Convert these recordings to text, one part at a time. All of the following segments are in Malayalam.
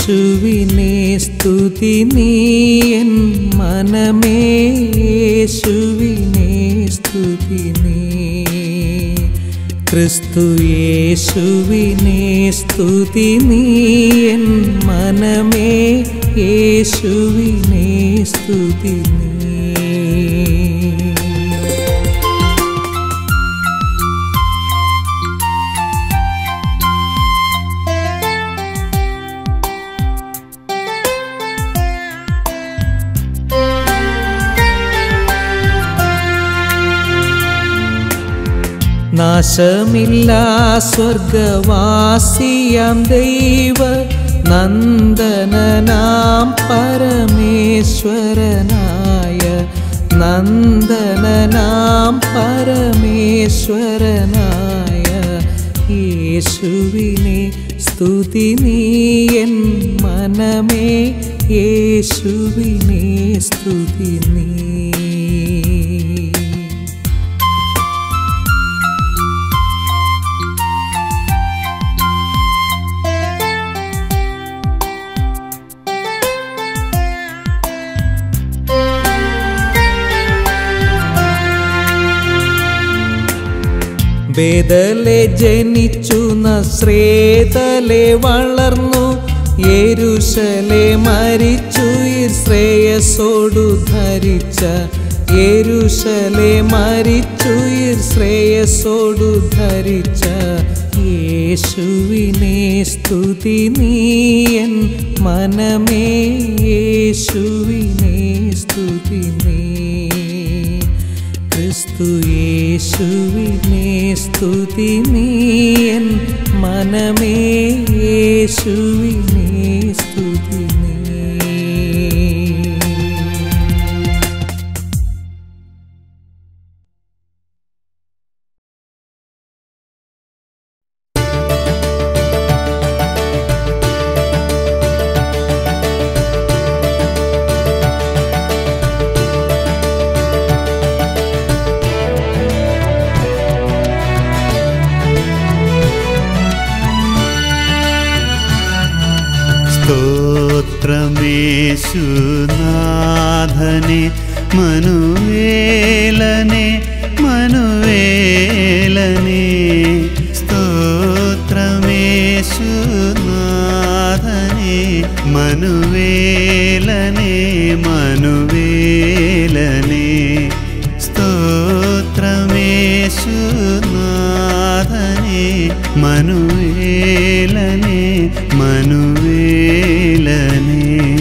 യേശുവിനെ സ്തുതി നീയൻ മനമേ യേശുവിനെ സ്തുതി നീ ക്രിസ്തു യേശുവിനെ സ്തുതി നീയൻ മനമേ യേശുവിനെ സ്തുതി നീ നാശമില്ല സ്വർഗവാസിയാം ദൈവ നന്ദനനാം പരമേശ്വരനായ നന്ദനനാം പരമേശ്വരനായ യേശുവിനെ സ്തുതി നീയൻ മനമേ യേശുവിനെ സ്തുതി നീ വേദലെ ജനിച്ചു നസ്രേതലെ വളർന്നു യേരുശലെ മരിച്ചു ശ്രേയസോടു ധരിച്ച യേരുശലെ മരിച്ചു ശ്രേയസോടു ധരിച്ച യേശുവിനെ സ്തുതി നീയൻ മനമേ യേശുവിനെ സ്തുതി നീ ക്രിസ്തു യേശുവിനെ സ്തുതി നീയൻ മനമേ യേശുവിനെ സ്തുതി നീ സ്തോത്രമേശുനാഥനെ മനുവേലനെ മനുവേലനെ സ്തോത്രമേശുനാഥനെ മനുവേലനെ മനുവേലനെ സ്തോത്രമേശുനാഥനെ മനുവേലനെ മനുവേലനെ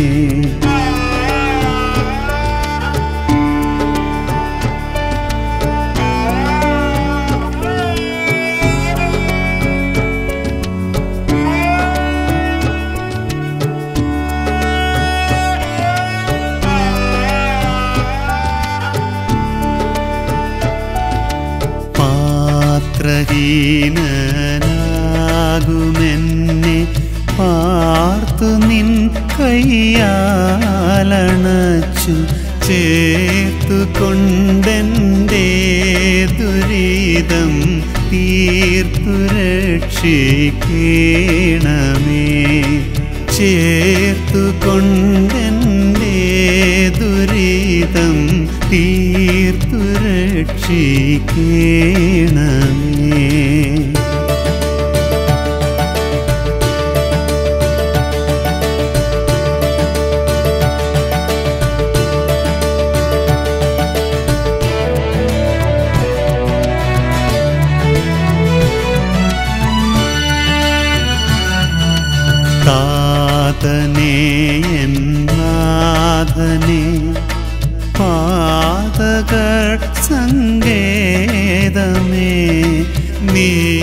പാത്രഹീനനാകുമെന്നെ പാർത്തു നിൻ കയ്യാലണച്ചു ചേർത്തു കൊണ്ടെൻ്റെ ദുരിതം തീർത്തു രക്ഷിക്കണമേ ചേർത്തു കൊണ്ടെൻ്റെ ദുരിതം തീർത്തു രക്ഷിക്കണമേ താതനെ എന്നാഥനെ പാതകൾ സങ്കേതമേ നീ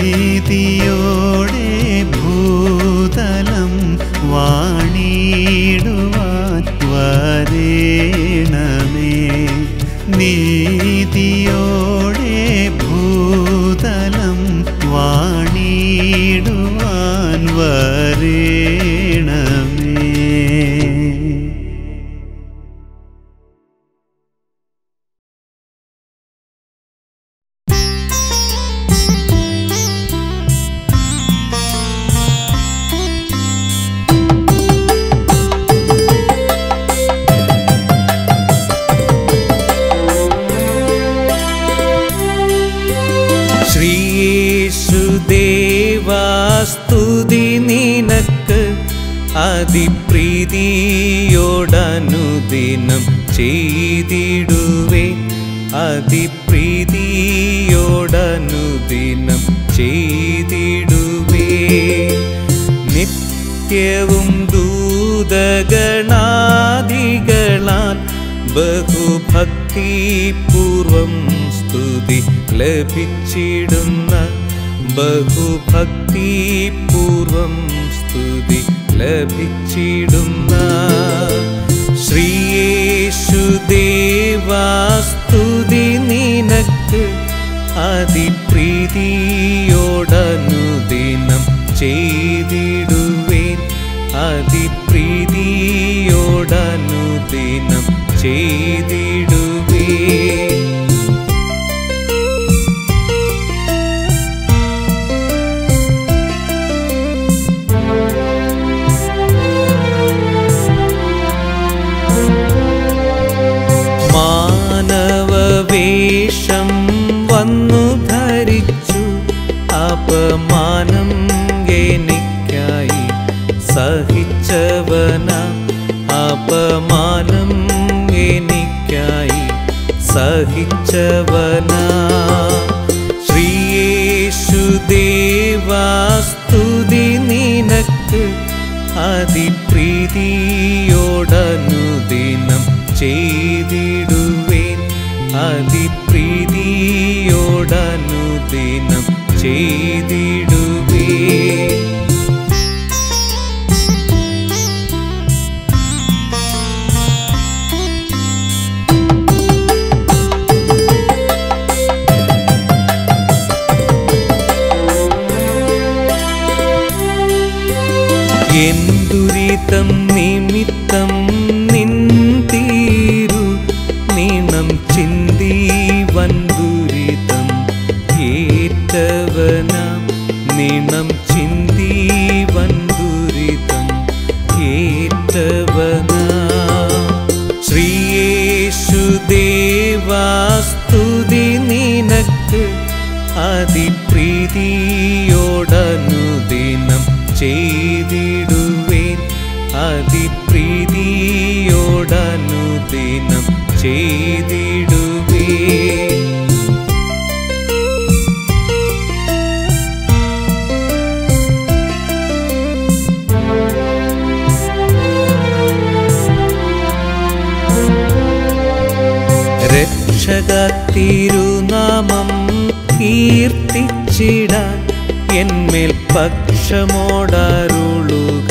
അതിപ്രീതിയോടനുദിനം ചെയ്തിടുവേ അതിപ്രീതിയോടനുദിനം ചെയ്തിടുവേ നിത്യവും ദൂതഗണാദികളാൽ ബഹുഭക്തിപൂർവം സ്തുതി ലഭിച്ചിടുന്ന ബഹുഭക്തിപൂർവം സ്തുതി ലഭിച്ചിടുന്ന ശ്രീയേശുദേവാസ്തുതി നിനക്ക് അതിപ്രീതിയോടനുദിനം ചെയ്തിടുവേൻ അതിപ്രീതിയോടനുദിനം ചെയ്തിടുവേൻ മാനവവേഷം വന്നു ധരിച്ചു അപമാനം എനിക്കായി സഹിച്ചവന അപമാനം എനിക്കായി സഹിച്ചവന ശ്രീയേശുദേവാസ്തുതി നിനക്ക് അതിപ്രീതിയോടനുദിനം ചെയ്തിടുവേൻ അതിപ്രീതിയോടനുദിനം ചെയ്തിടുവേൻ എന്തുരിതം നിമിത്തം നിന്തീരു നീണം ചിന്തി വൻദുരിതം ഏറ്റവന നീണം ചിന്തി വൻദുരിതം ഏറ്റവന ശ്രീയേശുദേവാസ്തുതി നിനക്ക് അതിപ്രീതിയോടനുദിനം ചെയ്തിടുവേൻ അതിപ്രീതിയോടനുദിനം ചെയ്തിടുവേൻ രക്ഷക തിരുനാമം കീർത്തിച്ചിടാൻ എന്മേൽ പക്ഷമോടരുളുക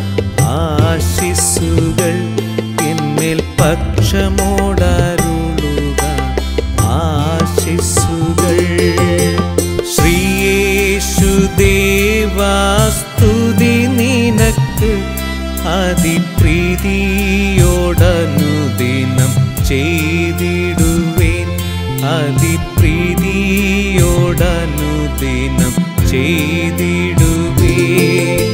ആശിസുകൾ എന്മേൽ പക്ഷമോടരുളുക ആശിസുകൾ ശ്രീയേശുദേവാസ്തുതി നിനക്ക് അതിപ്രീതിയോടനുദിനം ചെയ്തിടുവേൻ അതിപ്രീതിയോടനുദിനം ചെയ്തിടുവേൻ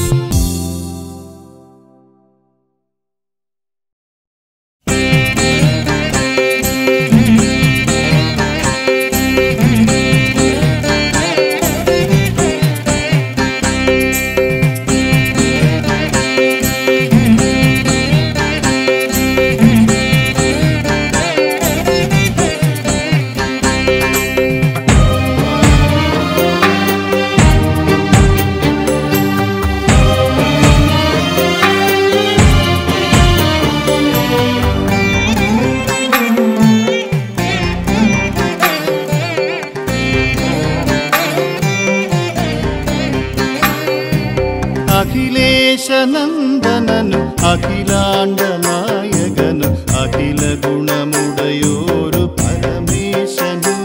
അഖിലേശനന്ദനനും അഖിലാണ്ട നായകനും അഖില ഗുണമുടയോരു പരമേശനും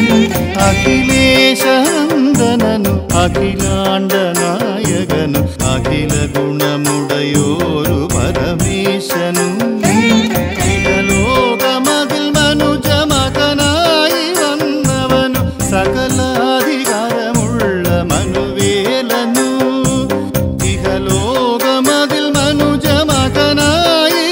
അഖിലേശനന്ദനനും അഖിലാണ്ട നായകനും അഖില ഗുണമുടയോരു പരമേശനും ഇഹലോകമതിൽ മനുജമകനായി വന്നവനു സകലാധികാരമുള്ള മനുവേലനു ഇഹലോകമതിൽ മനുജമകനായി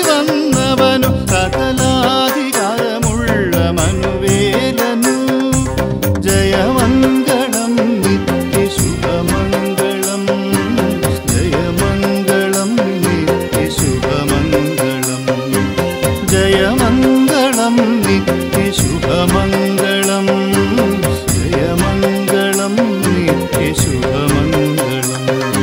നിത്യശുഭമംഗളം ജയമംഗളം നിത്യശുഭമംഗളം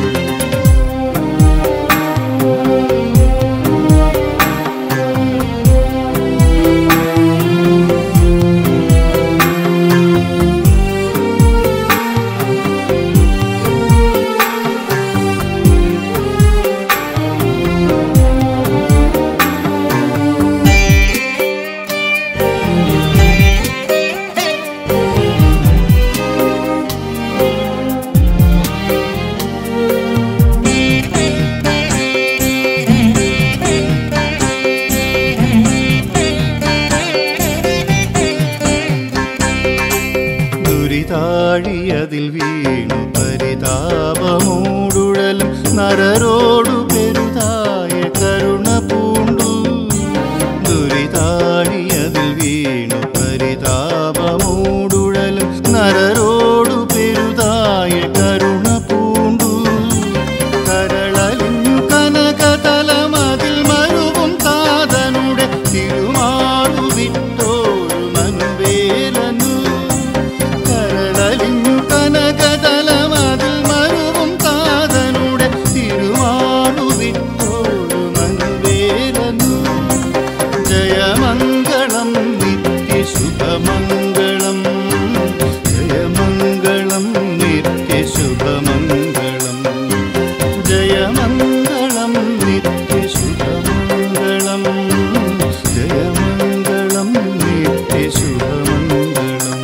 ദുരിതാഴിയതിൽ വീണു പരിതാപമൂടുഴലും നരരോടു പെരുതായ കരുണ പൂണ്ടു ദുരിതാഴിയതിൽ വീണു പരിതാപമൂടുഴലും നരരോടു പെരുതായ കരുണ പൂണ്ടു കരളലിഞ്ഞു കനകതലമതിൽ മരുവും താതനുടെ തിരുമാറു വിട്ടോരു മനുവേലനു കരളലിഞ്ഞു കനകതലമതിൽ മരുവും താതനുടെ തിരുമാറു വിട്ടോരു മനുവേലനു ജയമംഗളം നിത്യശുഭമംഗളം ജയമംഗളം നിത്യശുഭമംഗളം ജയമംഗളം നിത്യശുഭമംഗളം ജയമംഗളം നിത്യശുഭമംഗളം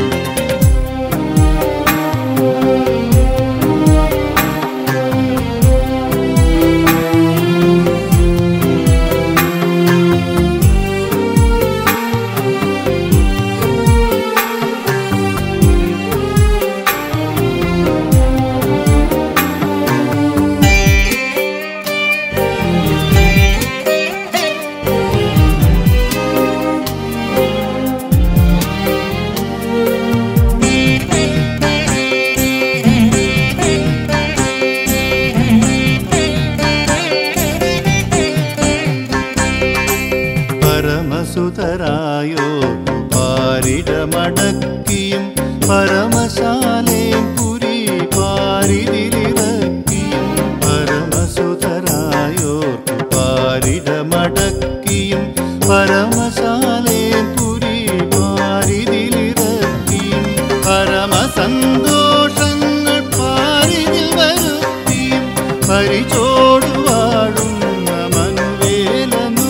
പരമസുതരായോ പാരിടമടക്കിയും പരമശാലയും പുരി പാരിതിലിറക്കിയും പരമസുതരായോ പാരിടമടക്കിയും പരമശാലയും പുരി പാരിതിലിറക്കിയും പരമസന്തോഷങ്ങൾ പാരിതിൽ വരുത്തിയും പരിചോടു വാഴുന്ന മനുവേലനു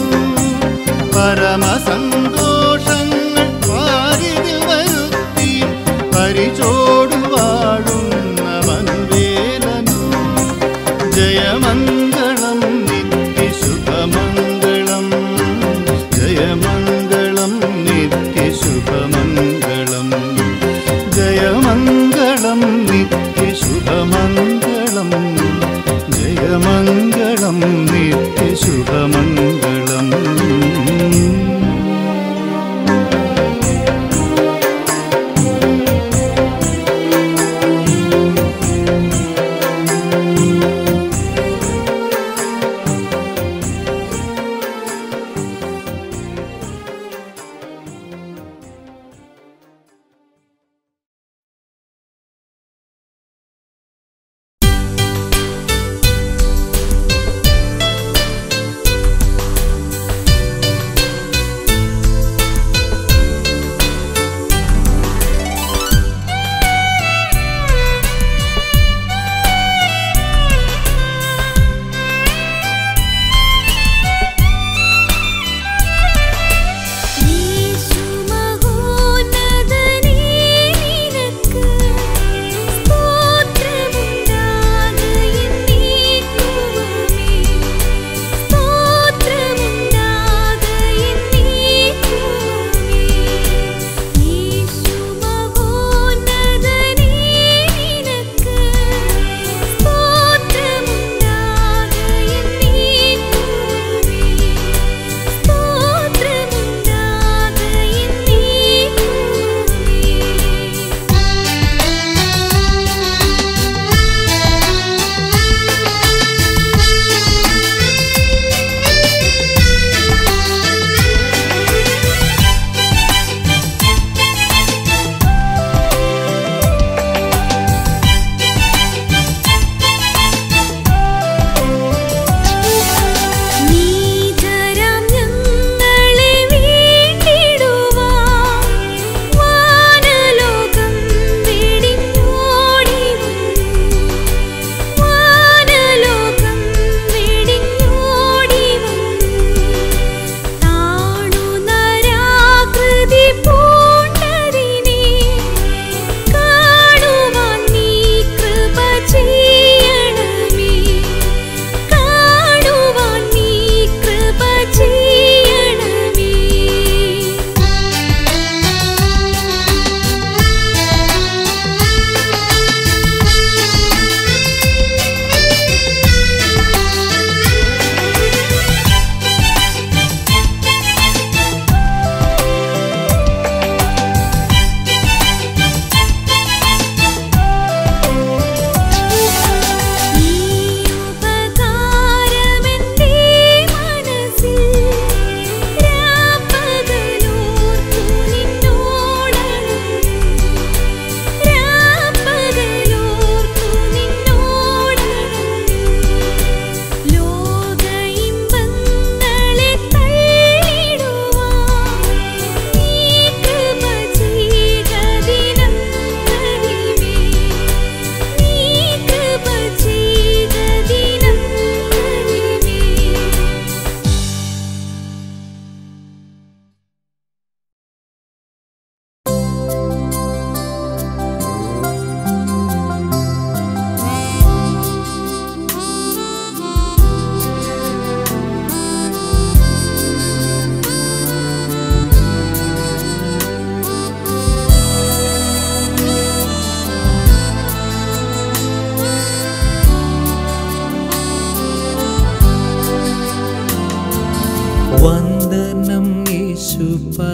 പരമസന്തോഷങ്ങൾ പാരിതിൽ വരുത്തിയും പരിചോടു വാഴുന്ന മനുവേലനു ജയമംഗളം നിത്യശുഭമംഗളം ജയമംഗളം നിത്യശുഭമംഗളം ജയമംഗളം നിത്യശുഭമംഗളം ജയമംഗളം നിത്യശുഭമംഗളം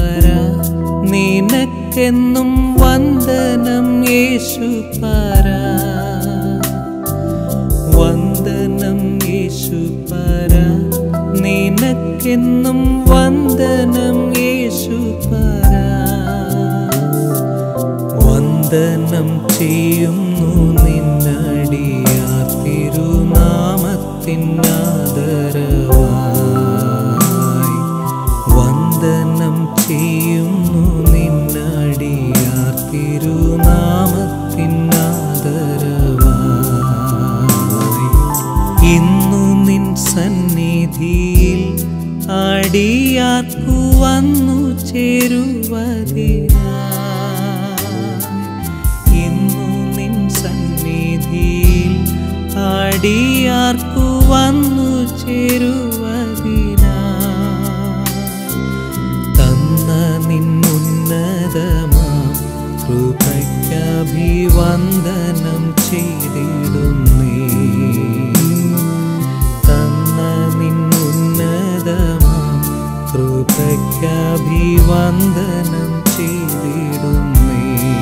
പര നിനക്കെന്നും വന്ദനം യേശു പര വന്ദനം യേശു പര നിനക്കെന്നും വന്ദനം യേശു പര വന്ദനം ചെയ്യുന്നു നിന്നടിയാർ തിരുനാമത്തിനാദരവായി വന്ദനം ചെയ്യുന്നു നിന്നടിയാർ തിരുനാമത്തിനാദരവായി ഇന്നു നിൻ സന്നിധിയിൽ അടിയാർക്കു വന്നു ചേരുവതിനാ ഇന്നു നിൻ സന്നിധിയിൽ അടിയാർക്കു വന്നു ചേരുവതിനാ തന്ന നിന്നുന്നതമാ കൃപയ്ക്കഭിവന്ദനം ചെയ്തിടുന്നേ തന്ന നിന്നുന്നതമാ കൃപയ്ക്കഭിവന്ദനം ചെയ്തിടുന്നേ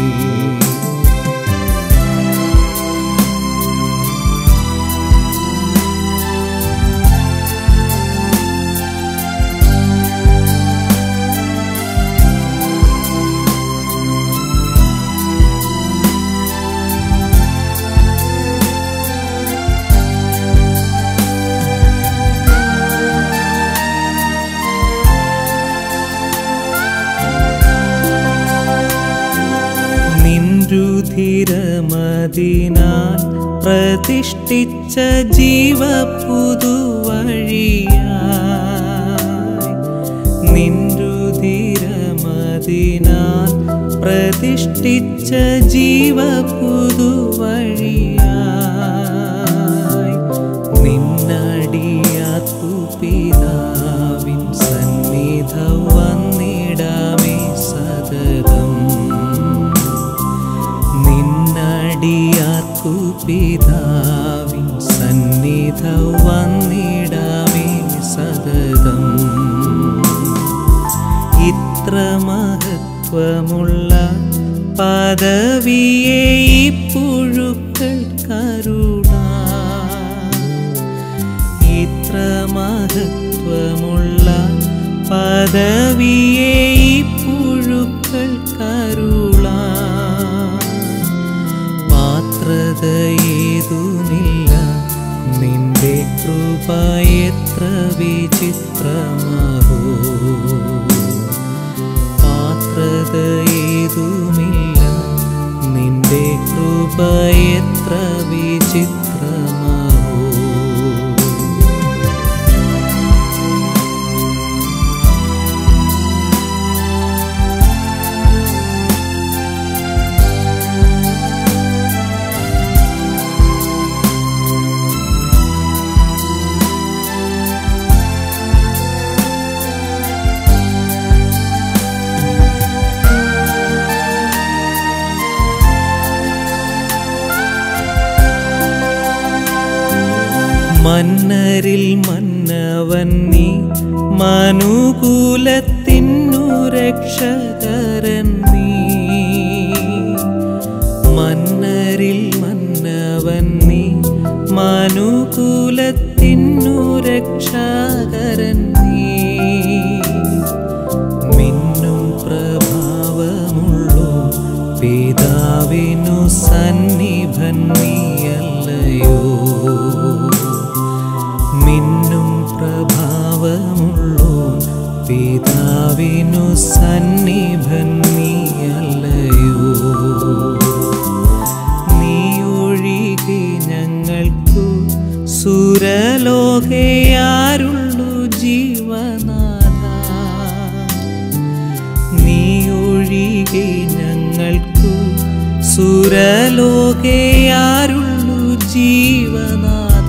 നിൻരുധിരമതിനാൽ പ്രതിഷ്ഠിച്ച ജീവപുതുവഴിയായി നിൻരുധിരമതിനാൽ പ്രതിഷ്ഠിച്ച ജീവപുതുവഴിയായി നിന്നടിയാർക്കു പിതാവിൻ സന്നിധ വന്നിടമേ സതതം നിന്നടിയാർക്കു പിതാവിൻ സന്നിധ വന്നിടമേ സതതം ഇത്ര മഹത്വമുള്ള പദവിയെ ഈ പുഴുക്കൾ കരുണ ഇത്ര മഹത്വമുള്ള പദവിയെ ഈ പുഴുക്കൾ കരുള പാത്രതയേതുമില്ല നിന്റെ കൃപ എത്ര വിചിത്രമഹോ പാത്രതയേതുമില്ല നിന്റെ കൃപ എത്ര വിചിത്രമഹോ മന്നരിൽ മന്നവൻ നീ മനുകൂലത്തിനു രക്ഷകരൻ നീ മന്നരിൽ മന്നവൻ നീ മനുകൂലത്തിനു രക്ഷകരൻ നീ മിന്നും പ്രഭാവമുള്ളോ പിതാവിനു സന്നിഭൻ നീയല്ലയോ മിന്നും പ്രഭാവമുള്ളോ പിതാവിനു സന്നിഭൻ നീയല്ലയോ നീ ഒഴികെ ഞങ്ങൾക്കു സുരലോകയാരുള്ളു ജീവനാഥ നീ ഒഴികെ ഞങ്ങൾക്കു സുരലോകയാരുള്ളു ജീവനാഥ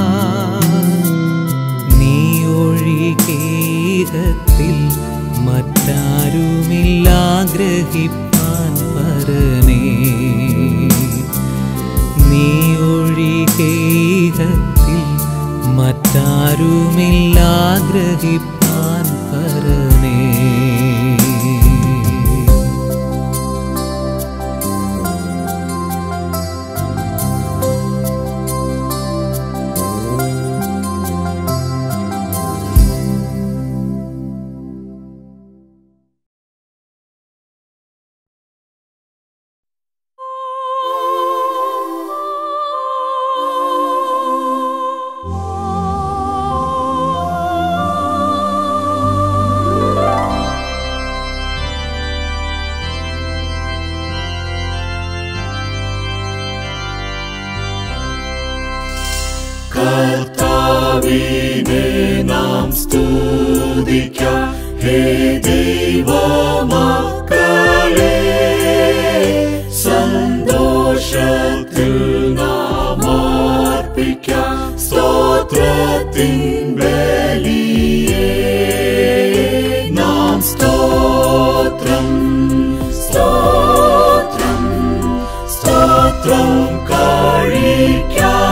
നീ ഒഴികേകത്തിൽ മറ്റാരുമില്ലാഗ്രഹിപ്പാൻ പരനേ നീ ഒഴികേകത്തിൽ മറ്റാരുമില്ലാഗ്രഹിപ്പാൻ പരനേ ആർപ്പിക്കാം ഹേ ദൈവമക്കളെ സന്തോഷത്തിൽ നാം ആർപ്പിക്കാം സ്തോത്രത്തിൻ ബലിയേ നാം സ്തോത്രം സ്തോത്രം സ്തോത്രം കഴിക്കാം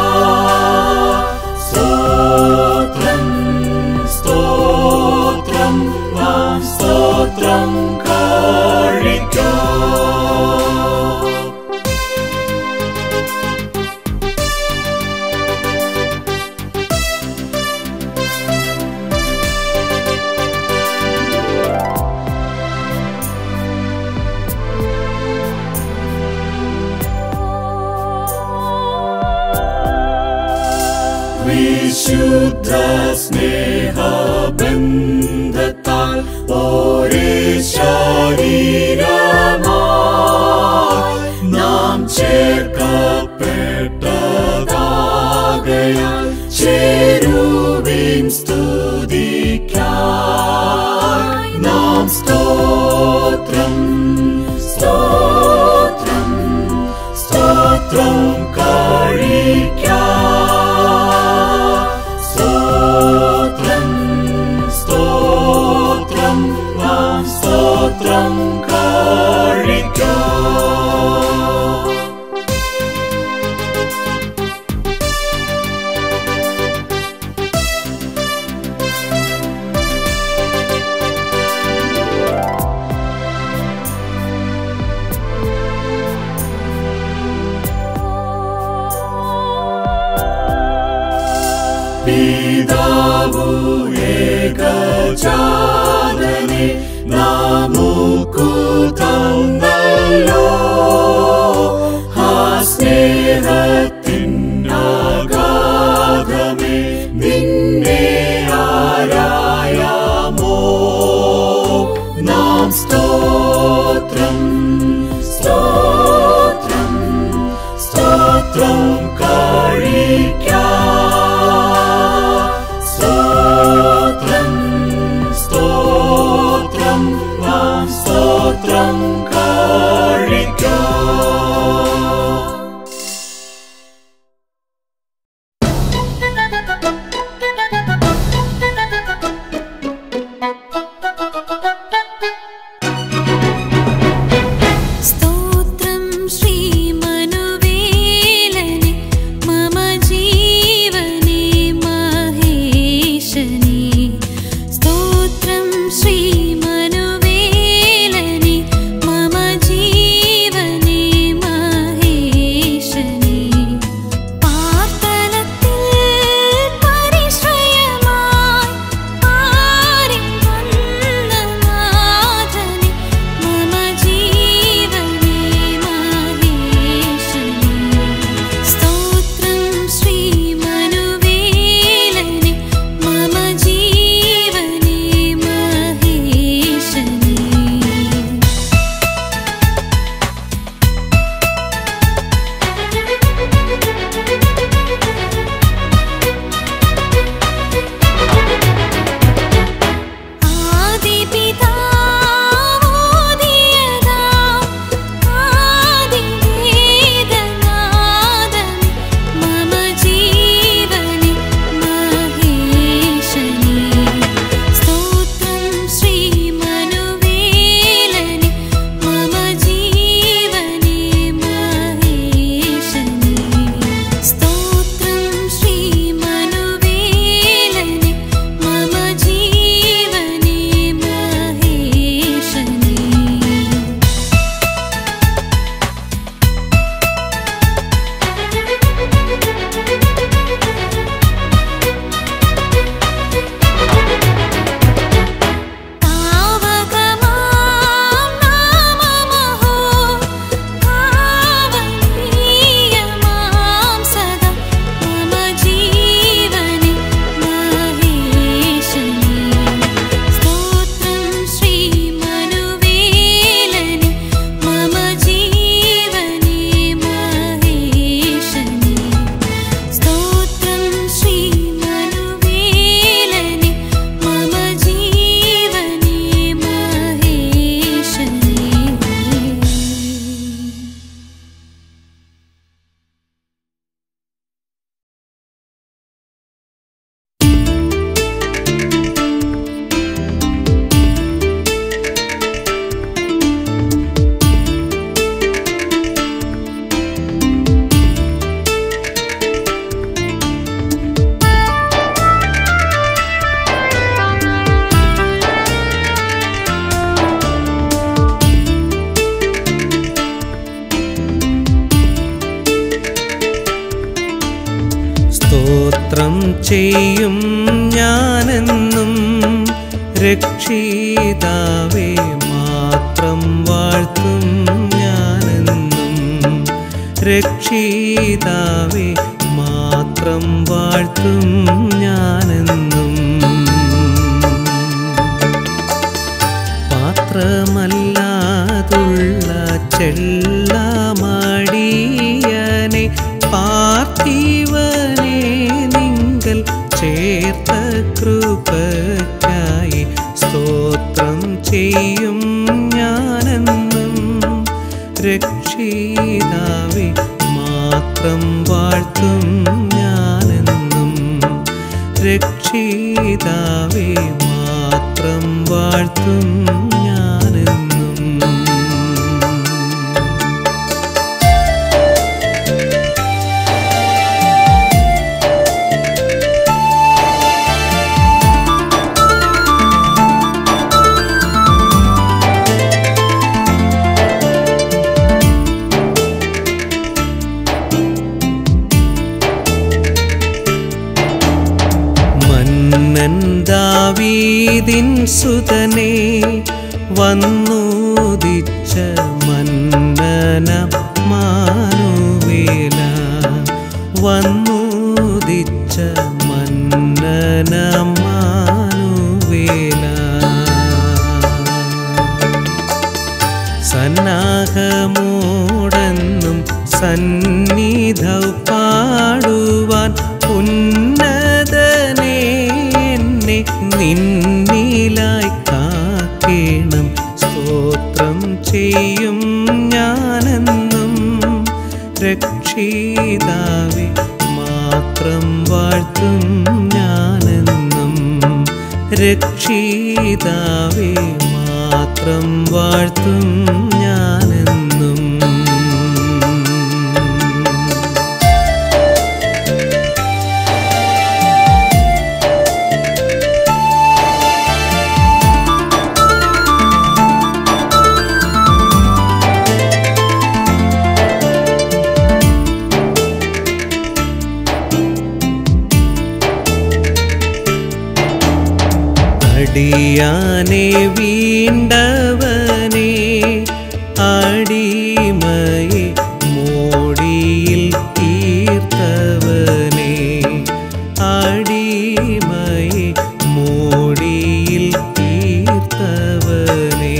സ്തോത്രം സ്തോത്രം നാം സ്തോത്രം കഴിക്കാം വിശുദ്ധ സ്നേഹബന്ധത്താൽ ഒരേ ശരീരമായി നാം ചേർക്കപ്പെട്ടതാകയാൽ ചേരുവിൻ സ്തുതിക്കായി നാം സ്തോത്രം സ്തോത്രം സ്തോത്രം കഴിക്കാം സ്തോത്രം സ്തോത്രം നാം സ്തോത്രം കഴിക്കാം പിതാവു ഏകജാതനെ നമുക്കു തന്നല്ലോ ആ സ്നേഹത്തിനാഗാധമേ നിന്നെ ആരായാമോ നാം സ്തോത്രം സ്തോത്രം സ്തോത്രം കഴിക്കാം സ്തോത്രം സ്തോത്രം നാം സ്തോത്രം കഴിക്കാം സ്തോത്രം ശ്രീമനുവേലനെ മമ ജീവനെ മഹേശനെ സ്തോത്രം ശ്രീമനുവേലനെ മമ ജീവനെ ചെയ്യും ഞാനെന്നും രക്ഷിതാവേ മാത്രം വാഴ്ത്തും ഞാനെന്നും രക്ഷിതാവേ മാത്രം വാഴ്ത്തും ഞാനെന്നും പാത്രമല്ലാതുള്ള ചെള്ളമടിയനെ പാർത്ഥിവനെ നിങ്കൽ ചേർത്ത കൃപയ്ക്കായി സ്തോത്രം ചെയ്യും ഞാനെന്നും രക്ഷിതാവേ മാത്രം വാഴ്ത്തും ഞാനെന്നും രക്ഷിതാവേ മാത്രം വാഴ്ത്തും ഞാനെന്നും മന്നൻ ദാവീദിൻ സുതനെ വന്നൂദിച്ച മന്നന മാനുവേല വന്നൂദിച്ച മന്നന മാനുവേല സന്നാഹമോടെന്നും സന്നിധൗ പാടുവാൻ ഉന്നതനെ എന്നെ നിന്നിലായി കാക്കേണം സ്തോത്രം ചെയ്യും ഞാനെന്നും രക്ഷിതാവേ മാത്രം വാഴ്ത്തും ഞാനെന്നും രക്ഷിതാവേ മാത്രം വാഴ്ത്തും ഞാനെന്നും അടിയാനെ വീണ്ടവനെ അടിമയെ മോടിയിൽ തീർത്തവനെ അടിമയെ മോടിയിൽ തീർത്തവനെ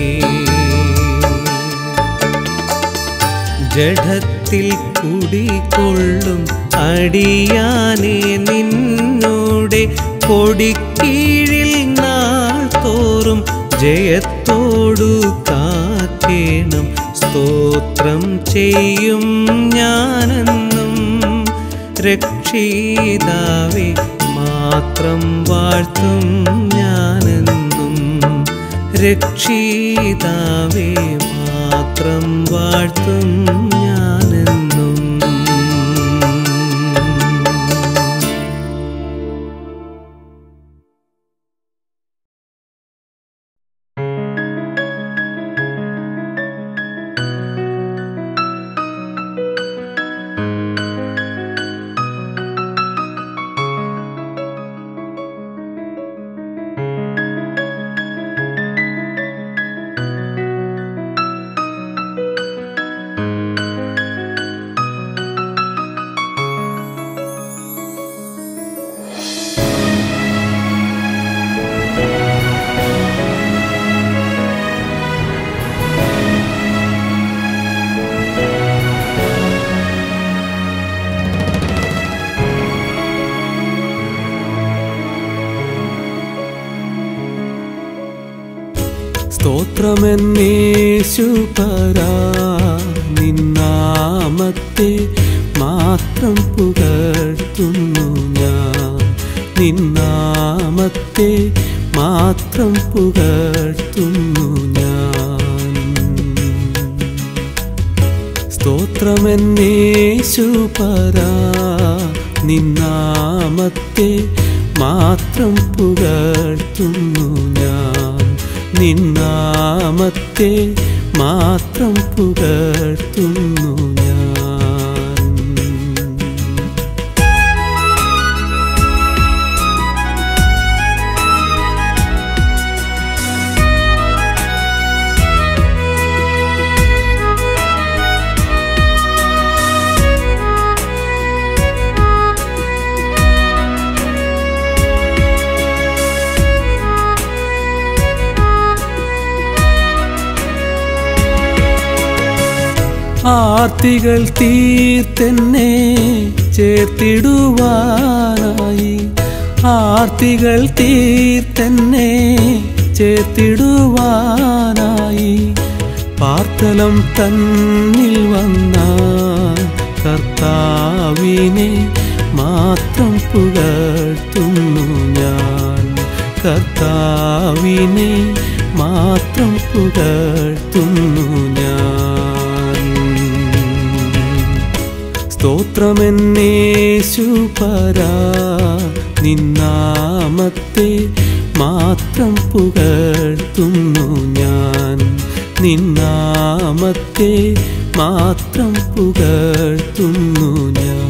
ജഡത്തിൽ കുടികൊള്ളും അടിയാനെ നിന്നോടെ കൊടിക്കീഴിൽ നാൾ തോറും ജയത്തോടു കാക്കേണം സ്തോത്രം ചെയ്യും ഞാനെന്നും രക്ഷിതാവേ മാത്രം വാഴ്ത്തും ഞാനെന്നും രക്ഷിതാവേ മാത്രം വാഴ്ത്തും ഞാനെന്നും സ്തോത്രമെന്നേശു പരാ നിന്നാമത്തെ മാത്രം പുകഴ്ത്തുന്നു ഞാൻ നിന്നാമത്തെ മാത്രം പുകഴ്ത്തുന്നു ഞാൻ സ്തോത്രമെന്നേശു പരാ നിന്നാമത്തെ മാത്രം പുകഴ്ത്തുന്നു ഞാൻ നിന്നാമത്തെ മാത്രം പുകഴ്ത്തുന്നു ഞാൻ ആർത്തികൾ തീർത്തെന്നെ ചേർത്തിടുവാനായി ആർത്തികൾ തീർത്തെന്നെ ചേർത്തിടുവാനായി പാർത്തലം തന്നിൽ വന്ന കർത്താവിനെ മാത്രം പുകഴ്ത്തുന്നു ഞാൻ കർത്താവിനെ മാത്രം പുകഴ്ത്തുന്നു ഞാൻ സ്തോത്രമെന്നേശുപരാ നിന്നാമത്തെ മാത്രം പുകഴ്ത്തുന്നു ഞാൻ നിന്നാമത്തെ മാത്രം പുകഴ്ത്തുന്നു ഞാൻ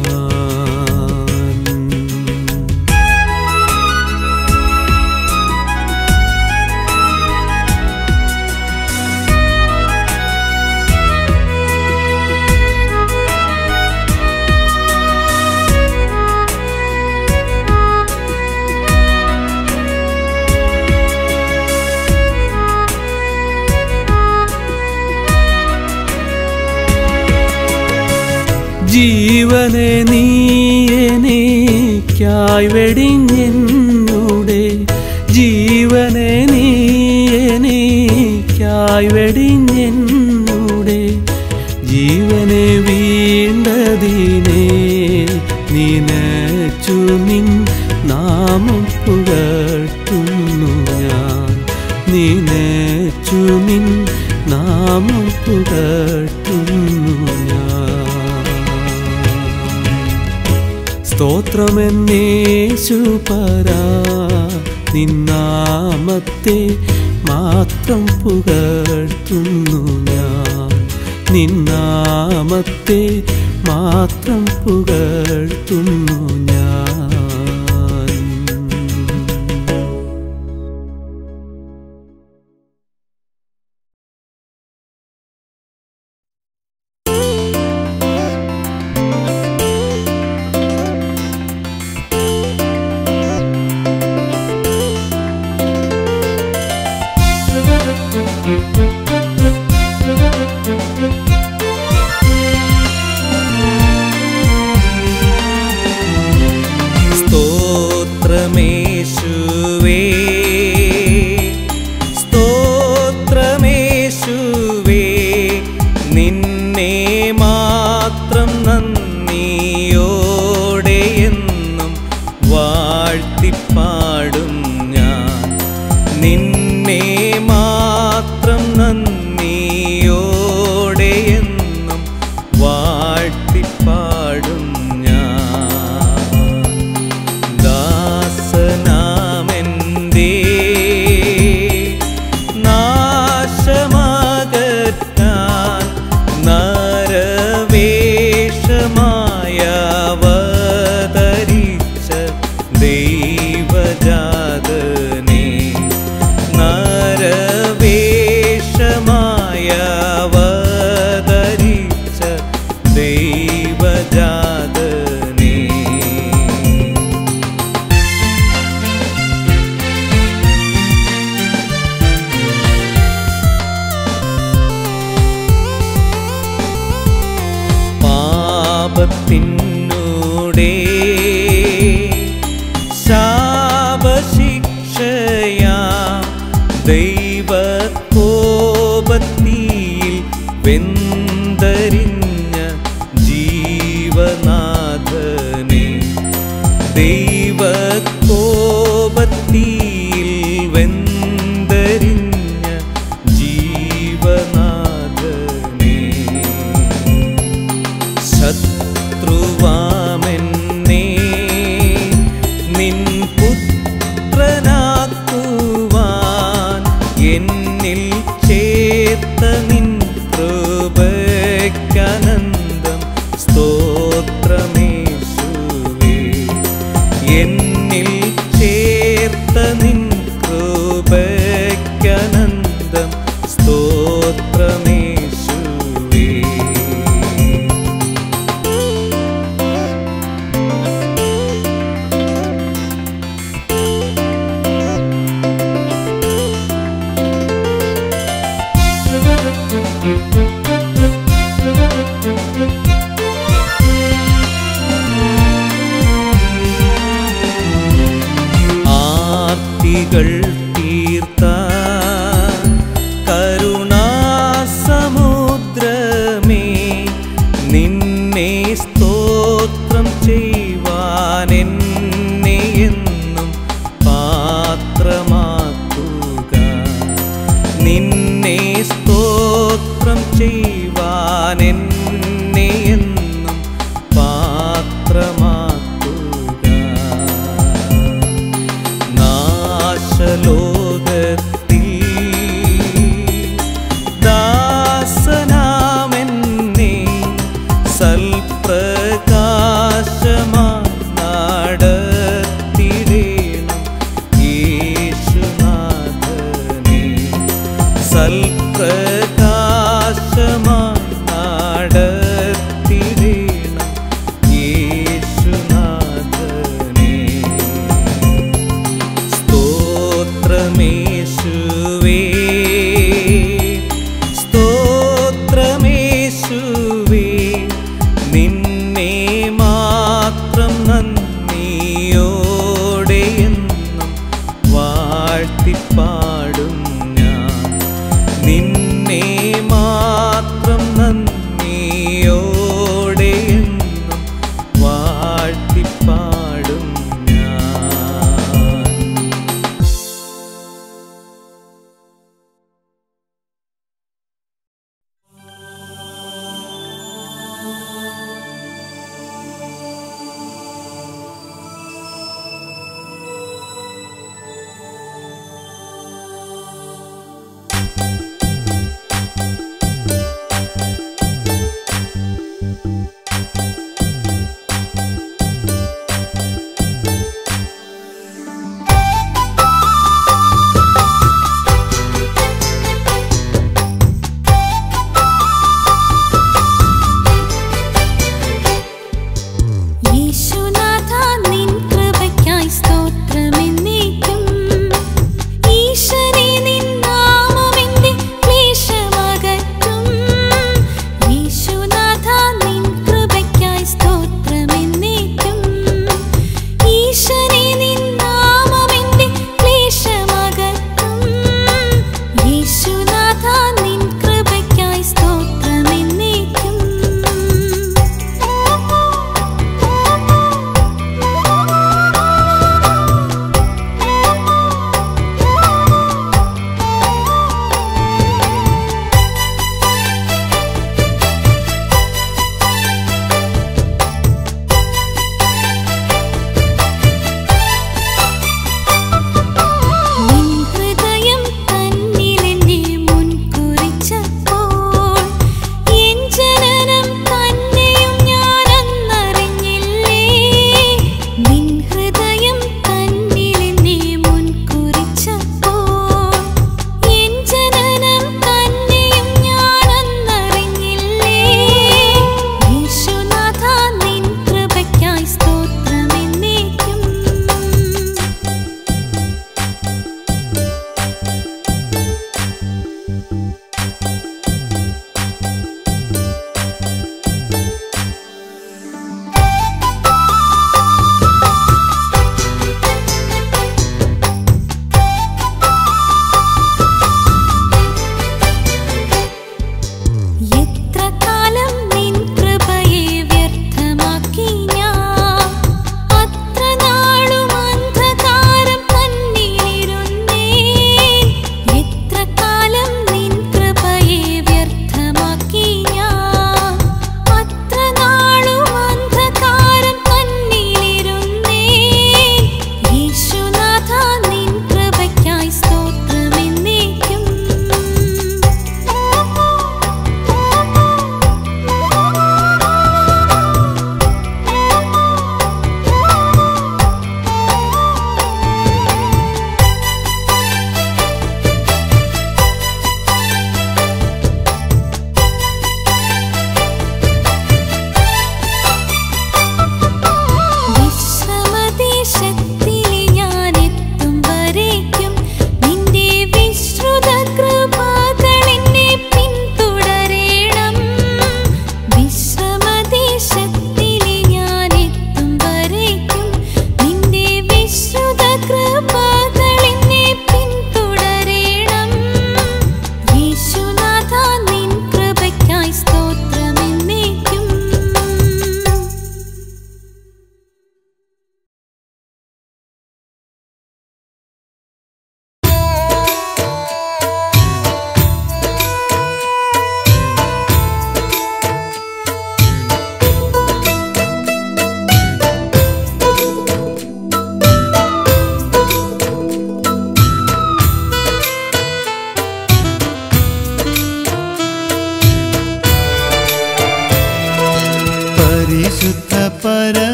ജീവനെ നീയനേക്കായി വെടിഞ്ഞെന്നൂടെ ജീവനെ നീയനേക്കായി വെടിഞ്ഞെന്നൂടെ ജീവനെ വീണ്ടതിനെ നിനച്ചു നിൻ നാമം പുകഴ്ത്തുന്നു ഞാൻ നിനച്ചു നിൻ നാമം പുകഴ്ത്തുന്നു ഞാൻ സ്തോത്രമെന്നേശുപരാ നിന്നാമത്തെ മാത്രം പുകഴ്ത്തുന്നു ഞാൻ നിന്നാമത്തെ മാത്രം പുകഴ്ത്തുന്നു ഞാൻ സ്തോത്രമേശുവേ സ്തോത്രമേശുവേ നിന്നെ മാത്രം നന്ദിയോടെ എന്നും വാഴ്ത്തിപ്പാടും ഞാൻ നിന്നെ മാത്രം നന്ദിയോടെ എന്നും വാഴ്ത്തിപ്പാടും ഞാൻ ദാസനാമെന്തേ നാശമാകറ്റാൻ നരവേഷമായവതരിച്ച ദൈവജാതനെ നരവേഷമായവതരിച്ച ദൈവജാതനെ പാപത്തിനൂടെ ശാപശിക്ഷയാ ദൈവകോപത്തിയിൽ വെന്തരിഞ്ഞ ജീവനാഥനെ ദൈവകോപത്തിയിൽ വെന്തരിഞ്ഞ ജീവനാഥനെ ശത്രുവാമെന്നേ നിൻ പുത്രനാക്കുവാൻ എന്നിൽ ചേർത്ത നിൻ കൃപയ്ക്കനന്തര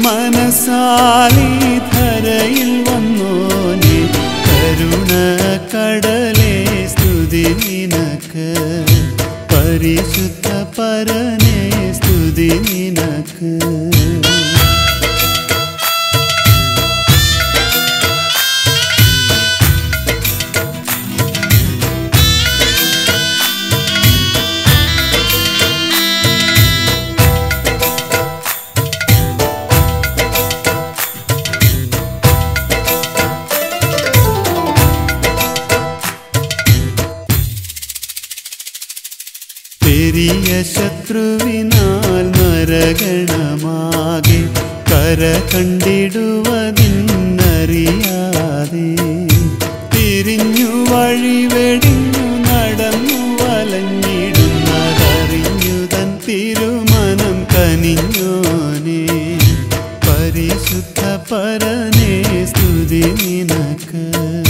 തിരുമനസാലി ധരയിൽ വന്നോനെ കരുണ കടലേ സ്തുതി നിനക്ക് പരിശുദ്ധ പരനേ സ്തുതി നിനക്ക് പെരിയ ശത്രുവിനാൽ നരകണമാകെ കര കണ്ടിടുവതിന്നറിയാതെ തിരിഞ്ഞു വഴി വെടിഞ്ഞു നടന്നു വലഞ്ഞിടുന്നതറിഞ്ഞു തൻ തിരുമനം കനിഞ്ഞോനെ പരിശുദ്ധ പരനേ സ്തുതി നിനക്ക്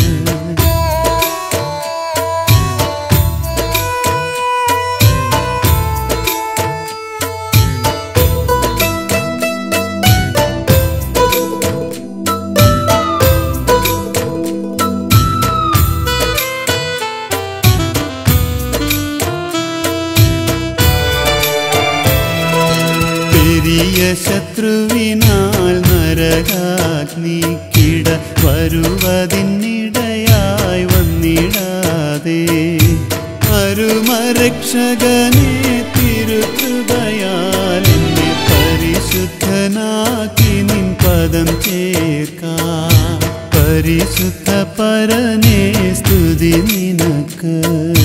പെരിയ ശത്രുവിനാൽ നരകാഗ്നിക്കിട വരുവതിനിടയായി വന്നിടാതെ അരുമരക്ഷകനെ തിരുകൃപയാൽ എന്നെ പരിശുദ്ധനാക്കി നിൻ പദം ചേർക്കാം പരിശുദ്ധ പരനേ സ്തുതി നിനക്ക്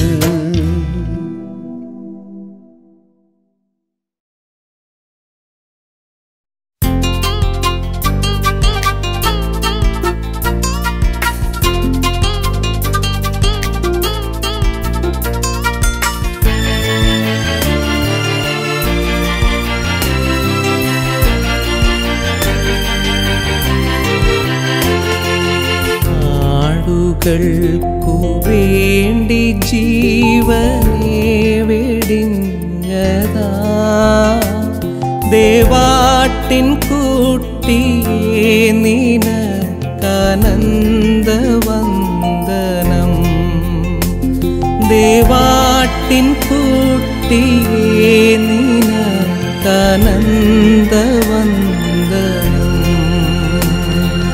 ആടുകൾക്കു വേണ്ടി ജീവനെ വെടിഞ്ഞതാ ദേവാട്ടിൻ കുട്ടിയെ നിനക്കനന്ദവന്ദനം ദേവാട്ടിൻ കുട്ടിയെ നിനക്കനന്ദവന്ദനം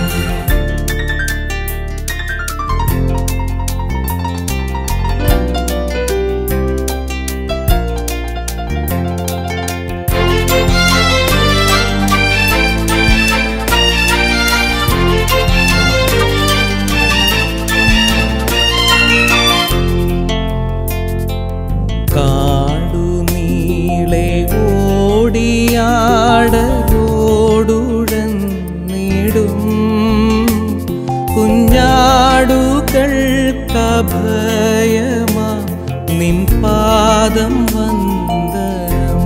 കാടു നീളെ ഓടിയാടോടുഴന്നിടും കുഞ്ഞാടുകൾക്കഭയമാ നിൻ പാദം വന്ദനം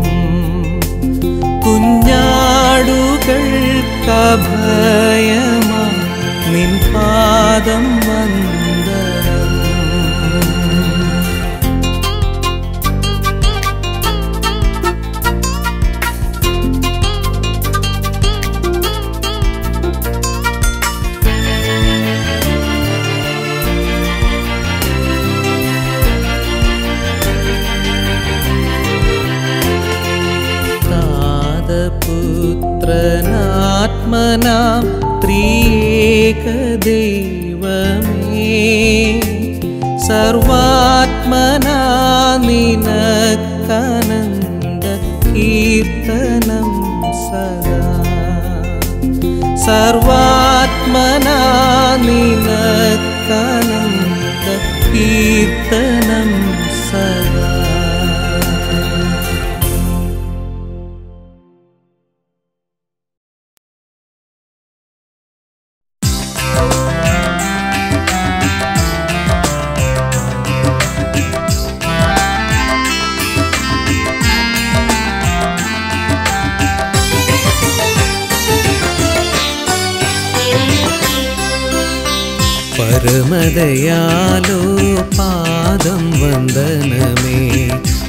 കുഞ്ഞാടുകൾക്കഭയമാ നിൻ പാദം വന്ദനം താതപുത്രനാത്മനാം ത്രിയേകദൈവമേ സർവാത്മനാ നിനക്കനന്ദ കീർത്തനം സദാ സർവാത്മനാ നിനക്കനന്ദ കീർത്തനം സദാ പരമദയാലോ പാദം വന്ദനമേ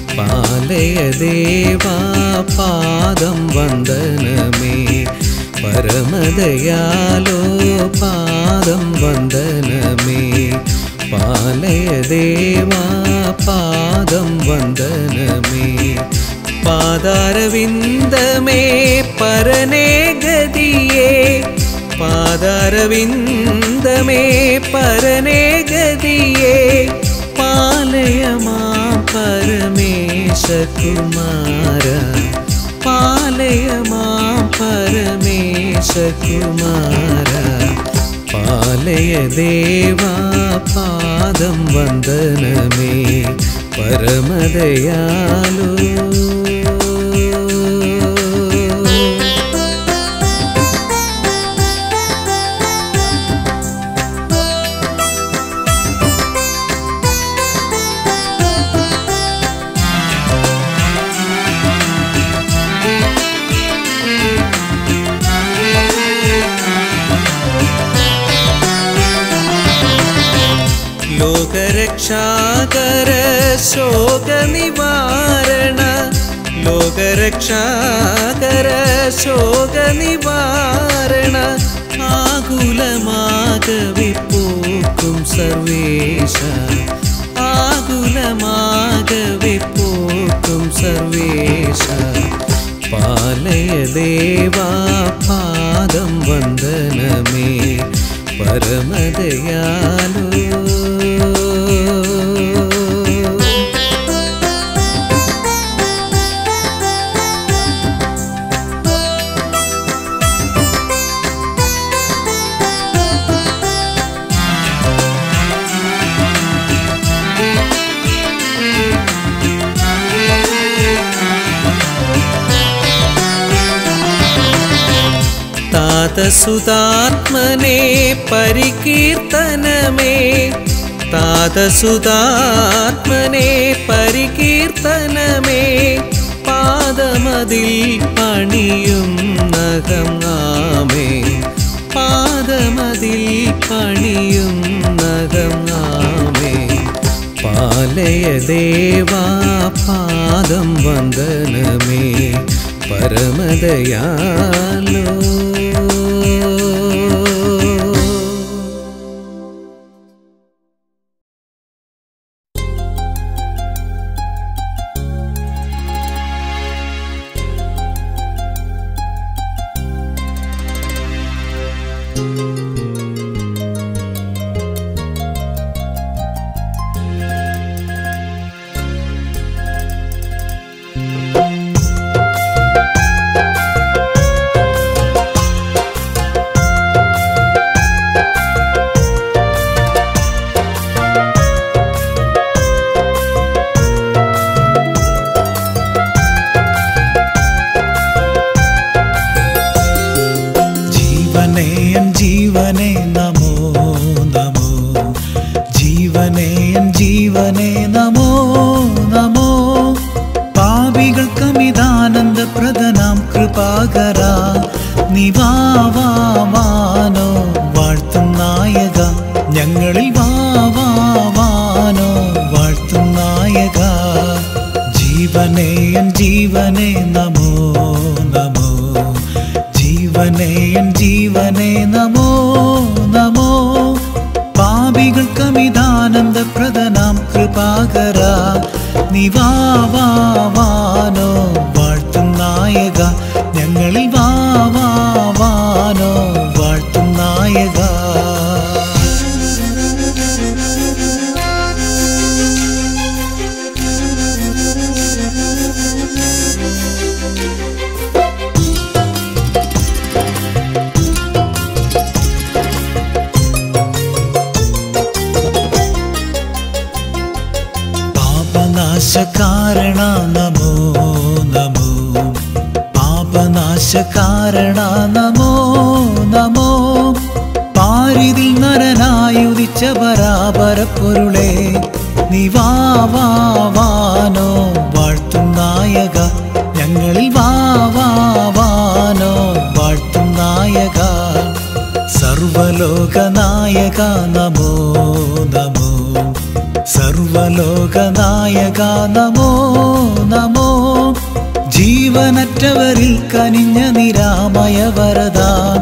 പാലയ ദേവാ പാദം വന്ദനമേ പരമദയാലോ പാദം വന്ദനമേ പാലയ ദേവാ പാദം വന്ദനമേ പാതാരവിന്ദമേ പരനേ ഗതിയേ പാതാരവിന്ദമേ പരനേ ഗതിയേ പാലയമാ പരമേശകുമാര പാലയമാ പരമേശകുമാര പാലയ ദേവാ പാദം വന്ദനമേ പരമദയാലോ ലോകരക്ഷാകര ശോകനിവാരണ ലോകരക്ഷാകര ശോകനിവാരണ ആകുലമാകവി പോക്കും സർവേശ ആകുലമാകവി പോക്കും സർവേശ പാലയ ദേവാ പാദം വന്ദനമേ പരമദയാലോ താതസുതാത്മനെ പരികീർത്തനമേ താതസുതാത്മനെ പരികീർത്തനമേ പാദമതിൽ പണിയും നഖം ആമേ പാദമതിൽ പണിയും നഖം ആമേ പാലയ ദേവാ പാദം വന്ദനമേ പരമദയാലോ ജീവനേ എൻ ജീവനേ നമോ നമോ ജീവനേ എൻ ജീവനേ നമോ നമോ പാപികൾക്കമിതാനന്ദ പ്രദനാം കൃപാകര നിവാവാനോ വാഴ്ത്തും നായക ഞങ്ങളിൽ വാവാനോ വാഴ്ത്തും നായക ജീവനേ എൻ ജീവനേ നമോ നമോ ജീവനേ എൻ ജീവനേ നമോ നമോ പാപികൾക്കമിതാനന്ദ പ്രദനാം കൃപാകര നിവാവാനോ വാഴ്ത്തും നായക ഞങ്ങളിൽ വാവാനോ വാഴ്ത്തും നായക പാപനാശകാരണ നമോ നമോ പാപനാശകാരണ നമോ നമോ പാരിതിൽ നരനായുദിച്ച പരാപര പൊരുളെ നിവാവാനോ വാഴ്ത്തും നായക ഞങ്ങളിൽ വാവാനോ വാഴ്ത്തും നായക സർവലോകനായക നമോ നമോ സർവലോകനായക നമോ നമോ ജീ ജീവനറ്റവരിൽ കനിഞ്ഞ നിരാമയ വരദ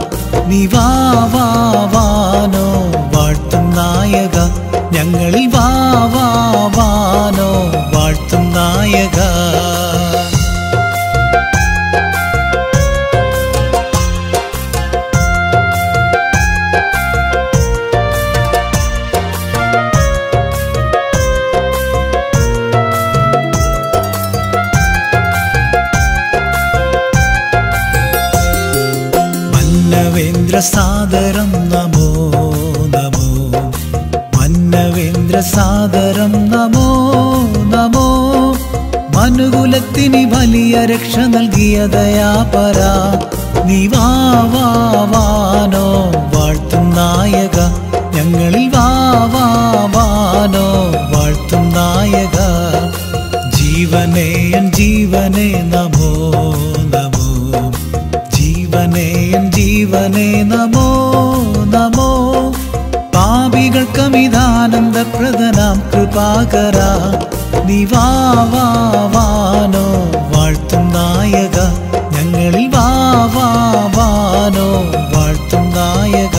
നിവാവാനോ വാഴ്ത്തും നായക ഞങ്ങളിൽ വാവാനോ വാഴ്ത്തും നായക മന്നവേന്ദ്ര സാദരം നമോ നമോ മന്നവേന്ദ്ര സാദരം നമോ നമോ മനുകുലത്തിന് വലിയ രക്ഷ നൽകിയ ദയാപര നിവാവാനോ വാഴ്ത്തും നായക ഞങ്ങളിൽ വാവാനോ വാഴ്ത്തും നായക ജീവനേയൻ ജീവനേ നമോ നമോ ജീവനേ എൻ ജീവനേ നമോ നമോ പാപികൾക്കമിതാനന്ദപ്രദനാം കൃപാകര നിവാവാനോ വാഴ്ത്തും നായക ഞങ്ങളിൽ വാവാനോ വാഴ്ത്തും നായക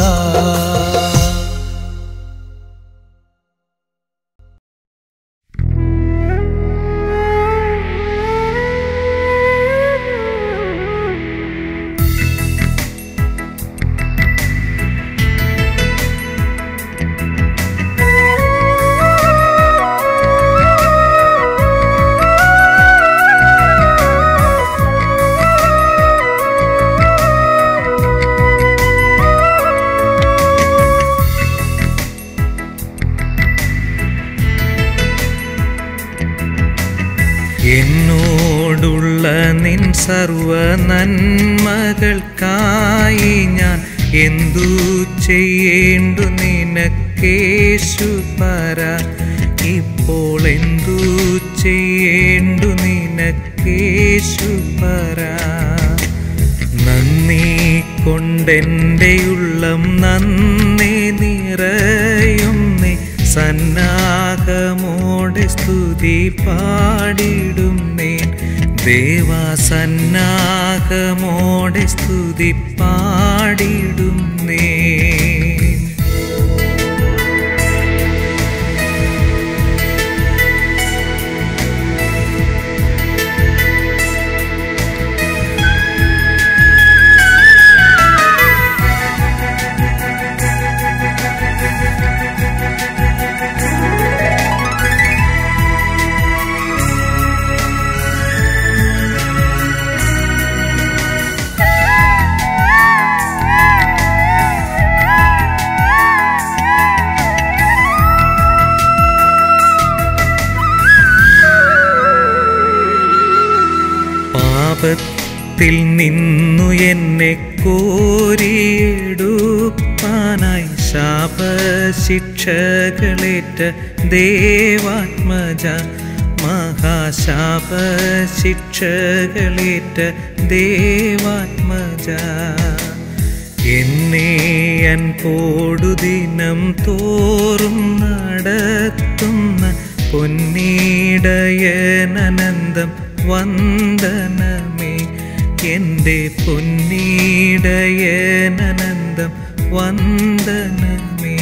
എന്നോടുള്ള നിൻ സർവ നന്മകൾക്കായി ഞാൻ എന്തു ചെയ്യേണ്ടു നിനക്കേശു പറ ഇപ്പോൾ എന്തു ചെയ്യേണ്ടു നിനക്കേശു പറ നന്ദി കൊണ്ടെൻ്റെ ഉള്ളം നന്ദി നിറയുന്നേ സന്നാഹമോടെ സ്തുതി പാടിടും നേൻ ദേവാ സന്നാഹമോടെ സ്തുതി പാടിടും നേൻ പാപത്തിൽ നിന്നു എന്നെ കോരിയെടുപ്പാനായി ശാപശിക്ഷകളേറ്റ ദേവാത്മജ മഹാശാപശിക്ഷകളേറ്റ ദേവാത്മജ എന്നെ അൻപോടു ദിനം തോറും നടത്തുന്ന പൊന്നീടയനന്തം വന്ദനമേ എൻ്റെ പൊന്നീടയനന്തം വന്ദനമേ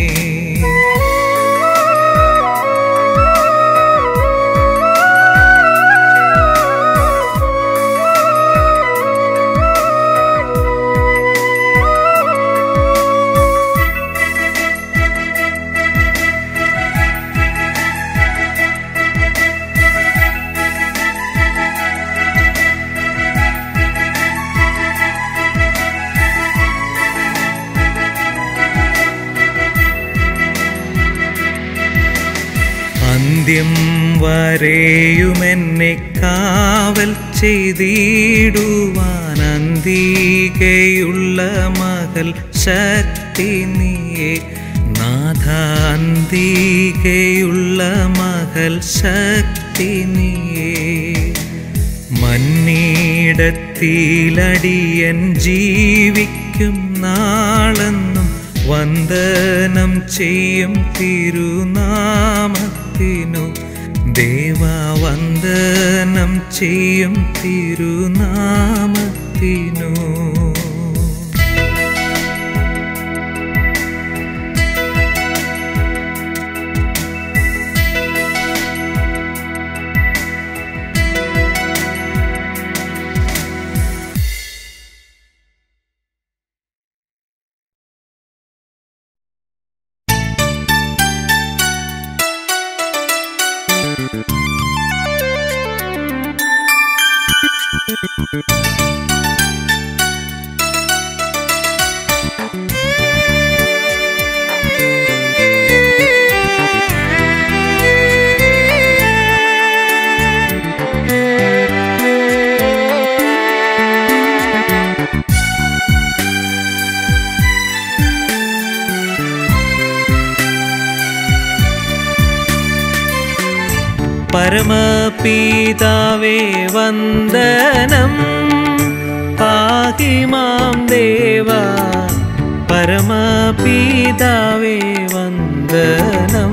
അന്ത്യം വരെയുമെന്നെ കാവൽ ചെയ്തിടുവാൻ അന്തികയുള്ള മകൾ ശക്തി നീയെ നാഥാന്തികയുള്ള മകൾ ശക്തി നീയേ മന്നീടത്തിലടിയൻ ജീവിക്കും നാളെന്നും വന്ദനം ചെയ്യും തിരുനാമത്തിനു ദേവവന്ദനം ചെയ്യും തിരുനാമത്തിനു പരമപിതാവേ വന്ദനം പാഹി മാം ദേവ പരമപിതാവേ വന്ദനം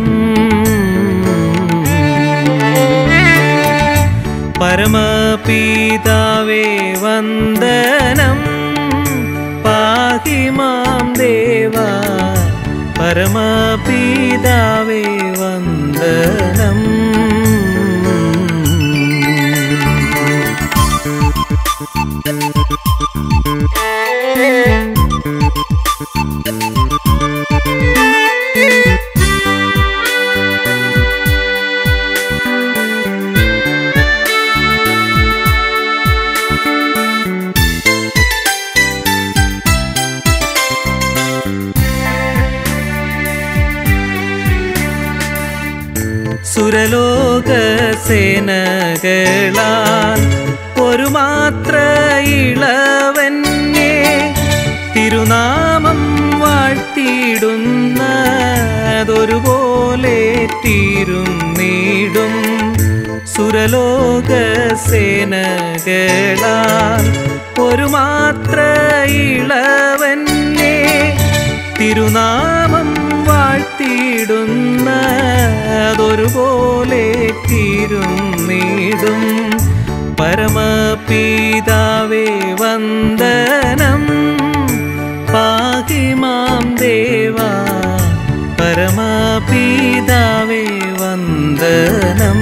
പരമപിതാവേ വന്ദനം പാഹി മാം ദേവ പരമപിതാവേ വന്ദനം സുരലോക സേനകളാൽ ഒരു മാത്ര ഇളവന്യേ തിരുനാമം വാഴ്ത്തിയിടുന്നതൊരുപോലെ തീരുന്നീടും സുരലോക സേനകളാൽ ഒരു മാത്ര ഇളവന്യേ തിരുനാമം വാഴ്ത്തിയിടുന്നതൊരുപോലെ തീരുന്നീടും പരമപിതാവേ വന്ദനം പാഹി മാം ദേവ പരമപിതാവേ വന്ദനം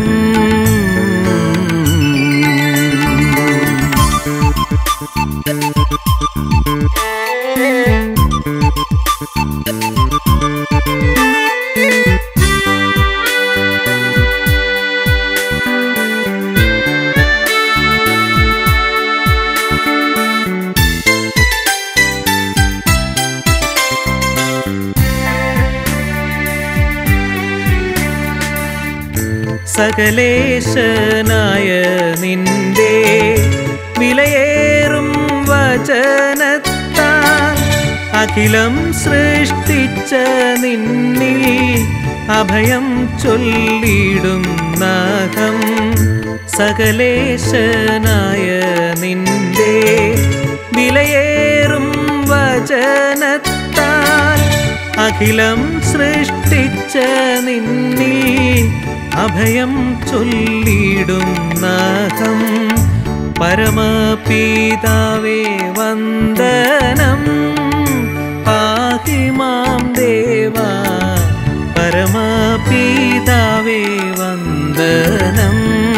സകലേശനായ നിന്റെ വിലയേറും വചനത്താൽ അഖിലം സൃഷ്ടിച്ച നിന്നിൽ അഭയം ചൊല്ലിടും നാഗം സകലേശനായ നിന്റെ വിലയേറും വചനത്താൽ അഖിലം സൃഷ്ടിച്ച നിന്നിൽ അഭയം ചൊല്ലിടും നാഥം പരമപിതാവേ വന്ദനം പാഹി മാം ദേവ പരമപിതാവേ വന്ദനം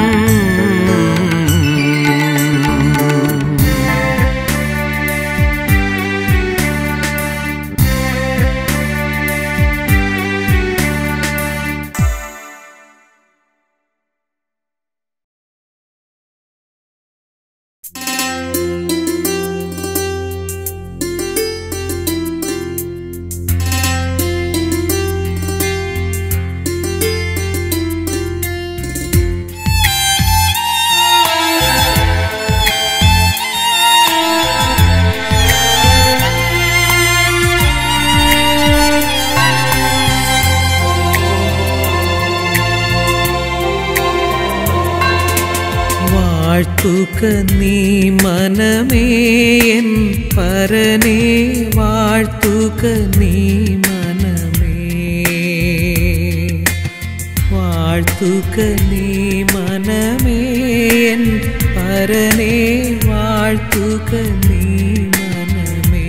വാഴ്ത്തുക നീ മനമേ എൻ പരനെ വാഴ്ത്തുക നീ മനമേ വാഴ്ത്തുക വാഴ്ത്തുക നീ മനമേ എൻ പരനെ വാഴ്ത്തുക നീ മനമേ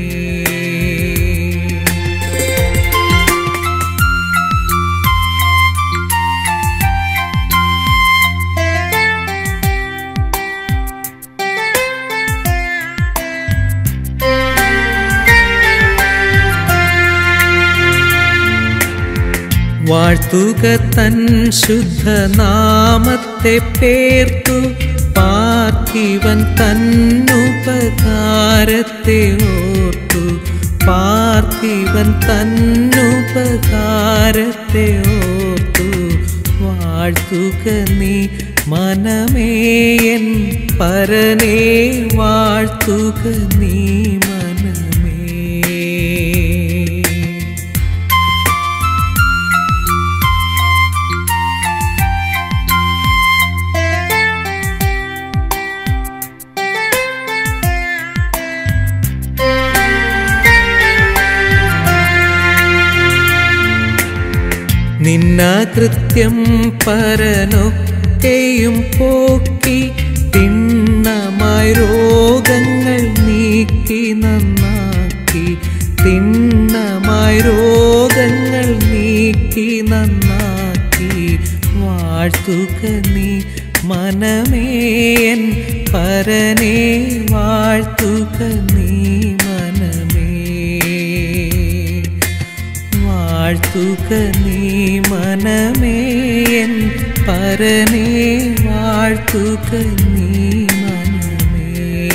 വാഴ്ത്തുക തൻ ശുദ്ധനാമത്തെ പേർത്തു പാർത്ഥിവൻ തന്നുപകാരത്തെ ഓർത്തു പാർത്ഥിവൻ തന്നുപകാരത്തെ ഓർത്തു വാഴ്ത്തുക നീ മനമേയൻ പരനെ വാഴ്ത്തുക നീ മനമേ നിന്ന കൃത്യം പരനൊക്കെയും പോക്കി തിണ്ണമായി രോഗങ്ങൾ നീക്കി നന്നാക്കി തിണ്ണമായി രോഗങ്ങൾ നീക്കി നന്നാക്കി വാഴ്ത്തുക നീ മനമേയൻ പരനെ വാഴ്ത്തുക നീ മനമേ വാഴ്ത്തുക നീ മനമേയൻ പരനെ വാഴ്ത്തുക നീ മനമേ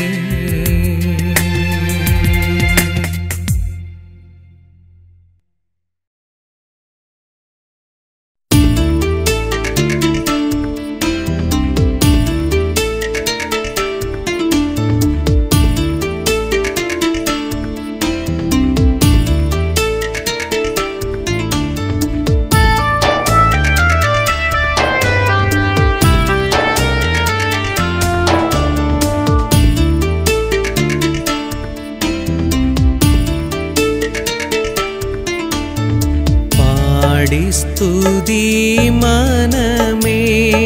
പാടി സ്തുതി മനമേ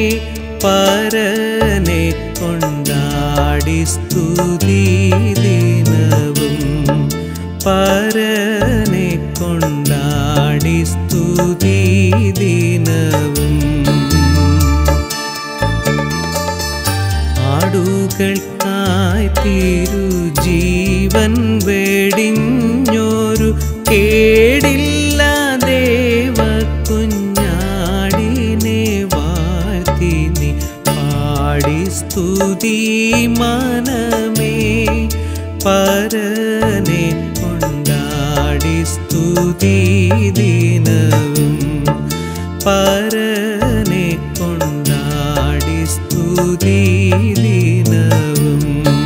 പരനെ കൊണ്ടാടി സ്തുതി ദിനവും പരനെ കൊണ്ടാടി സ്തുതി ദിനവും ആടുകൾക്കായി തിരുജീവൻ വെടിഞ്ഞൊരു കേടില്ല ദേവ കുഞ്ഞാടിനെ വാഴ്ത്തി നീ പാടി സ്തുതി മനമേ പരനെ കൊണ്ടാടി സ്തുതി ദിനവും പരനെ കൊണ്ടാടി സ്തുതി ദിനവും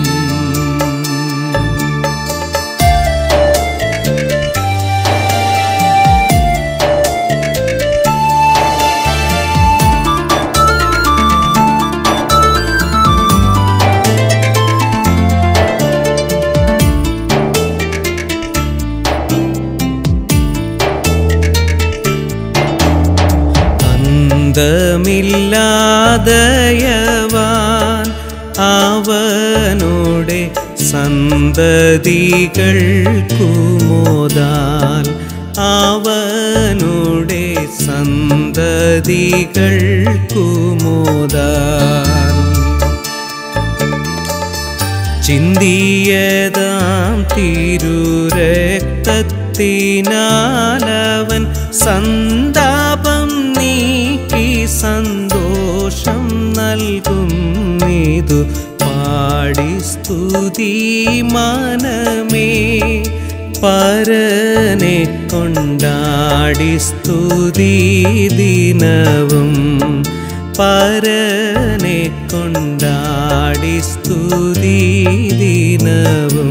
അന്തമില്ലാതയവാൻ അവനുടെ സന്തതികൾ കുമോദാൽ അവനുടെ സന്തതികൾ കുമോദാൽ ചിന്തിയതാം തിരുരക്തത്തിനാലവൻ സന്താപം നീക്കി സന്തോഷം നൽകുന്നിതു പാടി സ്തുതി മനമേ പരനെ കൊണ്ടാടി സ്തുതി ദിനവും പരനെ കൊണ്ടാടി സ്തുതി ദിനവും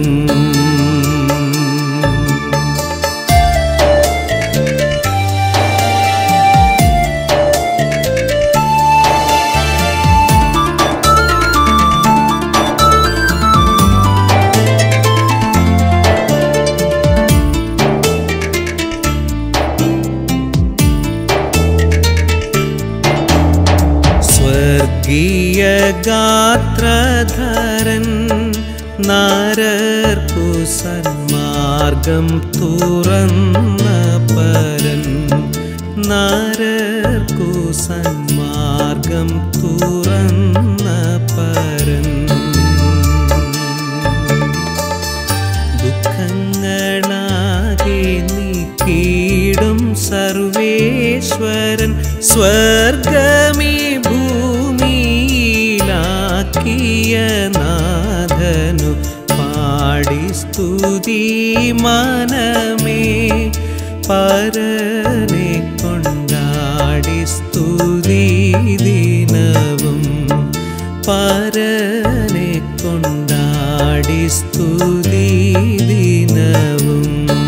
ഗാത്രധരൻ നാരർക്കു സന്മാർഗം തുറന്ന പരൻ നാരർക്കു സന്മാർഗം തുറന്ന പരൻ ദുഃഖങ്ങളാകെ നീക്കിയിടും സർവേശ്വരൻ സ്വർഗമേ ഭൂമിയിലാക്കിയ നാഥനു പാടി സ്തുതി മനമേ പരനെ കൊണ്ടാടി സ്തുതി ദിനവും പരനെ കൊണ്ടാടി സ്തുതി ദിനവും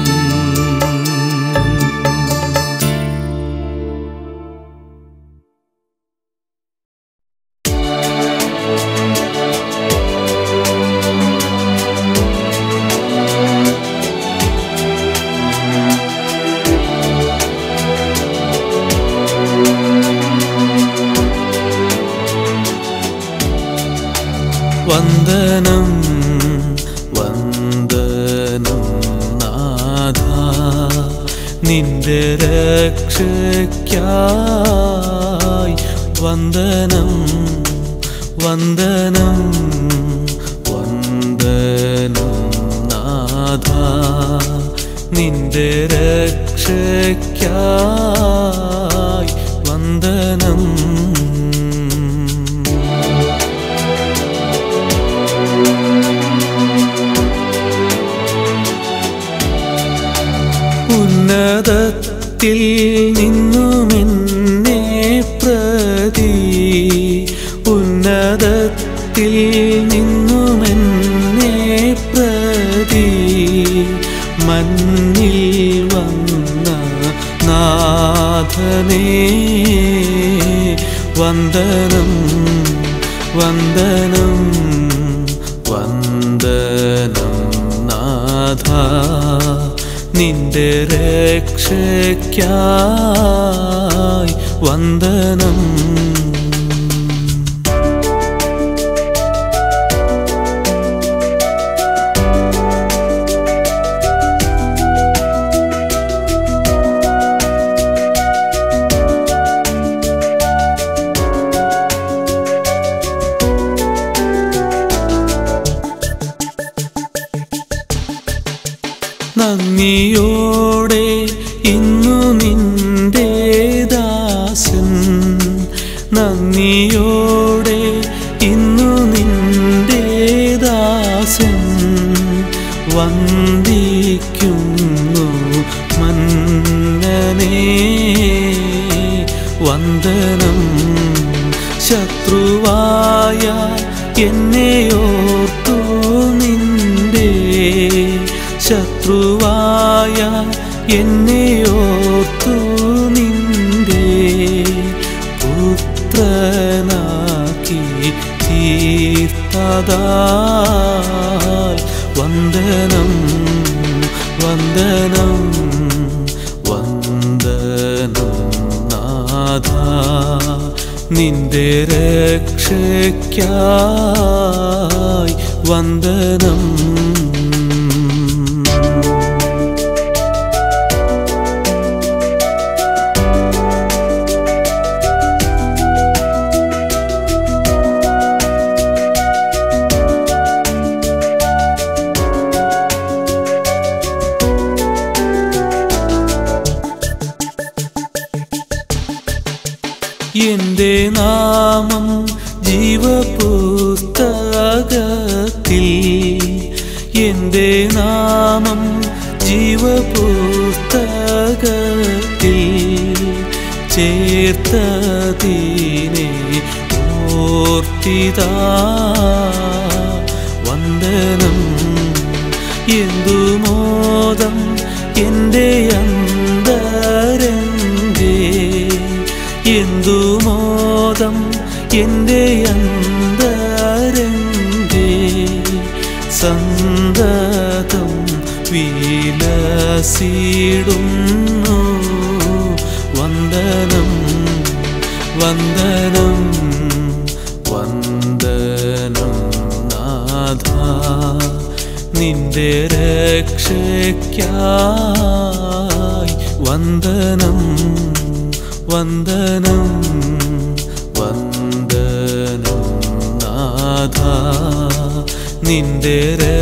വന്ദനം വന്ദനം നാഥ നിന്റെ രക്ഷയ്ക്കായി വന്ദനം വന്ദനം വന്ദനം നാഥ നിന്റെ രക്ഷയ്ക്കായി വന്ദനം ഉന്നതത്തിൽ നിന്നുമെന്നെ പ്രതി ഉന്നതത്തിൽ നിന്നുമെന്നെ പ്രതി മഞ്ഞിൽ വന്ന നാഥനേ വന്ദനം വന്ദനം വന്ദനം നാഥ നിന്റെ രക്ഷയ്ക്കായി വന്ദനം നന്ദിയോടെ ഇന്നു നിന്റെ ദാസൻ നന്ദിയോടെ ഇന്നു നിന്റെ ദാസൻ വന്ദിക്കുന്നു മന്നനേ വന്ദനം ശത്രുവായ എന്നെയോർത്തു നിന്റെ ശത്രുവായ എന്നെയോർത്തു നിന്റെ പുത്രനാക്കി തീർത്തതാൽ വന്ദനം വന്ദനം വന്ദനം നാഥ നിന്റെ രക്ഷയ്ക്കായി വന്ദനം എന്റെ നാമം ജീവപുസ്തകത്തിൽ എന്റെ നാമം ജീവപുസ്തകത്തിൽ ചേർത്തതിനെ ഓർത്തിതാ വന്ദനം എന്തു മോദം എൻ്റെ അന്തരംഗേ എന്തു മോദം എൻ്റെ അന്തരംഗേ സന്തതം വിലസിടുന്നു വന്ദനം വന്ദനം വന്ദനം നിന്റെ രക്ഷയ്ക്കായി വന്ദനം വന്ദനം വന്ദനം നാഥ നിന്റെ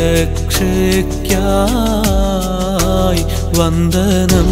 രക്ഷയ്ക്കായി വന്ദനം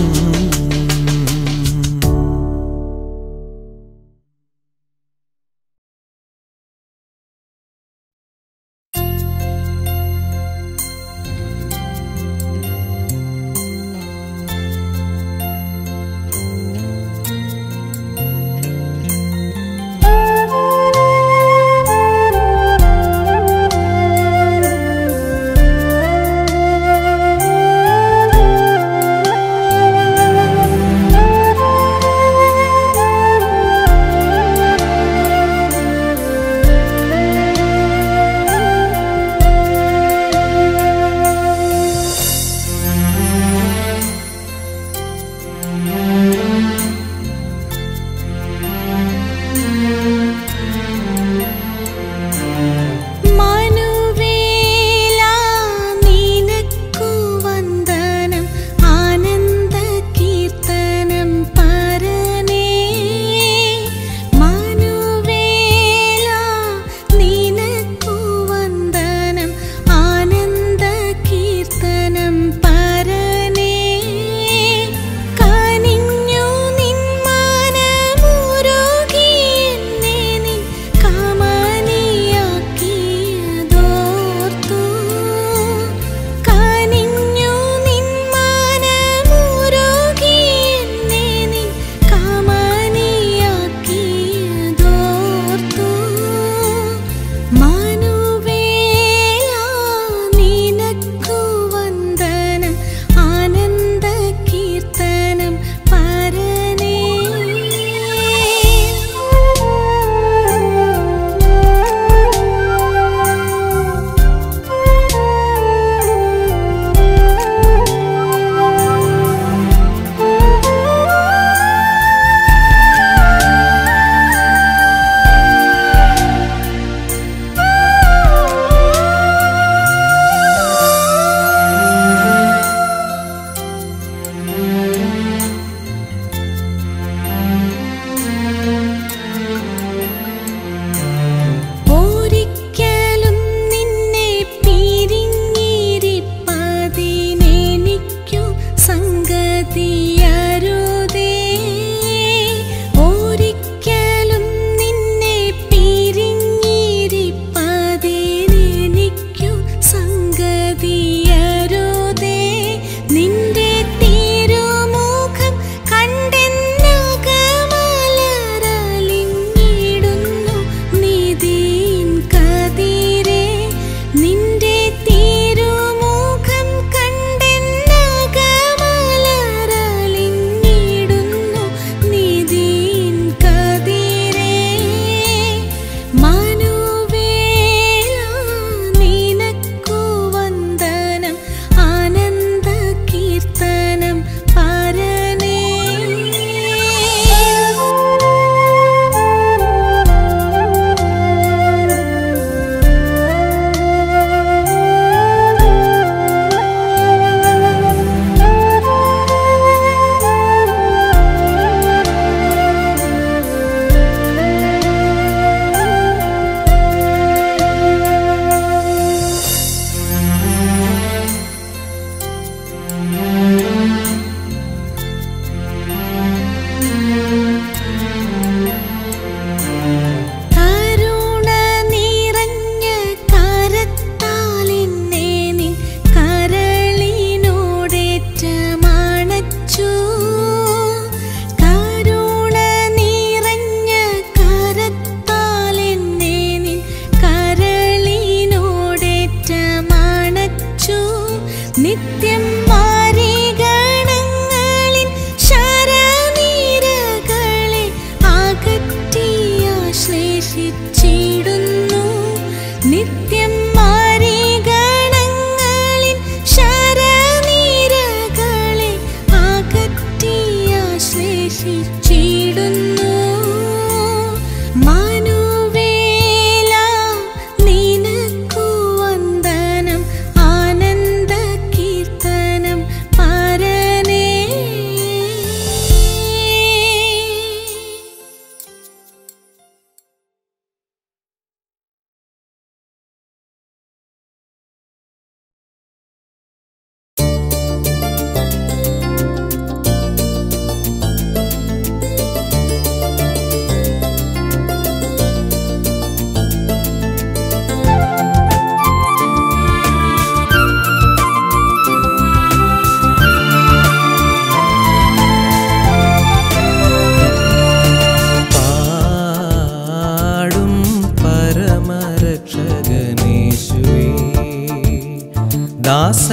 മനുവേല നിനക്കു വന്ദനം ആനന്ദ കീർത്തനം പരനേ മനുവേല നിനക്കു വന്ദനം ആനന്ദ കീർത്തനം പരനേ കനിഞ്ഞു നിൻ മനമുരുകി എന്നെ നിൻ കമനിയാക്കിയതോർത്തു കനിഞ്ഞു നിൻ മനമുരുകി എന്നെ നിൻ കമനിയാക്കിയതോർത്തു മനുവേല നിനക്കു വന്ദനം ആനന്ദ കീർത്തനം പരനേ ഒരിക്കലും നിന്നെ പിരിഞ്ഞിരിപ്പതിനെനിക്കു സംഗതിയരുതേ ഒരിക്കലും നിന്നെ പിരിഞ്ഞിരിപ്പതിനെനിക്കു സംഗതിയരുതേ നിന്റെ തിരുമുഖം കണ്ടെന്നകമലരലിഞ്ഞിടുന്നു നിധീൻ കതിരേ നിന്റെ തിരുമുഖം കണ്ടെന്നകമലരലിഞ്ഞിടുന്നു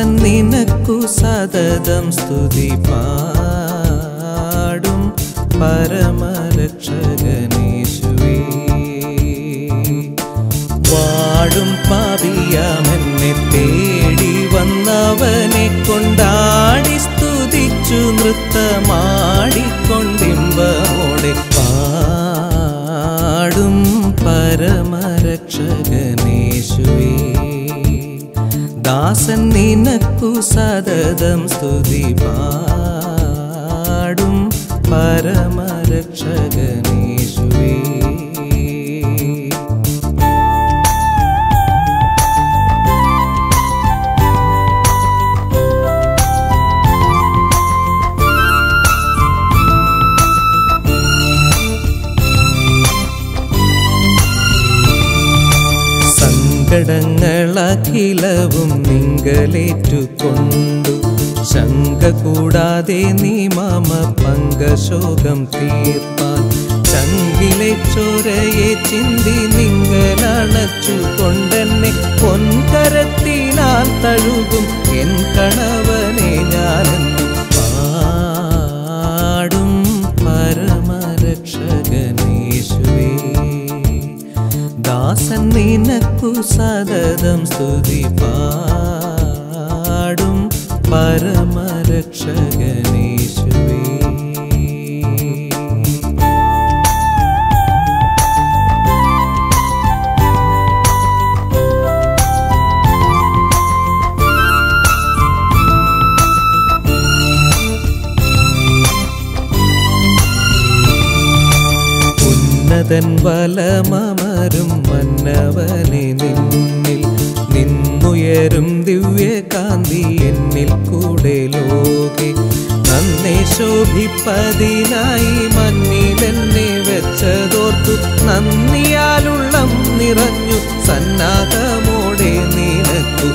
ദാസൻ നിനക്കു സതതം സ്തുതി പാടും പരമരക്ഷകനേശുവേ വാടും പാപിയാമെന്നെ തേടി വന്നവനെ കൊണ്ടാടി സ്തുതിച്ചു നൃത്തമാടിക്കൊണ്ടിമ്പമോടെ പാടും പരമരക്ഷകനേശുവേ ദാസൻ നിനക്കു സതതം സ്തുതി പാടും പരമരക്ഷകനേശുവേ സങ്കടങ്ങളഖിലവും നിങ്കലേറ്റുകൊണ്ടു ശങ്ക കൂടാതെ നീ മമ പങ്കശോകം തീർപ്പാൻ ചങ്കിലെ ചോരയെ ചിന്തി നിങ്ങളണച്ചു കൊണ്ടെന്നെ പൊൻകരത്തിനാൽ തഴുകും എൻ കണവനെ ഞാനെന്നു പാടും പരമരക്ഷകനേശുവേ ദാസൻ നിനക്കു സതതം സ്തുതി പാടും പരമരക്ഷകനേശുവേ ഉന്നതൻ വലമമരും മന്നവനെ നിന്നിൽ നിന്നുയരും ദിവ്യകാന്തി എന്നിൽ കൂടെ ലോകെ നന്നെ ശോഭിപ്പതിനായി മണ്ണിലെന്നെ വെച്ചതോർത്തു നന്ദിയാലുള്ളം നിറഞ്ഞു സന്നാഹമോടെ നിനക്കു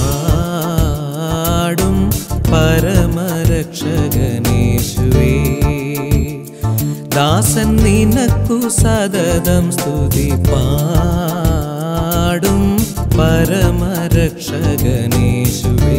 പാടും പരമരക്ഷകനേശുവേ ദാസൻ നിനക്കു സതതം സ്തുതി പാടും പരമരക്ഷകനേശുവേ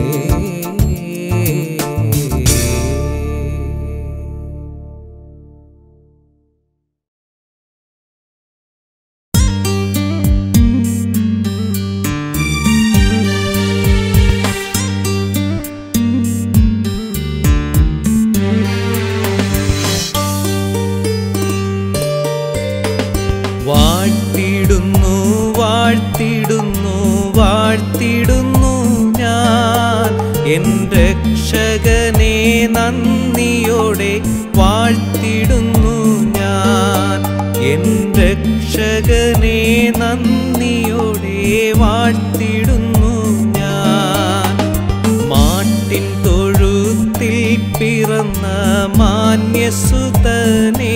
വാഴ്ത്തിടുന്നു വാഴ്ത്തിടുന്നു വാഴ്ത്തിടുന്നു ഞാൻ എൻ രക്ഷകനെ നന്ദിയോടെ വാഴ്ത്തിടുന്നു ഞാൻ എൻ രക്ഷകനെ നന്ദിയോടെ വാഴ്ത്തിടുന്നു ഞാൻ മാട്ടിൻ തൊഴുത്തിൽ പിറന്ന മാന്യസുതനേ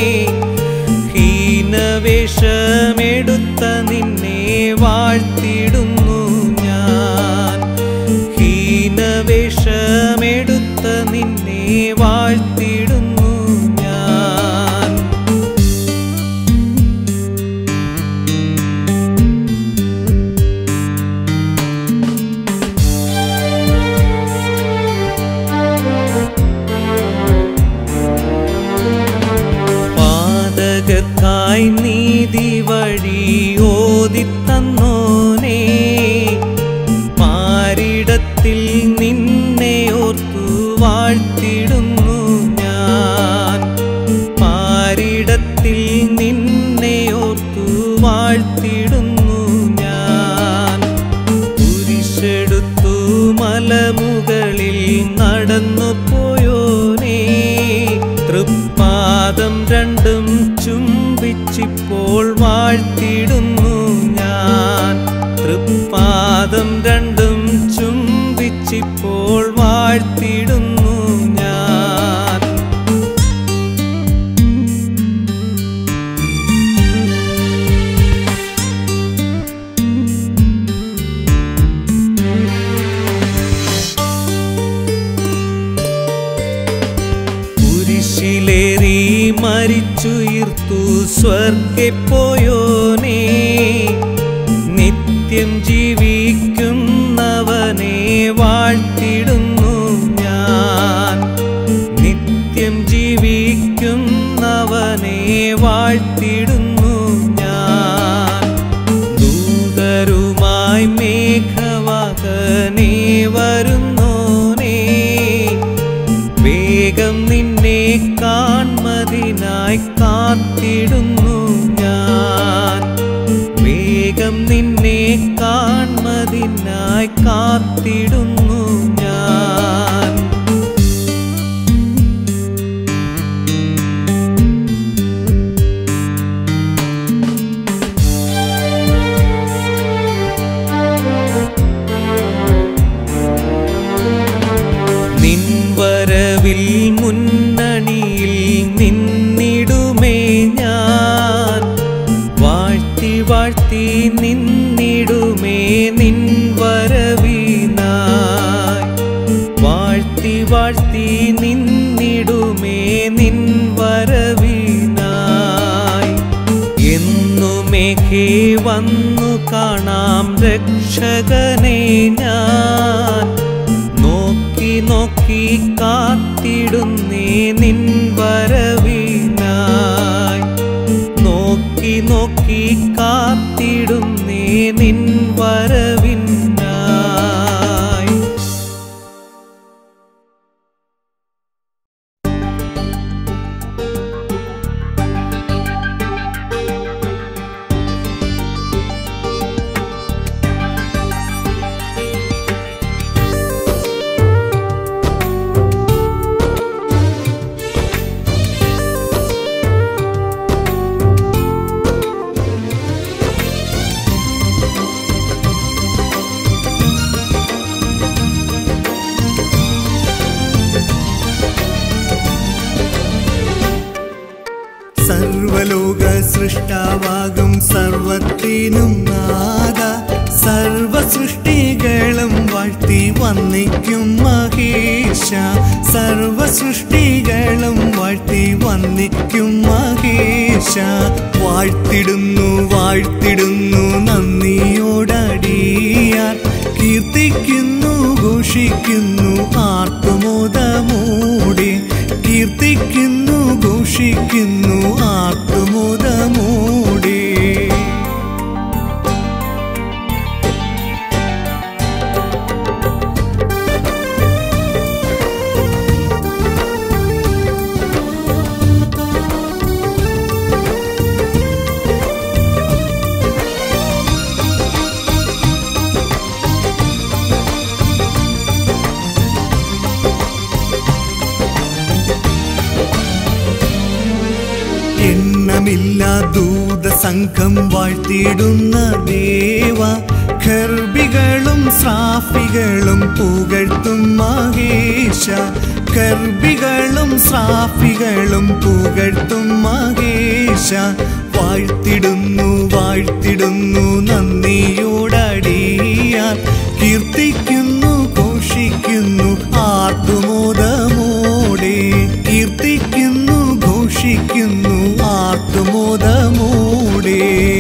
ഹീനവേഷമെടുത്ത നിന്നെ വാഴ്ത്തിടുന്നു ഞാൻ ഹീനവേഷമെടുത്ത നിന്നെ വാഴ്ത്തിടുന്നു ഞാൻ പാതകർക്കായി നീതി വഴി ഓതിത്തന്നോനേ പാരിടത്തിൽ നിന്നെ ഓർത്തു വാഴ്ത്തിടുന്നു ഞാൻ പാരിടത്തിൽ നിന്നെ ഓർത്തു വാഴ്ത്തിടുന്നു ഞാൻ കുരിശെടുത്തു മലമുകളിൽ നടന്നു പോയോനേ തൃപ്പാദം രണ്ടും ചുംബിച്ചിപ്പോൾ വാഴ്ത്തിടുന്നു ഞാൻ തൃപ്പാദം രണ്ടും ചുംബിച്ചിപ്പോൾ വാഴ്ത്തിടുന്നു ഞാൻ കുരിശിലേറി മരിച്ചുയർത്തു സ്വർഗെ പോയോനേ നിത്യം ജീവിക്കുന്നവനെ വാഴ്ത്തി നിത്യം ജീവിക്കുന്നവനെ വാഴ്ത്തിടുന്നു ഞാൻ ദൂതരുമായി മേഘവാഹനേ വരുന്നോനേ വേഗം നിന്നെ കാൺമതിനായി കാത്തിടുന്നു ഞാൻ വേഗം നിന്നെ കാൺമതിനായി കാത്തിടുന്നു ഞാൻ നിൻ വരവിൽ മുന്നണിയിൽ നിന്നിടുമേ ഞാൻ വാഴ്ത്തി വാഴ്ത്തി നിന്നിടുമേ നിൻ വരവിനായി വാഴ്ത്തി വാഴ്ത്തി നിന്നിടുമേ നിൻ വരവിനായി എന്നുമേഘേ വന്നു കാണാം രക്ഷകനെ ഞാൻ നോക്കി നോക്കി കാത്തിടുന്നേ നിൻ വരവിനായി നോക്കി നോക്കി കാത്തിടുന്നേ നിൻ വരവിനായി സർവലോക സൃഷ്ടാവാകും സർവത്തിനും നാദ സർവ സൃഷ്ടികളും വാഴ്ത്തി വന്നിക്കും മഹേശ സർവ സൃഷ്ടികളും വാഴ്ത്തി വന്നിക്കും മഹേശ വാഴ്ത്തിടുന്നു വാഴ്ത്തിടുന്നു നന്ദിയോടടിയാർ കീർത്തിക്കുന്നു ഘോഷിക്കുന്നു ആർത്തുമോദമൂടി കീർത്തിക്കുന്നു ഘോഷിക്കുന്നു ആർത്തുമോദമൂടി എണ്ണമില്ല ദൂതസംഘം വാഴ്ത്തിയിടുന്ന ദേവ ഗർഭികളും ശ്രാഫികളും പുകഴ്ത്തും മഹേശ ഗർഭികളും ശ്രാഫികളും പുകഴ്ത്തും മഹേശ വാഴ്ത്തിടുന്നു വാഴ്ത്തിടുന്നു നന്ദിയോടടിയാൽ കീർത്തിക്കുന്നു ഘോഷിക്കുന്നു ആർത്തുമോദമോടെ കീർത്തിക്കുന്നു ഘോഷിക്കുന്നു ആർത്തുമോദമോടെ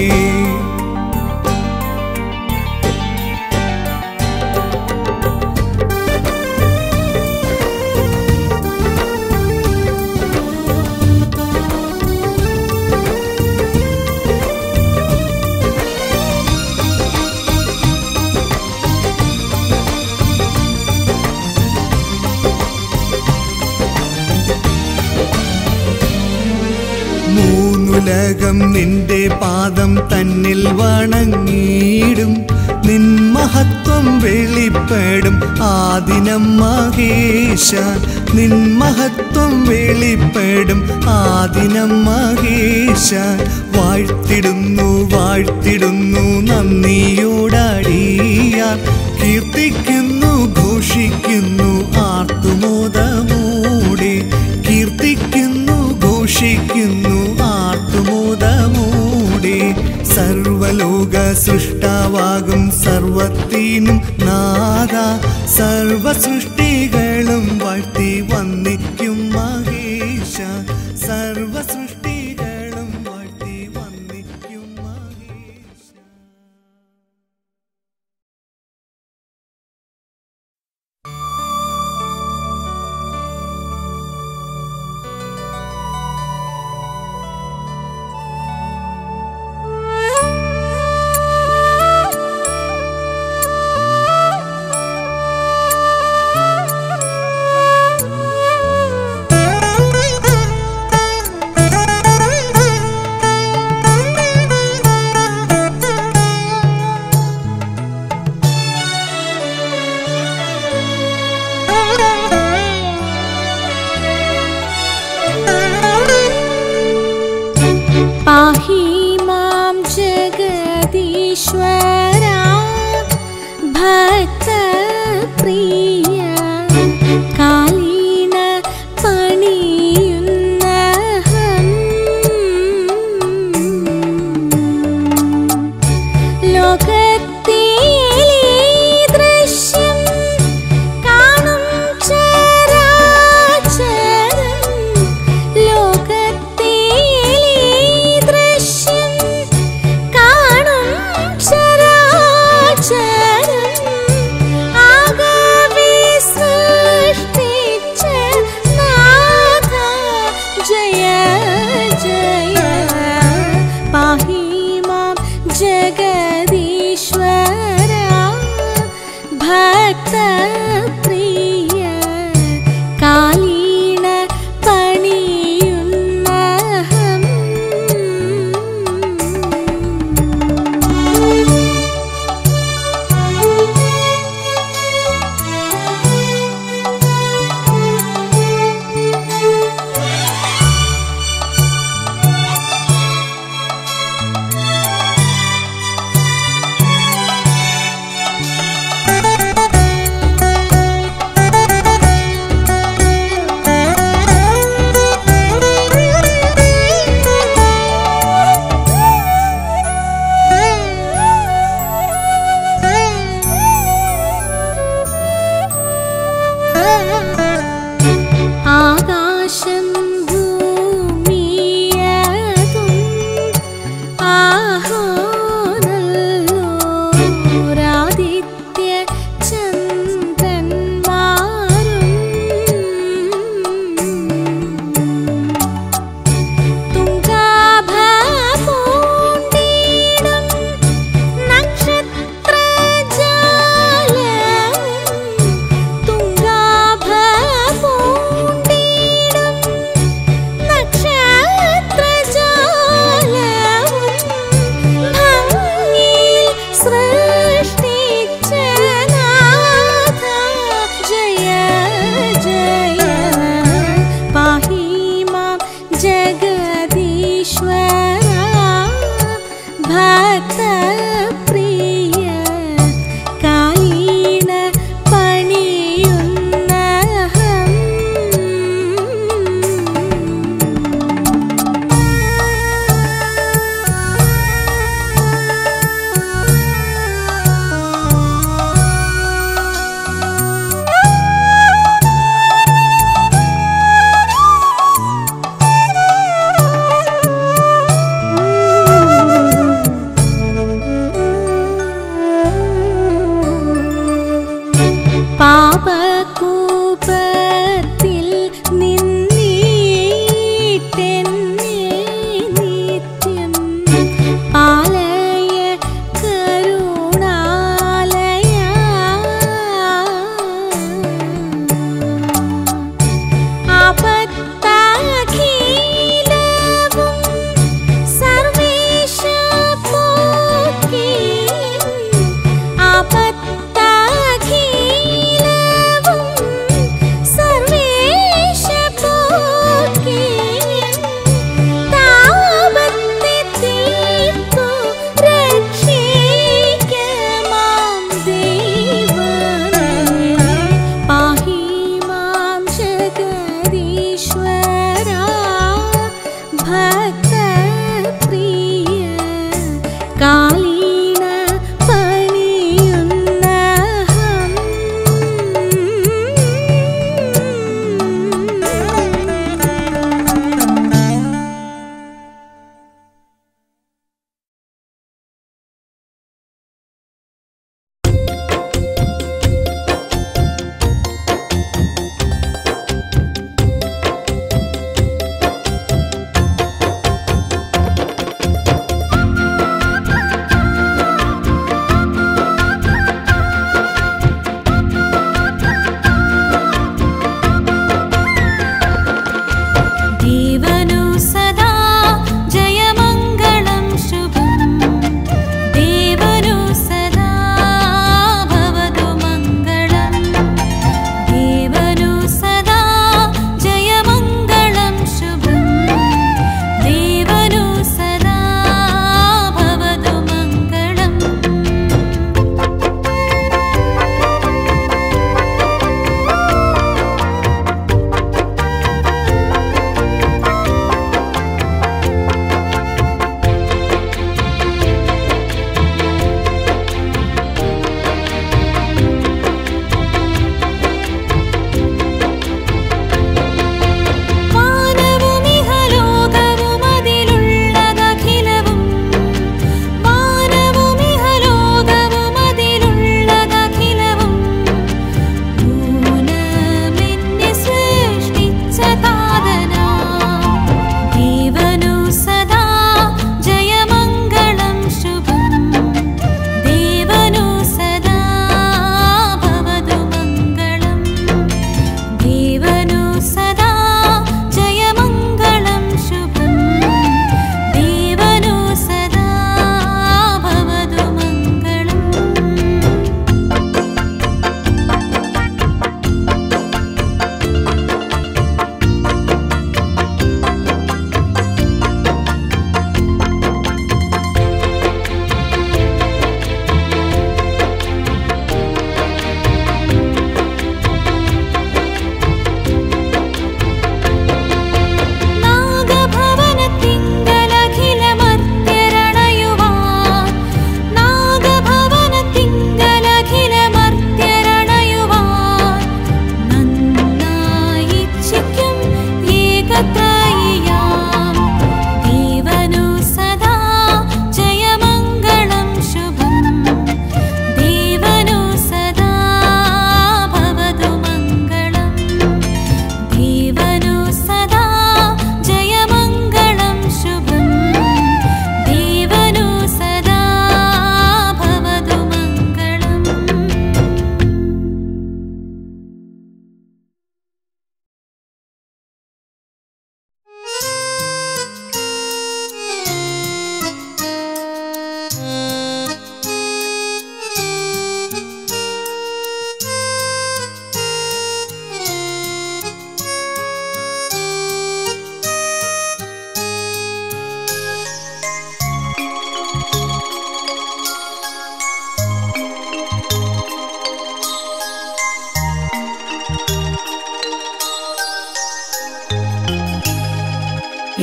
മൂന്നുലകം നിന്റെ പാദം തന്നിൽ വണങ്ങിയിടും നിൻ മഹത്വം വെളിപ്പെടും ആദിനം മഹേശ നിൻ മഹത്വം വെളിപ്പെടും ആദിനം മഹേശ വാഴ്ത്തിടുന്നു വാഴ്ത്തിടുന്നു നന്ദിയോടടിയാൽ കീർത്തിക്കുന്നു ഘോഷിക്കുന്നു ആർത്തുമോദമൂടെ കീർത്തിക്കുന്നു ഘോഷിക്കുന്നു ആർത്തുമോദമൂടെ സർവലോക സൃഷ്ടാവാകും സർവത്തിനും നാദ സർവ സൃഷ്ടികളും വാഴ്ത്തി വന്നിക്കും മഹേശ സർവ സൃഷ്ടികളും വാഴ്ത്തി വന്നിക്കും മഹേശ पाहि मां जगदीश्वरा भक्तप्रिय कालीन पणियुन्नहम् ലോകത്തേലീ ദൃശ്യം കാണും ചരാചരം ലോകത്തേലീ ദൃശ്യം കാണും ചരാചരം ആകവേ സൃഷ്ടിച്ച നാഥ ജയ ജയ പാഹി മാം ജഗദീശ്വര ഭക്തപ്രിയ കാലീണ പണിയുന്നഹം ആകാശം ഭൂമിയതും ആഹോനല്ലോരാദിത്യ ചന്ദ്രന്മാരും തുങ്കാഭൂണ്ടീടും നക്ഷത്രജാലവും തുങ്കാഭൂണ്ടീടും നക്ഷത്രജാലവും ഭംഗിയിൽ സൃഷ്ടിച്ച നാഥ ജയ ജയ പാഹി മാം ജഗദീശ്വര ഭക്തപ്രിയ കാലീണ പണിയുന്നഹം പാപകൂപത്തിൽ നിന്നീട്ടെന്നെ നിത്യം പാലയ കരുണാലയ ആപത്തഖിലവും സർവേശ പോക്കിയും ആപത്തഖിലവും സർവേശ പോക്കിയും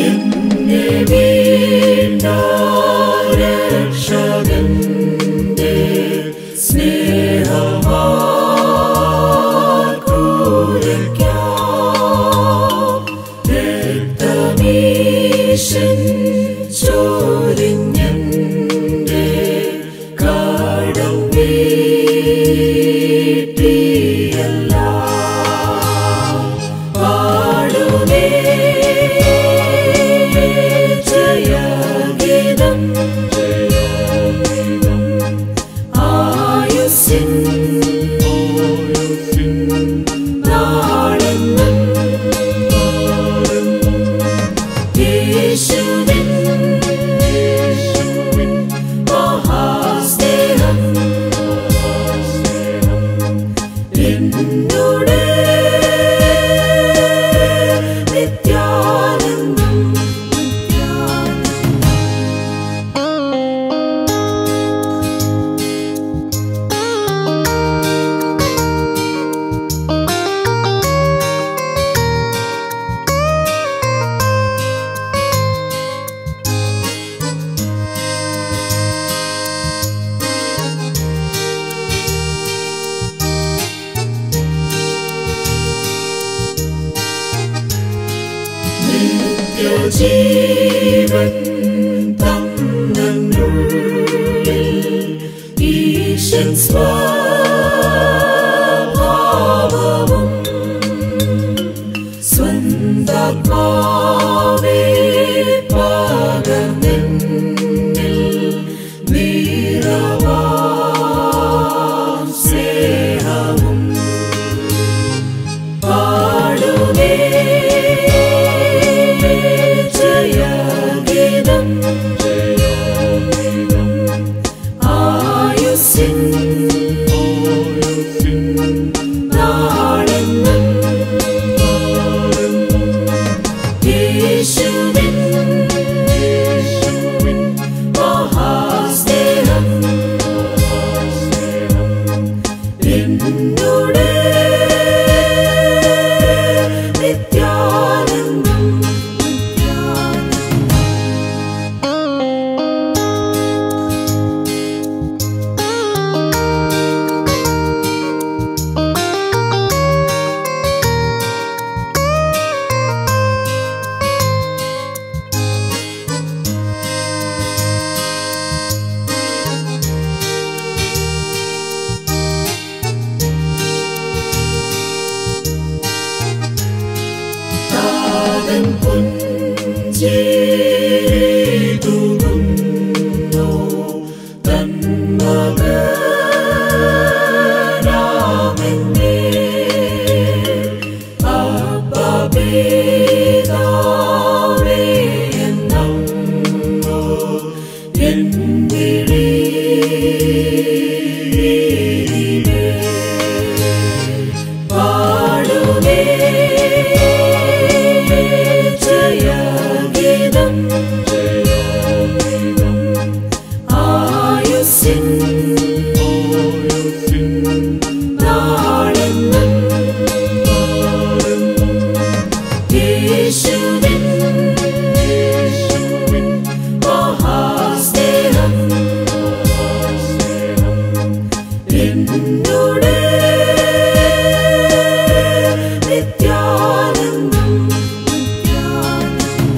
എന്നെ വീണ്ട രക്ഷകന്റെ സ്നേഹമാർക്കൂരയ്ക്കാം രക്തമീശൻ ചോരിഞ്ഞന്റെ കാടം വീട്ടിയെല്ലാം പാടുമേ ജയഗീതം ആയുസ്സിൻ നാളെന്നും യേശുവിൻ മഹാസ്നേഹം എന്നോട് നിത്യാനന്ദം നിത്യാനന്ദം നിത്യജീവൻ തന്നുള്ളിൽ ഈശൻ സ്വഭാവവും സ്വന്താത്മാവേ പകർന്നിൽ നീരവാം സ്നേഹവും പാടുമേ ജയഗീതം ആയുസ്സിൻ നാളെന്നും യേശുവിൻ മഹാസ്നേഹം എന്നോട് നിത്യാനന്ദം നിത്യാനന്ദം താതൻ പുഞ്ചേതുകുന്നു തന്മകനാമെന്നേ അപ്പഭേദാവേ എന്നങ്ങോ എന്നിടേ പാടുമേ ജയഗീതം ആയുസ്സിൻ നാളെന്നും യേശുവിൻ മഹാസ്നേഹം എന്നോട് നിത്യാനന്ദം നിത്യാനന്ദം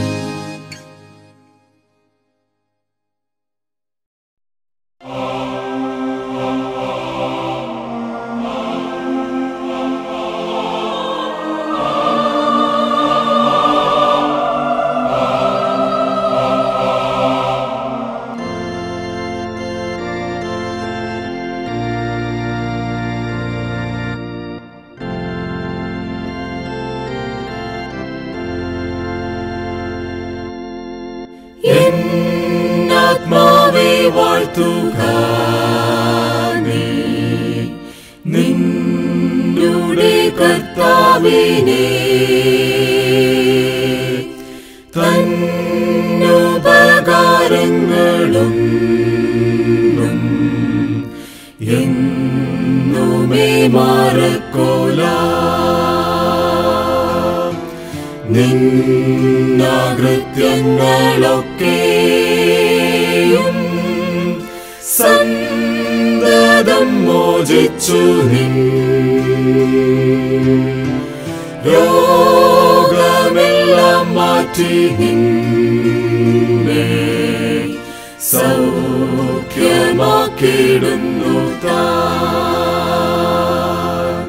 എന്നാത്മാവേ വാഴ്ത്തുക നീ നിന്നുടെ കർത്താവിനെ തന്നുപകാരങ്ങളും എന്നുമേ മാറക്കോല നിന്നാകൃത്യങ്ങളൊക്കെയും സന്തതം മോചിച്ചു നിൻ രോഗമെല്ലാം മാറ്റി നിന്നെ സൗഖ്യമാക്കിയിടുന്നു താൻ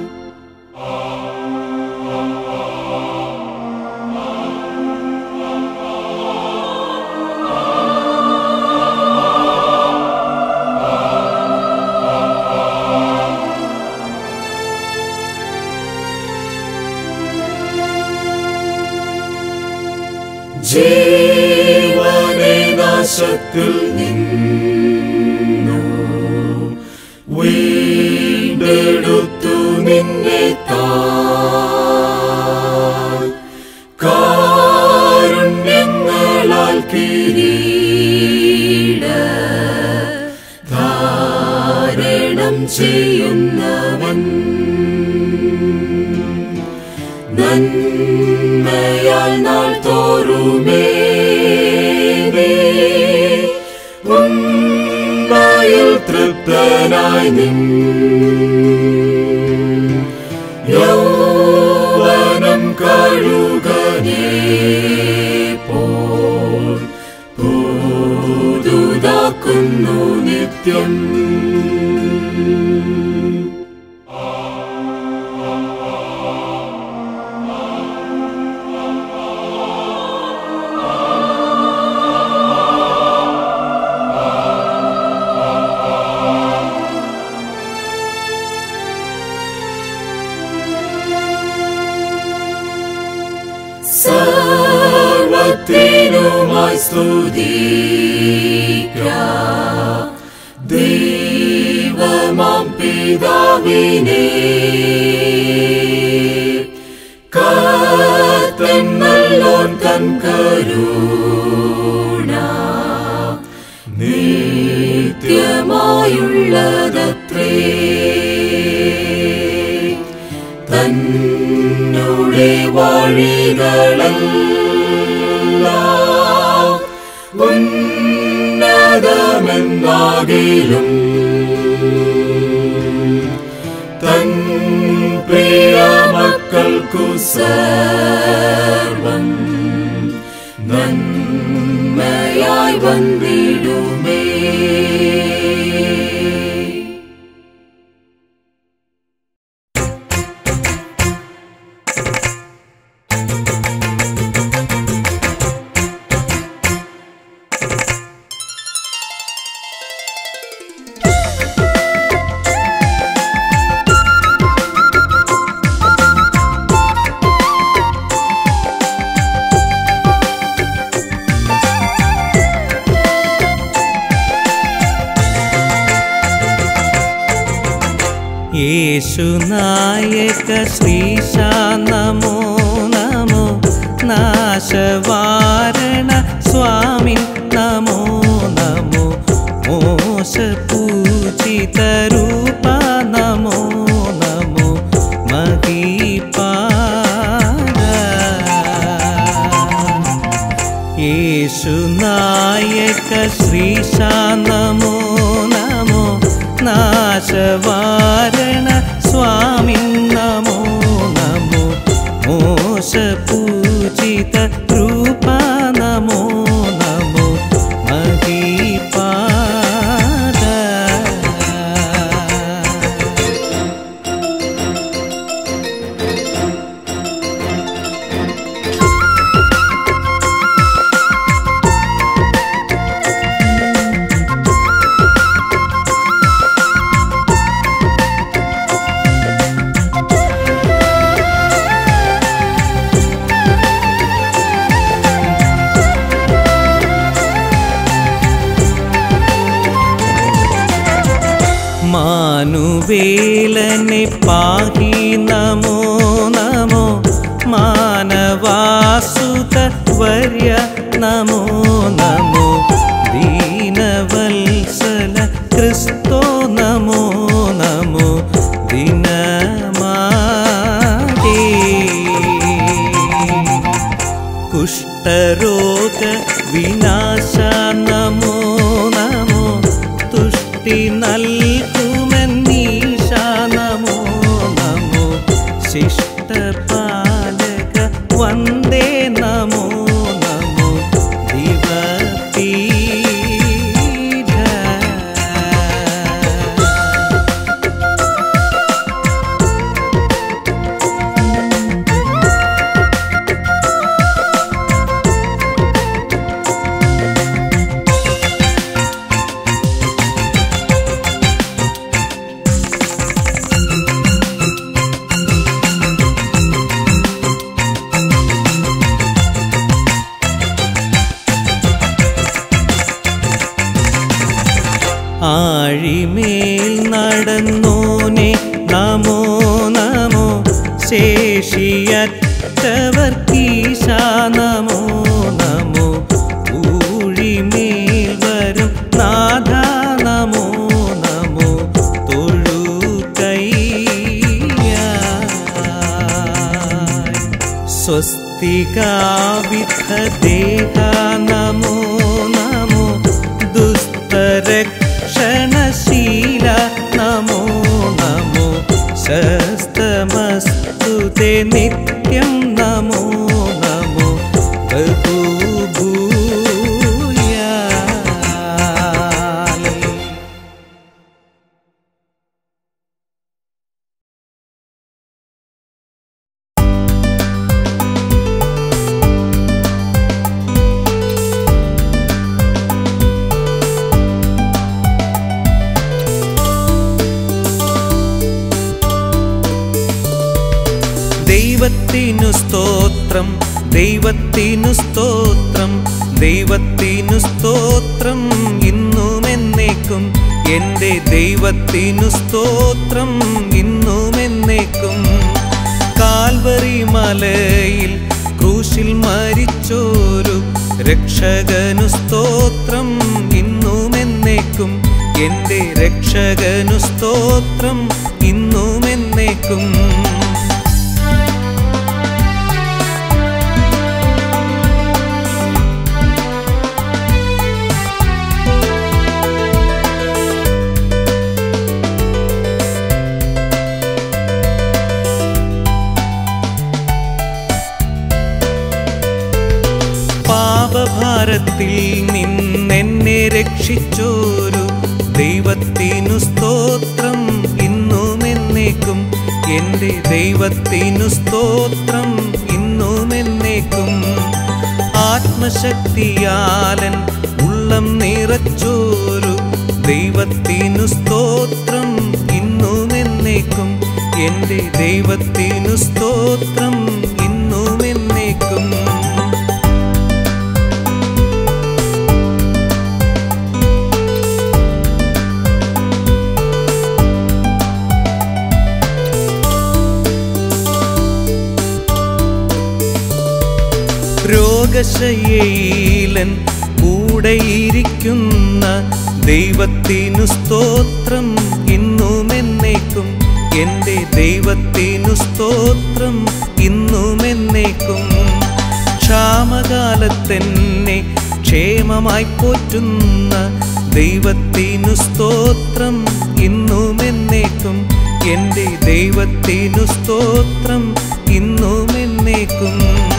ജീവനെ നാശത്തിൽ നിന്നു വീണ്ടെടുത്തു നിന്നെ താൻ കാരുണ്യങ്ങളാൽ കിരീട ധാരണം ചെയ്യുന്നവൻ നന്മയാൽ നാൾ തോറുമേ നീ ഉന്മയിൽ തൃപ്തനായി നിൻ യൗവനം കഴുകനേ പോൽ പുതുതാക്കുന്നു നിത്യം സർവത്തിനുമായി സ്തുതിക്ക ദൈവമാം പിതാവിനെ കർത്തൻ നല്ലോൻ തൻ കരുണ നിത്യമായുള്ളതത്രേ തന്നുടെ വഴികളെല്ലാം ഉന്നതമെന്നാകിലും തൻ പ്രിയ മക്കൾക്കു സർവം നന്മയായി വന്നിടുമേ യേശുനായക ശ്രീശ നമോ നമോ നാശവാരണ സ്വാമി നമോ നമോ മോശ പൂജിത രൂപ നമോ നമോ മഹീപാദ യേശുനായക ശ്രീശ നമോ നമോ നാശവാരണ സ്വാമി നമോ നമോ മോശ പൂജിത രൂപ നമോ നമോ മഹീപാദ മാനുവേലനെ പാഹി നമോ നമോ മാനവാസുത വര്യ നമോ നമോ ദീനവത്സല ക്രിസ്തോ നമോ നമോ ദിനമാകേ കുഷ്ഠരോഗ വിനാശ നമോ നമോ തുഷ്ടി നൽകുമെന്നീശ നമോ നമോ ശിഷ്ടപാലക വന്ദേ നമോ നമോ ദിവപീഠ ആഴിമേൽ നടന്നോനെ നമോ നമോ ശേഷിയറ്റവർക്കീശ നമോ നമോ ഊഴിമേൽ വരും നാഥ നമോ നമോ തൊഴുകൈയായി സ്വസ്തികാവിധദേഹ നമോ നമോ ദുസ്തരക്ഷണശീല നമോ നമോ ശസ്തമസ്തുതേ നിത്യം നമോ നമോ ബഹുഭൂയാ ദൈവത്തിനു സ്തോത്രം ദൈവത്തിനു സ്തോത്രം ദൈവത്തിനു സ്തോത്രം ഇന്നും എന്നേക്കും എൻ്റെ ദൈവത്തിനു സ്തോത്രം ഇന്നും എന്നേക്കും കാൽവറി മലയിൽ ക്രൂശിൽ മരിച്ചോരു രക്ഷകനു സ്തോത്രം ഇന്നും എന്നേക്കും എൻ്റെ രക്ഷകനു സ്തോത്രം ഇന്നും എന്നേക്കും പാപഭാരത്തിൽ നിന്നെന്നെ രക്ഷിച്ചോരു ദൈവത്തിനു സ്തോത്രം ഇന്നും എന്നേക്കും എൻ്റെ ദൈവത്തിനു സ്തോത്രം ഇന്നും എന്നേക്കും ആത്മശക്തിയാലൻ ഉള്ളം നിറച്ചോരു ദൈവത്തിനു സ്തോത്രം ഇന്നും എന്നേക്കും എൻ്റെ ദൈവത്തിനു സ്തോത്രം ഇന്നും എന്നേക്കും രോഗശയ്യയിലൻ കൂടെയിരിക്കുന്ന ദൈവത്തിനു സ്തോത്രം ഇന്നും എന്നേക്കും എൻ്റെ ദൈവത്തിനു സ്തോത്രം ഇന്നും എന്നേക്കും ക്ഷാമകാലത്തെന്നെ ക്ഷേമമായി പോറ്റുന്ന ദൈവത്തിനു സ്തോത്രം ഇന്നും എന്നേക്കും എൻ്റെ ദൈവത്തിനു സ്തോത്രം ഇന്നും എന്നേക്കും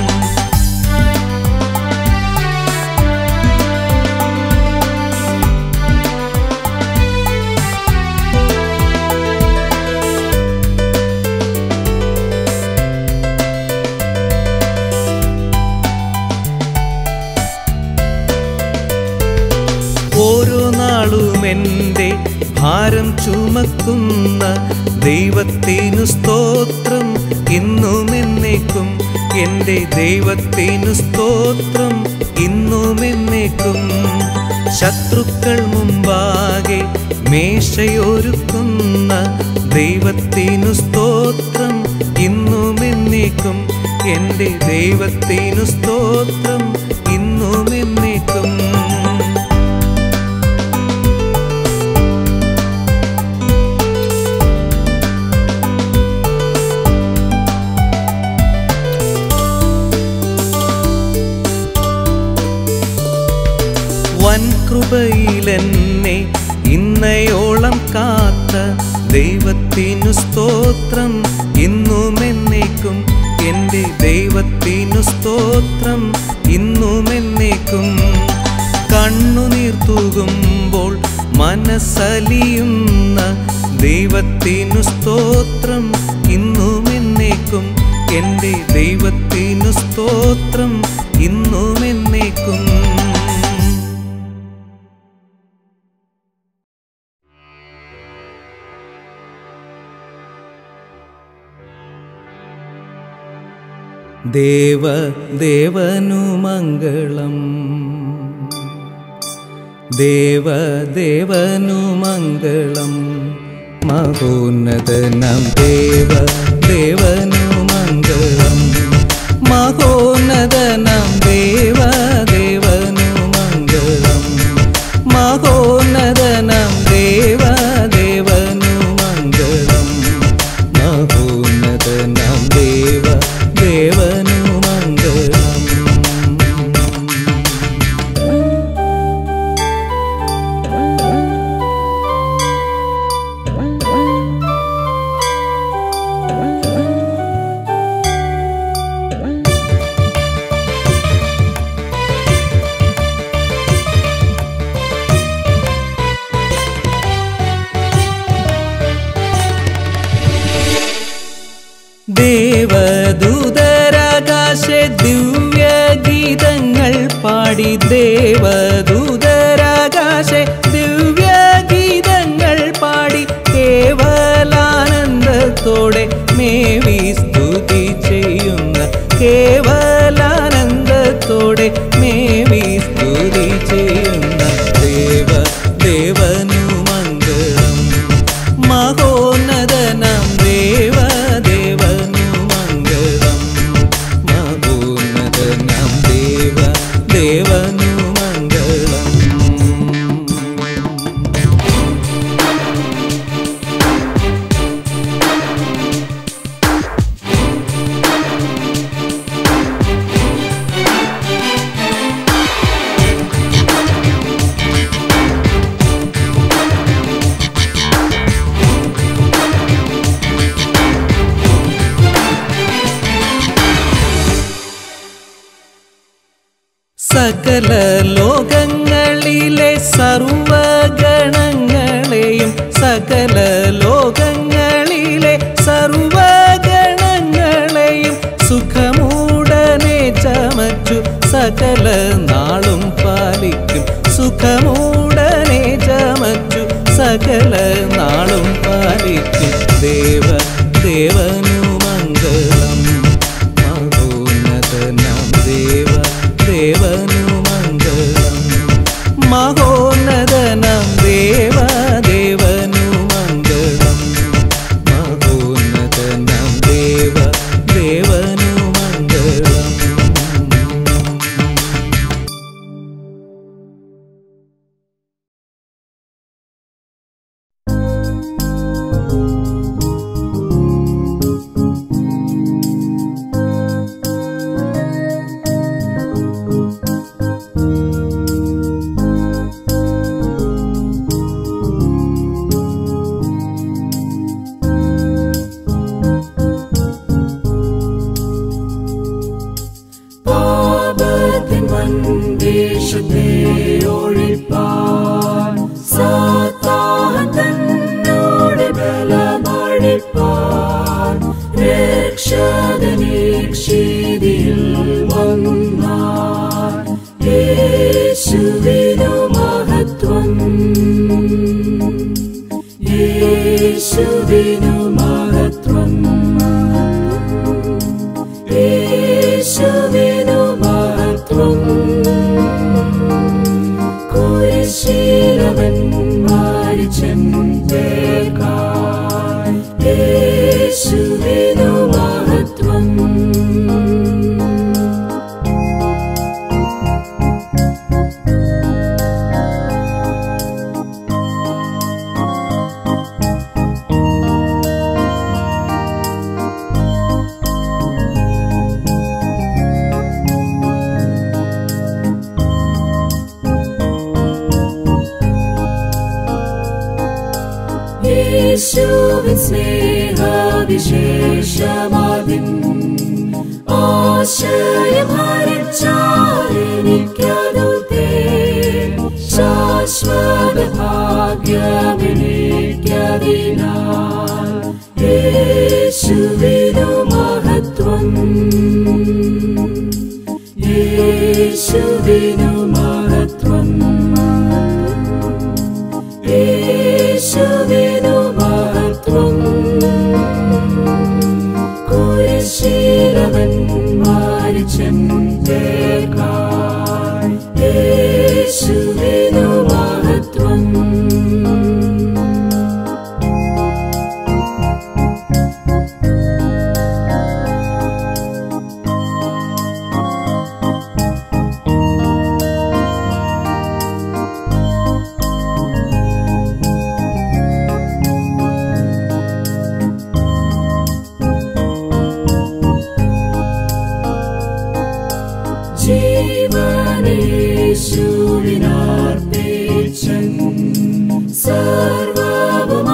ഓരോ നാളും എൻ്റെ ഭാരം ചുമക്കുന്ന ദൈവത്തിനു സ്തോത്രം ഇന്നും എന്നേക്കും എൻ്റെ ദൈവത്തിനു സ്തോത്രം ഇന്നും എന്നേക്കും ശത്രുക്കൾ മുമ്പാകെ മേശയൊരുക്കുന്ന ദൈവത്തിനു സ്തോത്രം ഇന്നും എന്നേക്കും എൻ്റെ ദൈവത്തിനു സ്തോത്രം ഇന്നും എന്നേക്കും കൃപയിലെന്നെ ഇന്നയോളം കാത്ത ദൈവത്തിനു സ്തോത്രം ഇന്നും എന്നേക്കും എൻ്റെ ദൈവത്തിനു സ്തോത്രം ഇന്നും എന്നേക്കും കണ്ണുനീർ തൂകുമ്പോൾ മനസ്സലിയുന്ന ദൈവത്തിനു സ്തോത്രം ഇന്നും എന്നേക്കും എൻ്റെ ദൈവത്തിനു സ്തോത്രം ഇന്നും എന്നേക്കും ദേവ ദേവനു മംഗളം ദേവ ദേവനു മംഗളം മഹോന്നതനം ദേവ ദേവനു മംഗളം മഹോന്നതനം ദേവ ദേവനു മംഗളം മഹോന്നതനം ദേവ ദേവനു മംഗളം മഹോന്നതനം ദേവ ദേവനു മംഗളം ദേവദൂതരാകാശെ ദിവ്യഗീതങ്ങൾ പാടി ദേവദൂതരാകാശെ ദിവ്യഗീതങ്ങൾ പാടി കേവലാനന്ദത്തോടെ മേവി സ്തുതി ചെയ്യുന്ന കേവലാനന്ദത്തോടെ മേവി സ്തുതി ചെയ്യുന്ന ദേവ ദേവനു മംഗളം മഹോന്നതനം ദേവ ദേവനു മംഗളം മഹോന്നതനം ദേവ ദേവനു മംഗളം സകല ലോകങ്ങളിലെ സർവഗണങ്ങളെയും സകല ലോകങ്ങളിലെ സർവഗണങ്ങളെയും സുഖമൂടനെ ചമച്ചു സകല നാളും പാലിക്കും സുഖമൂടനെ ചമച്ചു സകല നാളും പാലിക്കും ദേവ ദേവനു മംഗളം മഹോന്നതനാം ദേവ ദേവനു മംഗളം മഹോന്നതനാം ദേവ ദേവനു മംഗളം മഹോന്നതനാം ദേവ ദേവനു മംഗളം പാപത്തിൻ വൻദേശത്തെ ഒഴിപ്പാൻ സാത്താൻ തന്നോട് ബലമഴിപ്പാൻ രക്ഷകനീക്ഷിതിയിൽ വന്നാൻ യേശുവിനു മഹത്വം യേശുവിനു മഹത്വം യേശുവിനു മഹത്വം കുരിശ യേശുവിൻ സ്നേഹവിശേഷമാതിൻ ആശയം ഹരിച്ചാലെനിക്കതു തേ ശാശ്വത ഭാഗ്യമെനിക്കതിനാൽ യേശുവിനു മഹത്വം യേശുവിനു മഹത്വം യേശുവിനു മഹത്വം കുരിശിലവൻ മരിച്ചെന്തേക്കാൾ യേശുവിനു മഹത്വം ജീവനേശുവിനാർപ്പിച്ചൻ സർവവും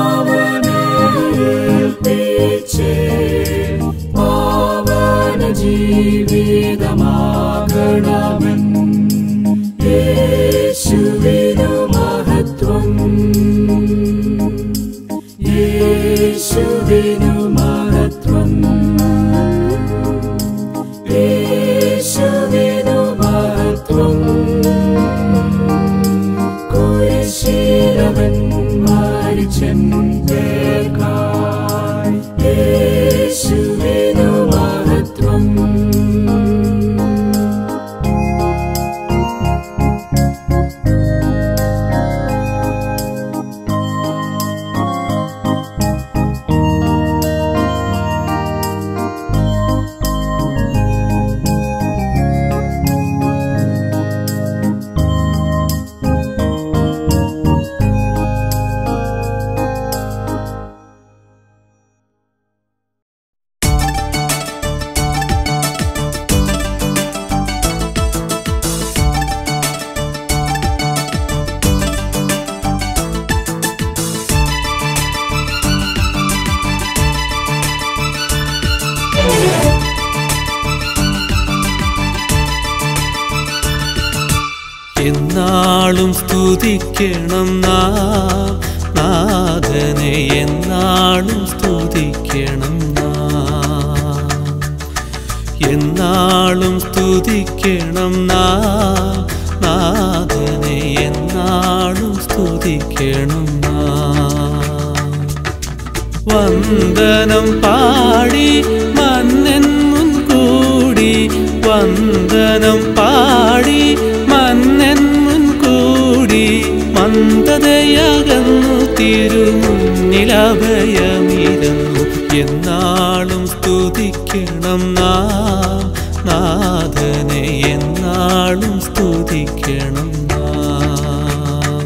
അവനേൽപ്പിച്ചേ പാവന ജീവിതമാകണമൻ യേശുവിനു മഹത്വം യേശുവിനു മഹത്വം യേശുവിനു മഹത്വം കുരിശിലവൻ മരിച്ചെന്തേക്കാൾ യേശുവിനു മഹത്വം എന്നാളും സ്തുതിക്കണം നാം നാഥനെ എന്നാളും സ്തുതിക്കണം നാം എന്നാളും സ്തുതിക്കണം നാം നാഥനെ എന്നാളും സ്തുതിക്കണം നാം വന്ദനം പാടി മന്നൻ മുൻകൂടി വന്ദനം പാടി മന്നൻ മുൻകൂടി മന്ദതയകന്നു തിരുമുന്നിലഭയമിരുന്നു എന്നാളും സ്തുതിക്കണം നാം നാഥനെ എന്നാളും സ്തുതിക്കണം നാം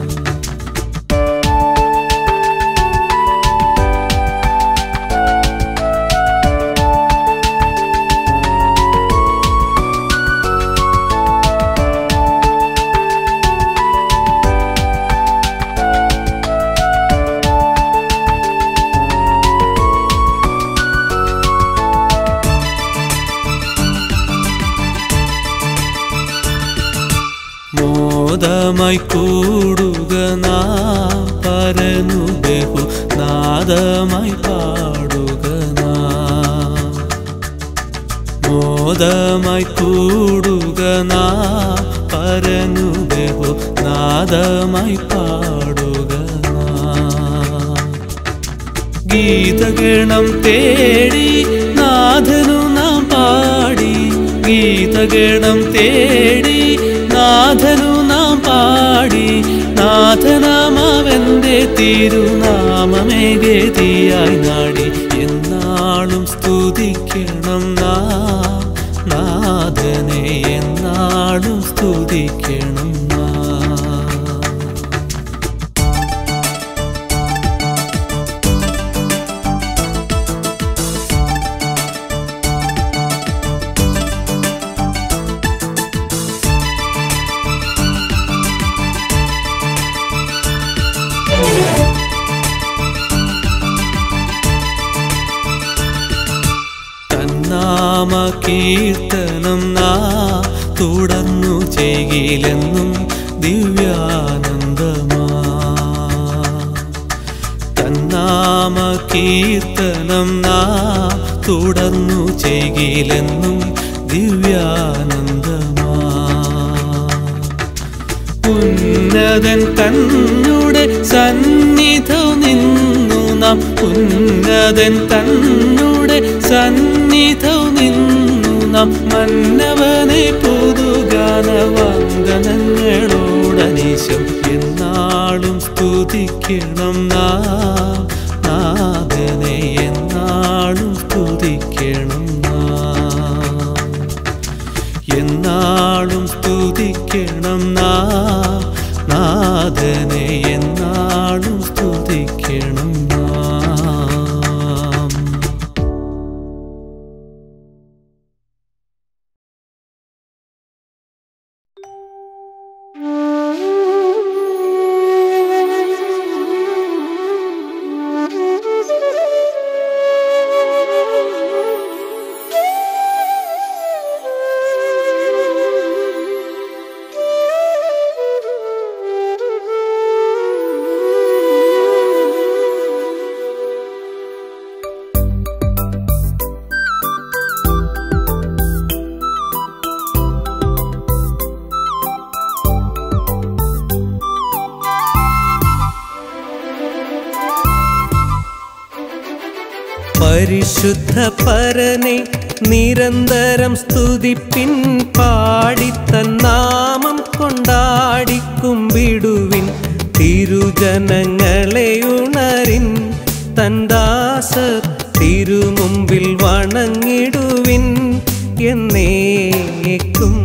മോദമായി കൂടുക നാം പരനു ബഹു നാദമായി പാടുക നാം മോദമായി കൂടുക നാം പരനു ബഹു നാദമായി പാടുക നാം ഗീതഗണം തേടി നാഥനു നാം പാടി ഗീതഗണം തേടി നാഥനു നാം പാടി നാഥനാമാവെന്റെ തിരുനാമമേ ഗതിയായി നാടി എന്നാളും സ്തുതിക്കണം നാം നാഥനെ എന്നാളും സ്തുതിക്കണം നാം കീർത്തനം നാ തുടർന്നു ചെയ്യിലെന്നും ദിവ്യാനന്ദമാ തന്നാമ കീർത്തനം നാ തുടർന്നു ചെയ്യിലെന്നും ദിവ്യാനന്ദമാ ഉന്നതൻ തന്നുടെ സന്നിധം നിന്നു നാം ഉന്നതൻ തന്നുടെ സന്നിധം നിന്നു നാം മന്നവനെ പുതുഗാന വന്ദനങ്ങളോടനീശം എന്നാളും സ്തുതിക്കണം നാ നാഥനെ എന്നാളും സ്തുതിക്കണം നാ എന്നാളും സ്തുതിക്കണം നാ നാഥനെ എന്നാളും സ്തുതിക്കണം നാം പരിശുദ്ധ പരനെ നിരന്തരം സ്തുതിപ്പിൻ പാടിത്തന്നാമം കൊണ്ടാടിക്കുമ്പിടുവിൻ തിരുജനങ്ങളെ ഉണരിൻ തന്ദാസർ തിരുമുമ്പിൽ വണങ്ങിടുവിൻ എന്നേക്കും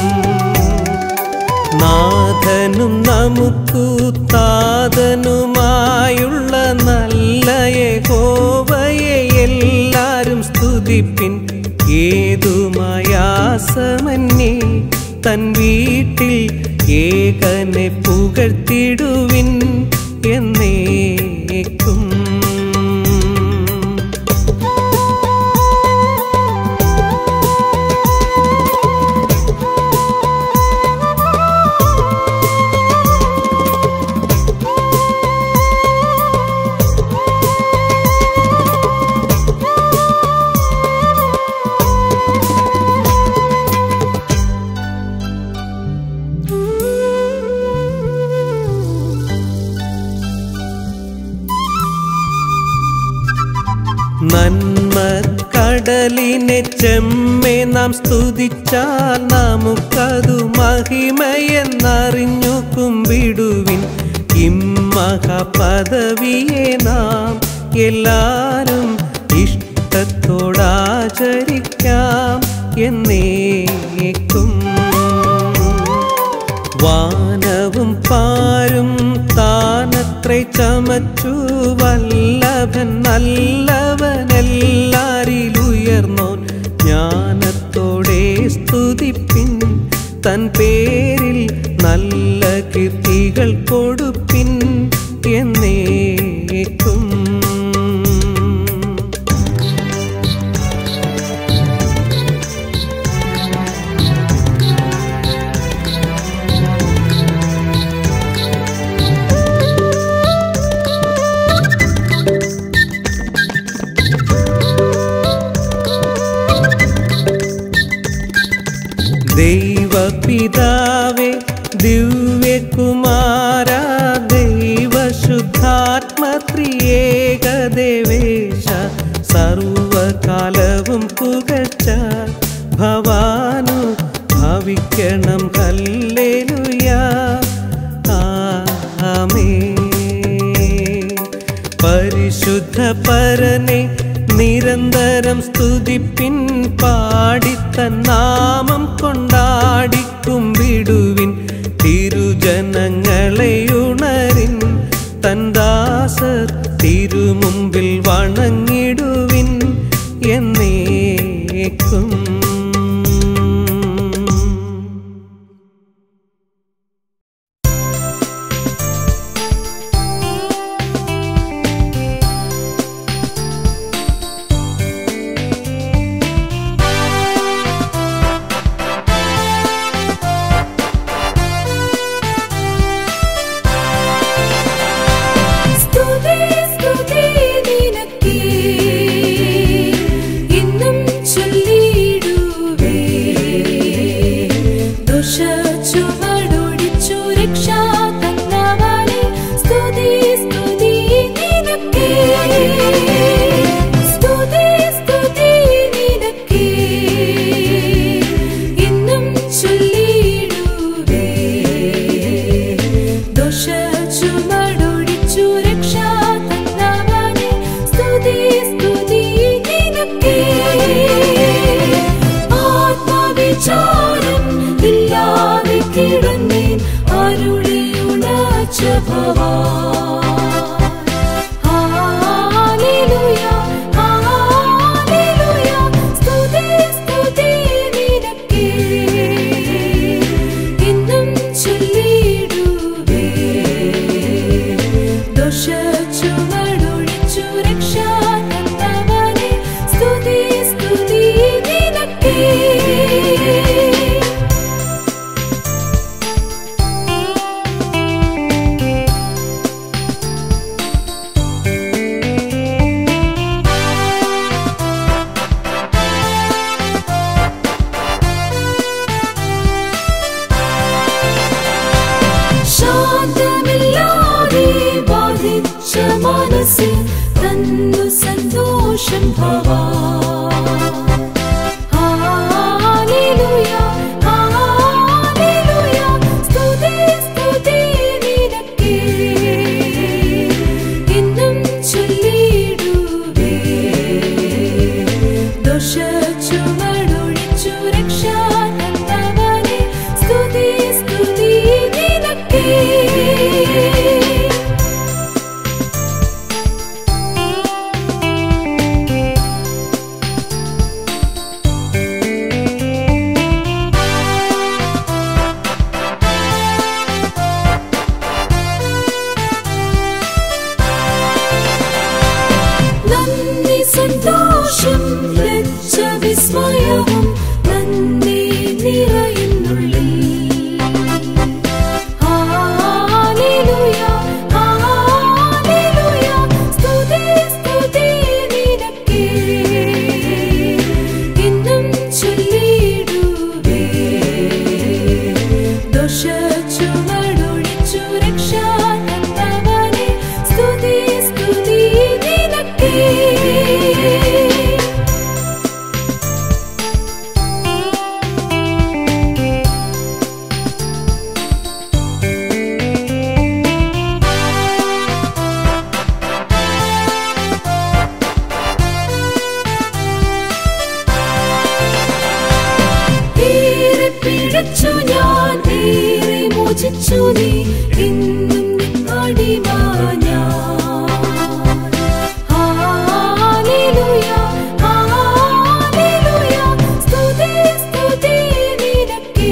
നാഥനും നമുക്കു താതനുമായുള്ള നല്ല യഹോവയെ എല്ലാരും സ്തുതിപ്പിൻ ഏതുമായാസമന്യേ തൻ വീട്ടിൽ ഏകനെ പുകഴ്ത്തിടുവിൻ എന്നേക്കും നന്മ കടലിനെ ചെമ്മെ നാം സ്തുതിച്ചാൽ നമുക്കതു മഹിമയെന്നറിഞ്ഞു കുമ്പിടുവിൻ ഇമ്മഹപദവിയെ നാം എല്ലാരും ഇഷ്ടത്തോടാചരിക്കാം എന്നേക്കും വാനവും പാരും താനത്രേ ചമച്ചു വല്ലഭൻ നല്ലവനെല്ലാരിലുയർന്നോൻ ജ്ഞാനത്തോടെ സ്തുതിപ്പിൻ തൻ പേരിൽ നല്ല കീർത്തികൾ കൊടുപ്പിൻ എന്നേക്കും ദൈവപിതാവേ ദിവ്യകുമാര ദൈവശുദ്ധാത്മത്രിയേകദേവേശ സർവകാലവും പുകഴ്ച ഭവാനു ഭവിക്കണം ഹല്ലേലൂയ ആമേ പരിശുദ്ധ പരനെ നിരന്തരം സ്തുതിപ്പിൻ പാടിത്തന്നാമം കൊണ്ടാടിക്കുമ്പിടുവിൻ തിരുജനങ്ങളെ ഉണരിൻ തന്ദാസർ തിരുമുമ്പിൽ വണങ്ങിടുവിൻ എന്നേക്കും ും ഭവാൻ ഹാലേലൂയ ഹാലേലൂയ സ്തുതി സ്തുതി നിനക്കേ എന്നും ചൊല്ലിടുവേ ദോഷച്ചുമടൊഴിച്ചു രക്ഷാ തന്നവനെ സ്തുതി സ്തുതി നിനക്കേ ശാന്തമില്ലാതെ ബാധിച്ച മനസ്സിൽ തന്നു സന്തോഷം ഭവാൻ ഹാലേലൂയ ഹാലേലൂയ സ്തുതി സ്തുതി നിനക്കേ എന്നും ചൊല്ലിടുവേ ദോഷച്ചുമടൊഴിച്ചു രക്ഷാ തന്നവനെ സ്തുതി സ്തുതി നിനക്കേ നന്ദി സന്തോഷം ലജ്ജ വിസ്മയവും നന്ദി നിറയുന്നുള്ളിൽ ഹാലേലൂയ ഹാലേലൂയ സ്തുതി സ്തുതി നിനക്കേ എന്നും ചൊല്ലിടുവേ ദോഷച്ചുമടൊഴിച്ചു രക്ഷാ തന്നവനെ സ്തുതി സ്തുതി നിനക്കേ ഏറെ പിഴച്ചു ഞാൻ ഏറെ മോചിച്ചു നീ എന്നും നിന്നടിമ ഞാൻ ഹാലേലൂയ ഹാലേലൂയ സ്തുതി സ്തുതി നിനക്കേ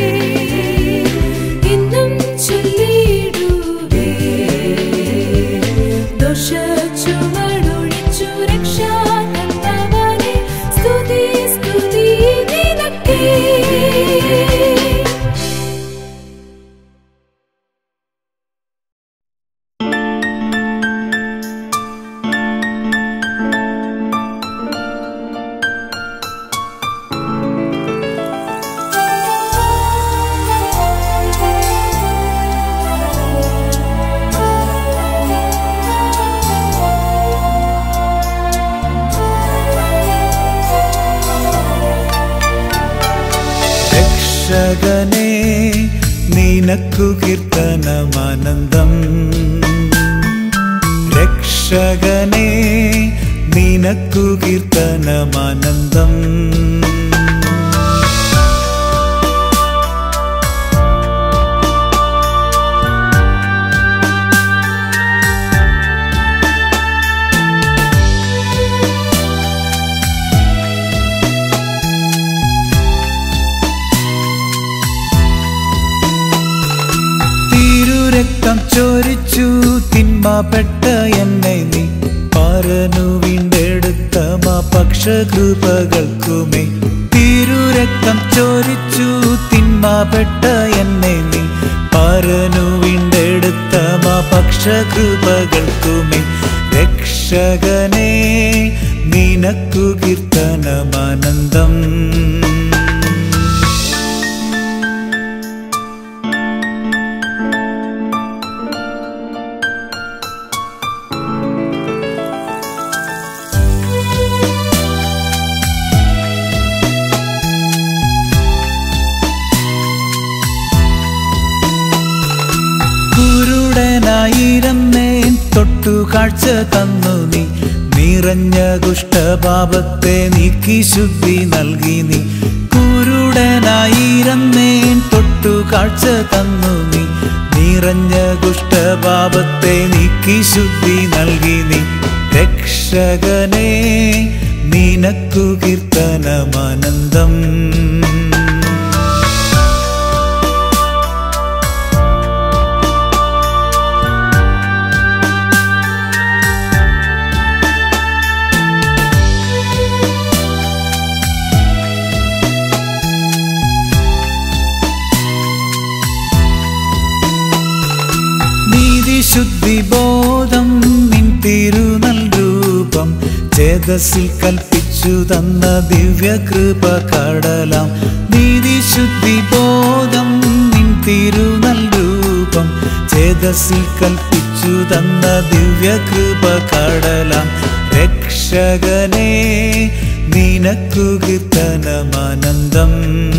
എന്നും ചൊല്ലിടുവേ ദോഷച്ചുമടൊഴിച്ചു രക്ഷാ തന്നവനെ സ്തുതി സ്തുതി നിനക്കേ രക്ഷകനെ നിനക്കു കീർത്തനമാനന്ദം രക്ഷകനെ നിനക്കു കീർത്തനമാനന്ദം തിരുരക്തം ചോരിച്ചു തിന്മപ്പെട്ട എന്നെ നീ പരനു വീണ്ടെടുത്ത പക്ഷകൃപകൾക്കുമേ തിരുരക്തം ചോരിച്ചു തിന്മപ്പെട്ട എന്നെ നീ പരനു വീണ്ടെടുത്ത പക്ഷകൃപകൾക്കുമേ രക്ഷകനെ നിനക്കു കീർത്തനമാനന്ദം കുരുടനായിരുന്നേൻ തൊട്ടു കാഴ്ച തന്നു നീ നിറഞ്ഞ കുഷ്ഠപാപത്തെ നീക്കി ശുദ്ധി നൽകി നീ കുരുടനായിരുന്നേൻ തൊട്ടു കാഴ്ച തന്നു നീ നിറഞ്ഞ കുഷ്ഠപാപത്തെ നീക്കി ശുദ്ധി നൽകി നീ രക്ഷകനെ നിനക്കു കീർത്തനമാനന്ദം നീതിശുദ്ധി ബോധം നിൻ തിരുനൽ രൂപം ചേതസിൽ കൽപ്പിച്ചു തന്ന ദിവ്യകൃപ കടലാം നീതിശുദ്ധി ബോധം നിൻ തിരുനൽ രൂപം ചേതസിൽ കൽപ്പിച്ചു തന്ന ദിവ്യകൃപ കടലാം രക്ഷകനെ നിനക്കു കീർത്തനമാനന്ദം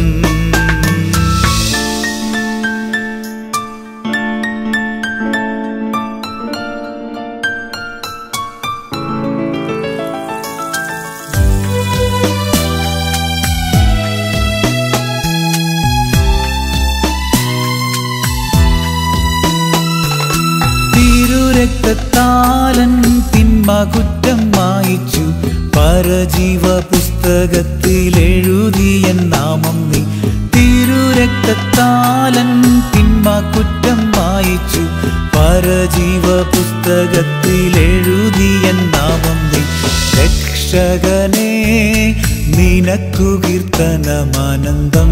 തിരുരക്തത്താലൻ തിന്മ കുറ്റം മായിച്ചു പരജീവ പുസ്തകത്തിൽ എഴുതിയ നാമം നീ തിരുരക്തത്താലൻ തിന്മ കുറ്റം മായിച്ചു പരജീവ പുസ്തകത്തിൽ എഴുതിയ നാമം നീ രക്ഷകനെ നിനക്കു കീർത്തനമാനന്ദം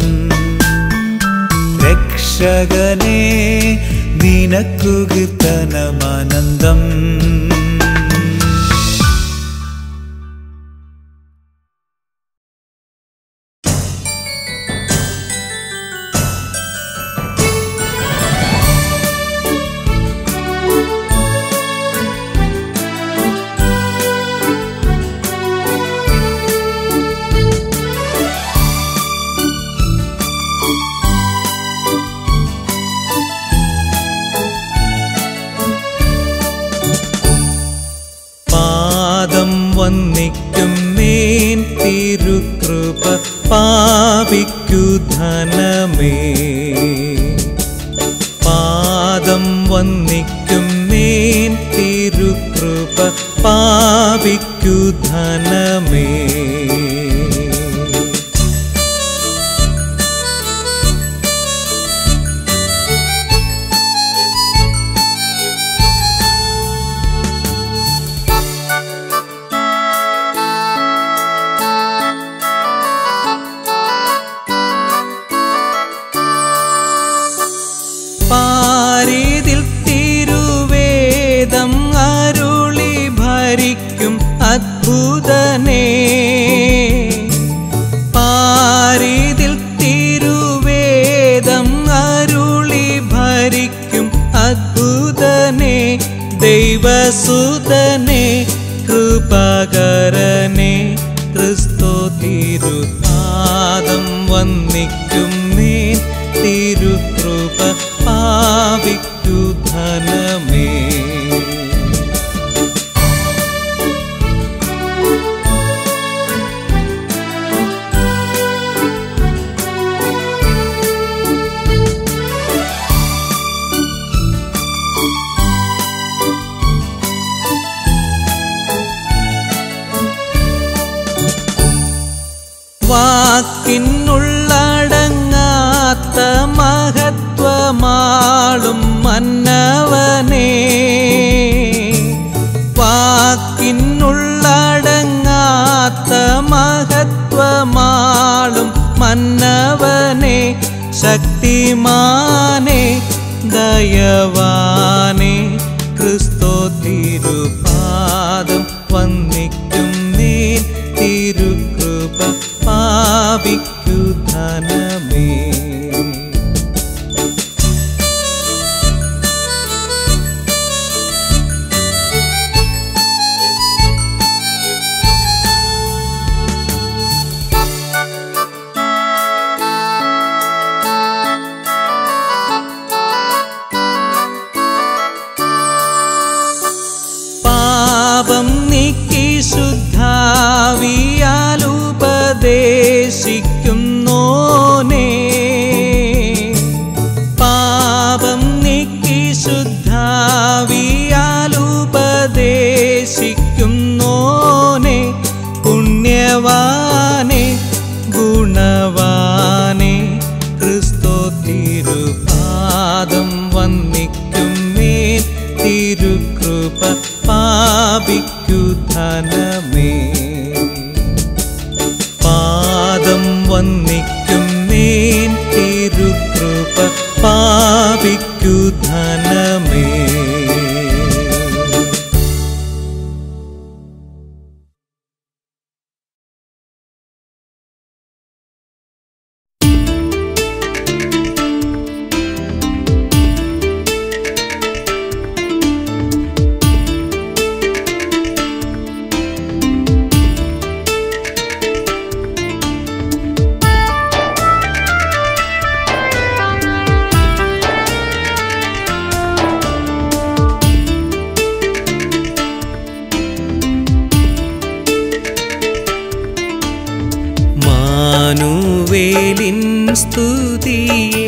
രക്ഷകനെ നിനക്കു കീർത്തനമാനന്ദം പാദം വന്നിക്കും മേൻ തിരുകൃപ പാപിക്കു ധനമേ പാദം വന്നിക്കും മേൻ തിരുകൃപ പാപിക്കു ധനമേ പാരിതിൽ തിരുവേദം അരുളി ഭരിക്കും അദ്ഭുതനേ പാരിതിൽ തിരുവേദം അരുളി ഭരിക്കും അദ്ഭുതനേ ദൈവസുതനെ കൃപകരനെ ക്രിസ്തു തിരുപാദം വന്നിക്കും മേൻ തിരുകൃപ പാവിക്കു ധനമേ വാക്കിനുള്ളടങ്ങാത്ത മഹത്വമാളും മന്നവനേ വാക്കിനുള്ളടങ്ങാത്ത മഹത്വമാളും മന്നവനെ ശക്തിമാനെ ദയവാനെ ക്രിസ്തോ തിരുപാദം വന്നിക്കും നീ തിരുകൃപ പാപിക്കു ധനമേ പാപം നീക്കി ശുദ്ധാവിയാലുപദേശിക്കും സ്തുതിയെ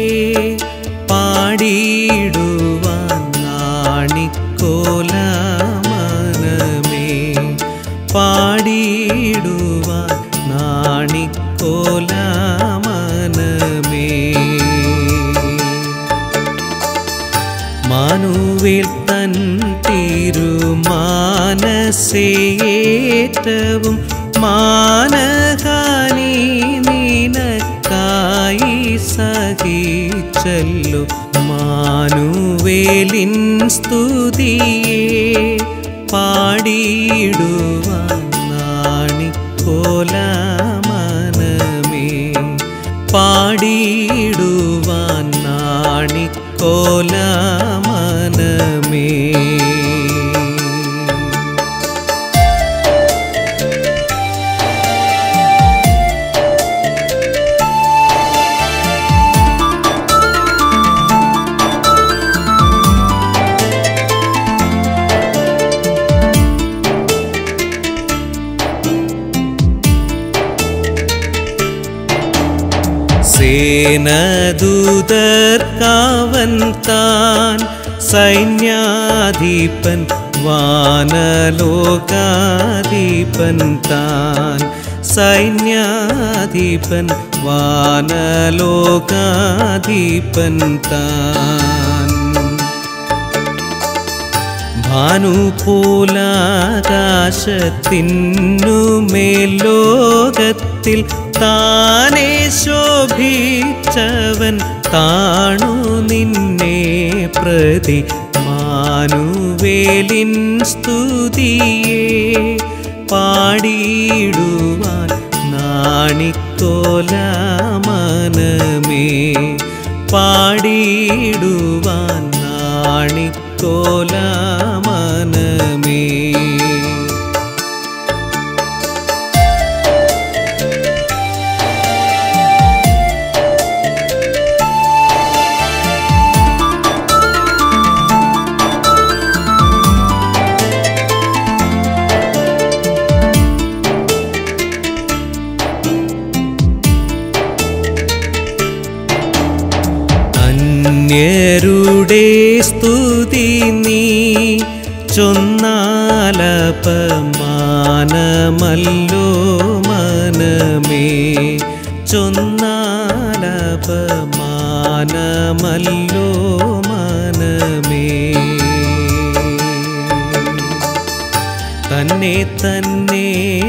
പാടിയിടുവാൻ നാണിക്കോലമനമേ പാടിയിടുവാൻ നാണിക്കോലമനമേ മാനുവേൽ തൻ തിരുമാനസേറ്റവും മാനഹാനി നിനക്കായി സഹിച്ചല്ലോ മാനുവേലിൻ സ്തുതിയെ പാടിയിടുവാൻ നാണിക്കോലമനമേ പാടിയിടുവാൻ നാണിക്കോലമനമേ സേനദൂതർക്കാവൻ താൻ സൈന്യാധിപൻ വാനലോകാധിപൻ താൻ സൈന്യാധിപൻ വാനലോകാധിപൻ താൻ ഭാനുപോലാകാശത്തിനുമേലോകത്തിൽ താനേ ശോഭിച്ചവൻ താണു നിന്നെ പ്രതി മാനുവേലിൻ സ്തുതിയെ പാടിയിടുവാൻ നാണിക്കോലമനമേ പാടിയിടുവാൻ നാണിക്കോലമനമേ അന്യരുടെ സ്തുതി നീ ചൊന്നാലപമാനമല്ലോ മനമേ ചൊന്നാലപമാനമല്ലോ മനമേ തന്നെ തന്നെ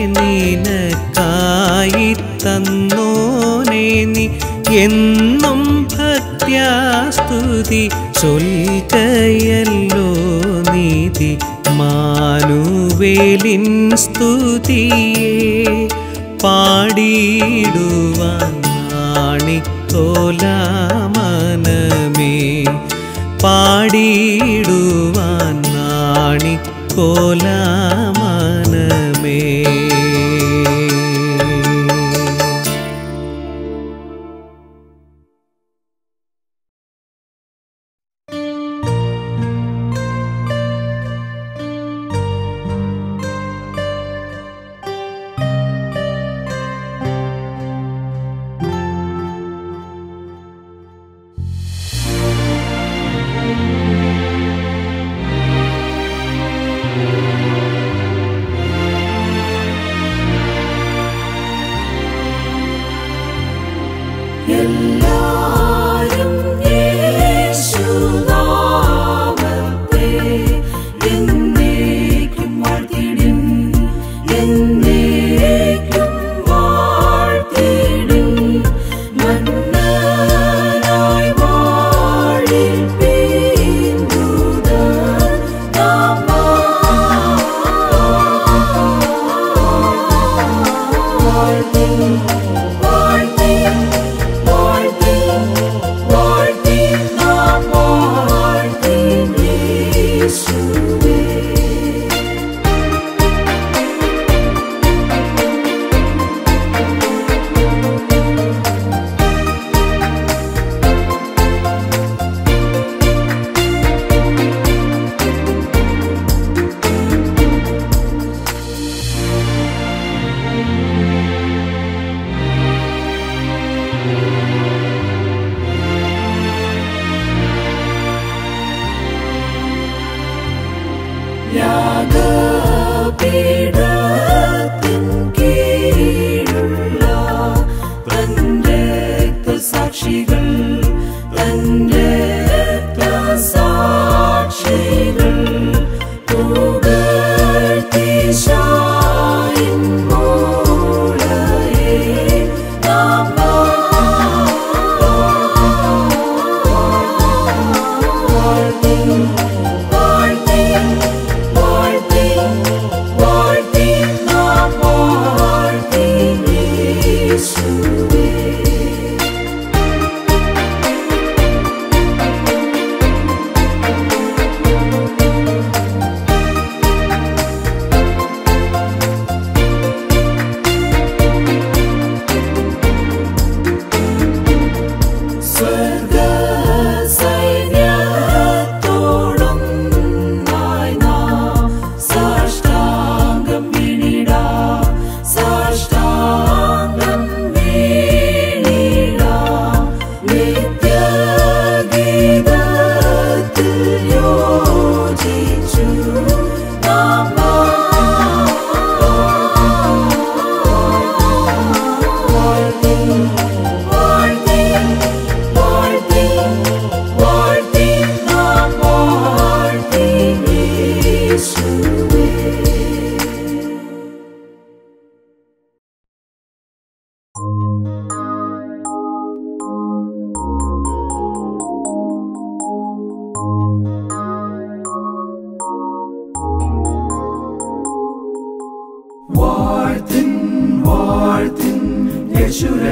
നിനക്കായി തന്നോനെ നീ എന്നും ഭക്യാസ്തുതി ചൊൽകയല്ലോ നീതി മാനുവേലിൻ സ്തുതിയെ പാടിയിടുവാൻ നാണിക്കോലമനമേ പാടിയിടുവാൻ നാണിക്കോലമനമേ യേശുവേ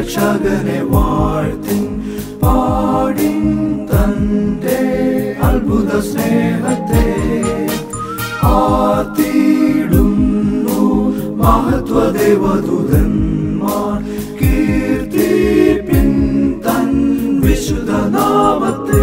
രക്ഷകനെ വാഴ്ത്തിൻ പാടിൻ തന്റെ അത്ഭുത സ്നേഹത്തെ ആർത്തിയിടുന്നു മഹത്വദേവദൂതന്മാർ കീർത്തിപ്പിൻ തൻ വിശുദ്ധ നാമത്തെ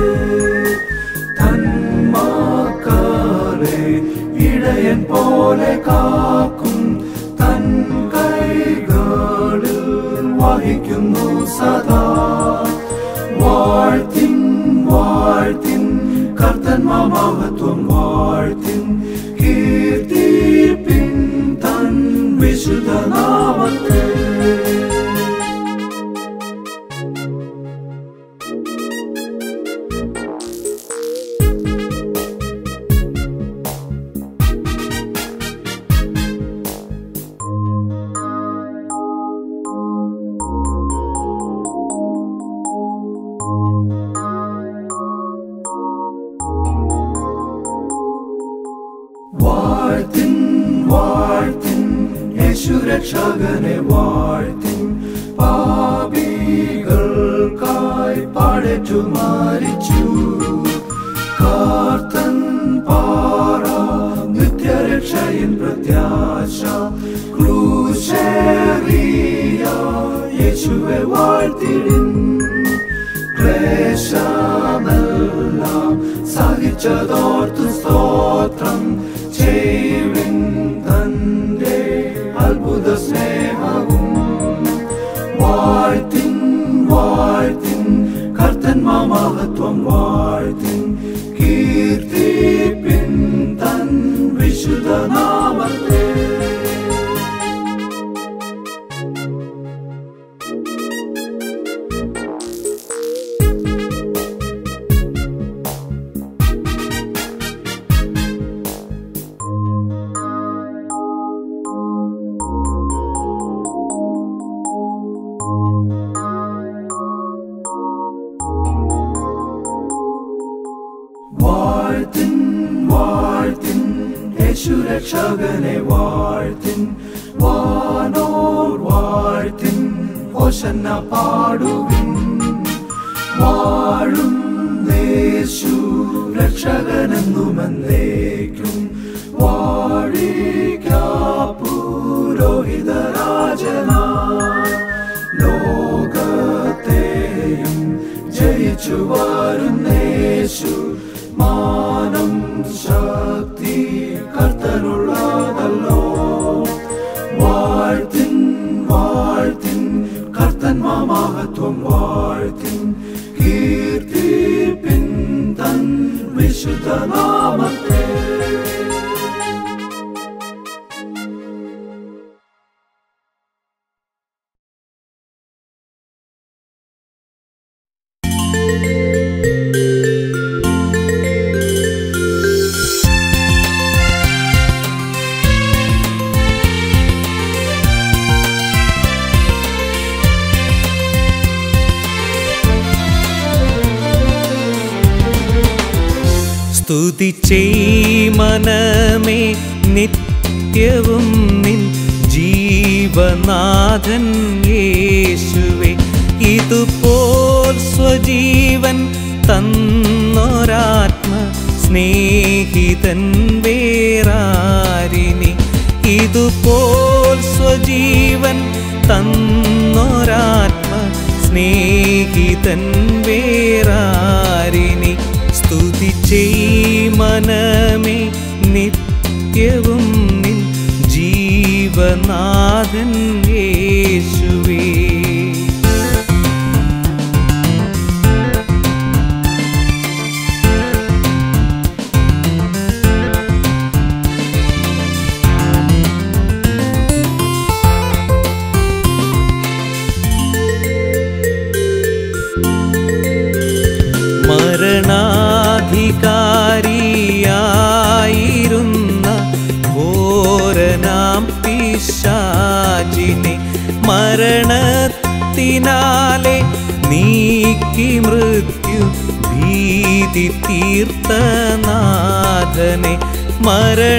തന്മാക്കാലെ ഇടയൻ പോലെ കാക്കും തൻ കൈകളിൽ വഹിക്കുന്നു സദാ വാഴ്ത്തിൻ വാഴ്ത്തിൻ കർത്തന്മാ മഹത്വം വാഴ്ത്തിൻ കീർത്തിപ്പിൻ തൻ വിശുദ്ധ നാമത്തെ വാഴ്ത്തിൻ വാഴ്ത്തിൻ യേശു രക്ഷകനെ വാഴ്ത്തിൻ പാപികൾക്കായി പാടേറ്റു മരിച്ചു കാർത്തൻ പാറ നിത്യരക്ഷയിൻ പ്രത്യാശ ക്രൂശേറിയ യേശുവെ വാഴ്ത്തിടിൻ ക്ലേശമെല്ലാം സഹിച്ചതോർത്തു സ്തോത്രം ചെയ്വിൻ തന്റെ അത്ഭുത സ്നേഹവും വാഴ്ത്തിൻ വാഴ്ത്തിൻ കർത്തന്മാ മഹത്വം വാഴ്ത്തിൻ കീർത്തിപ്പിൻ തൻ വിശുദ്ധ നാമത്തെ വാഴ്ത്തിൻ വാഴ്ത്തിൻ യേശു രക്ഷകനെ വാഴ്ത്തിൻ വാനോർ വാഴ്ത്തിൻ ഹോശന്ന പാടുവിൻ വാഴും യേശു രക്ഷകനെന്നുമെന്നേക്കും വാഴിക്കാപുരോഹിത രാജനാ ലോകത്തെയും ജയിച്ചു വരുന്നേശു മാനം ശക്തി കർത്തനുള്ളതല്ലോ വാഴ്ത്തിൻ വാഴ്ത്തിൻ കർത്തന്മാ മഹത്വം വാഴ്ത്തിൻ കീർത്തിപ്പിൻ തൻ വിശുദ്ധ നാമത്തെ സ്തുതി ചെയ് മനമേ നിത്യവും നിൻ ജീവനാഥൻ യേശുവേ ഇതുപോൽ സ്വജീവൻ തന്നൊരാത്മ സ്നേഹിതൻ വേറാരിനി ഇതുപോൽ സ്വജീവൻ തന്നൊരാത്മ സ്നേഹിതൻ വേറാരിനി സ്തുതി ചെയ് മനമേ നിത്യവും നിൻ ജീവനാഥൻ യേശുവേ മരണാധികാരിയായിരുന്ന ഘോരനാം പിശാചിനെ മരണത്തിനാലെ നീക്കി മൃത്യു ഭീതി തീർത്ത നാഥനെ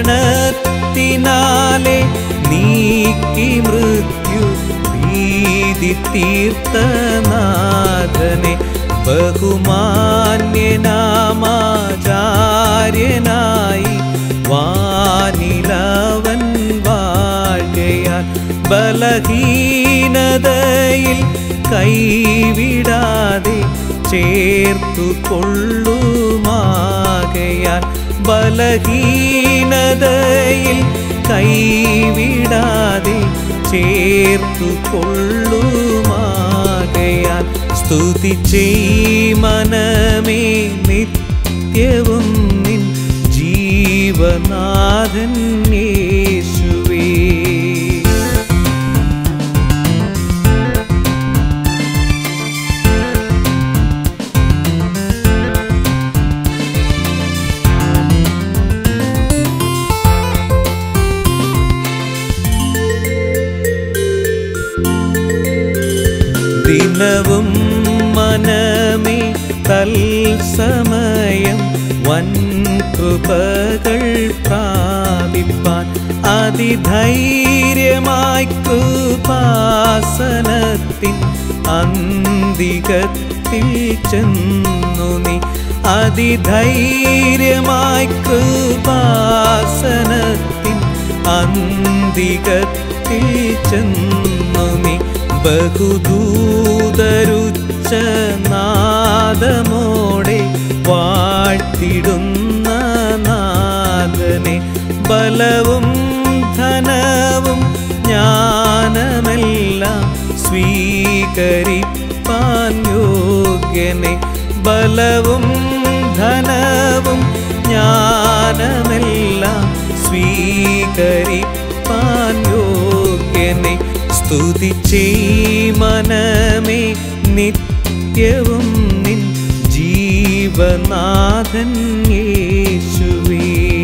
മരണത്തിനാലെ നീക്കി മൃത്യു ഭീതി ഭീതി തീർത്ത നാഥനെ ബഹുമാന്യനാമാചാര്യനായി വാനിലവൻ വാഴയാൽ ബലഹീനതയിൽ കൈവിടാതെ ചേർത്തു കൊള്ളുമാകയാൽ ബലഹീനതയിൽ കൈവിടാതെ ചേർത്തു കൊള്ളുമാകയാൽ സ്തുതി മനമേ നിത്യവും നിൻ ജീവനാഥൻ യേശുവേ ദിനവും മനമേ തൽസമയം വൻ കൃപകൾ പ്രാപിപ്പാൻ അതിധൈര്യമായി കൃപാസനത്തിൻ അന്തികത്തിൽ ചെന്നു നീ അതിധൈര്യമായി കൃപാസനത്തിൻ അന്തികത്തിൽ ചെന്നു നീ ബഹുദൂതരുച്ച നാദമോടെ വാഴ്ത്തിടുന്ന നാഥനെ ബലവും ധനവും ജ്ഞാനമെല്ലാം സ്വീകരിപ്പാൻ യോഗ്യനെ ബലവും ധനവും ജ്ഞാനമെല്ലാം സ്വീകരിപ്പാൻ യോഗ്യനെ സ്തുതി മനമേ നിത്യവും നിൻ ജീവനാഥൻ യേശുവേ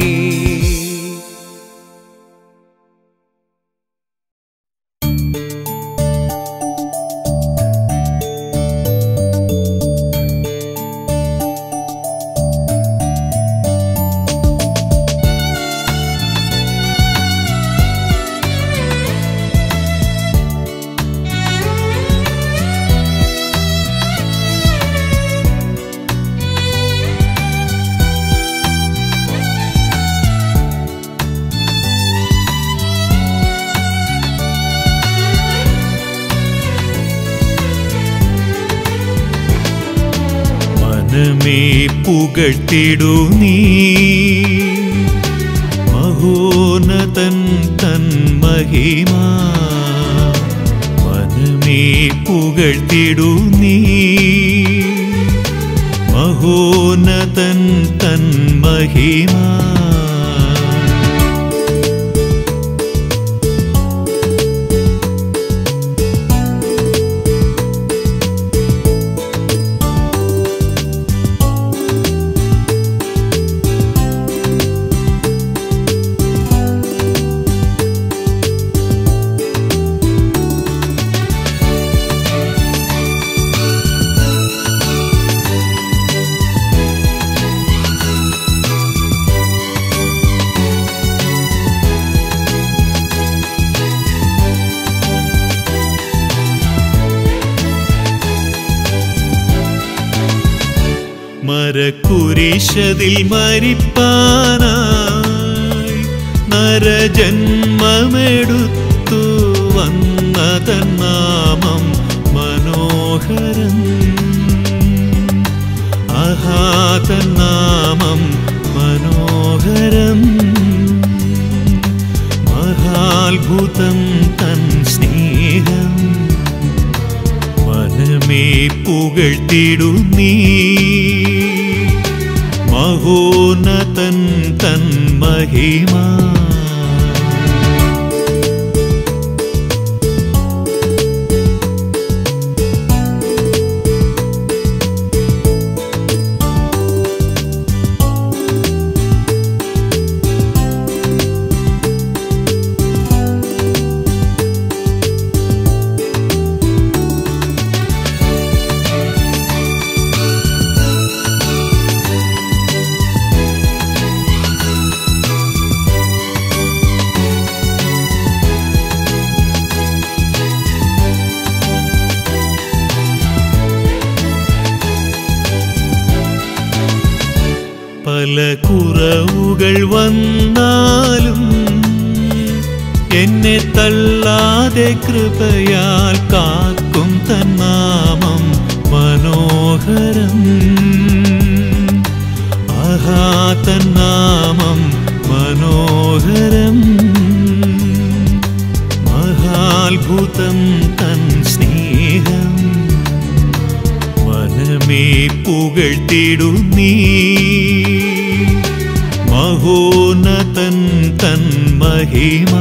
മനമേ പുകഴ്ത്തിടു നീ മഹോന്നതൻ തൻ മഹിമാ മനമേ പുകഴ്ത്തിടു നീ മഹോന്നതൻ തൻ മഹിമാ മരക്കുരിശതിൽ മരിപ്പാനായി നരജന്മമെടുത്തു വന്നതൻ നാമം മനോഹരൻ അഹാതൻ നാമം മനോഹരം മഹാത്ഭുതം തൻ സ്നേഹം മനമേ പുകഴ്ത്തിടു നീ മഹോന്നതൻ തൻ മഹിമാ പല കുറവുകൾ വന്നാലും എന്നെ തള്ളാതെ കൃപയാൽ കാക്കും തന്നാമം മനോഹരം ആഹാ തന്നാമം മനോഹരം മഹാത്ഭുതം തൻ സ്നേഹം മനമേ പുകഴ്ത്തിടു നീ മഹോന്നതൻ തൻ മഹിമ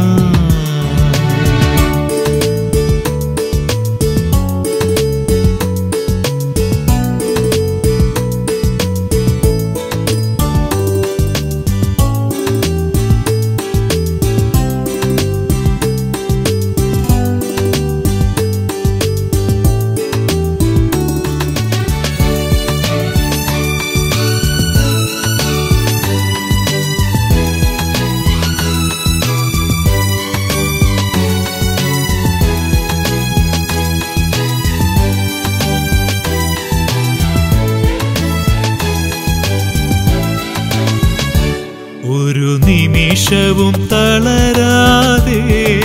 ഒരു നിമിഷവും തളരാതെ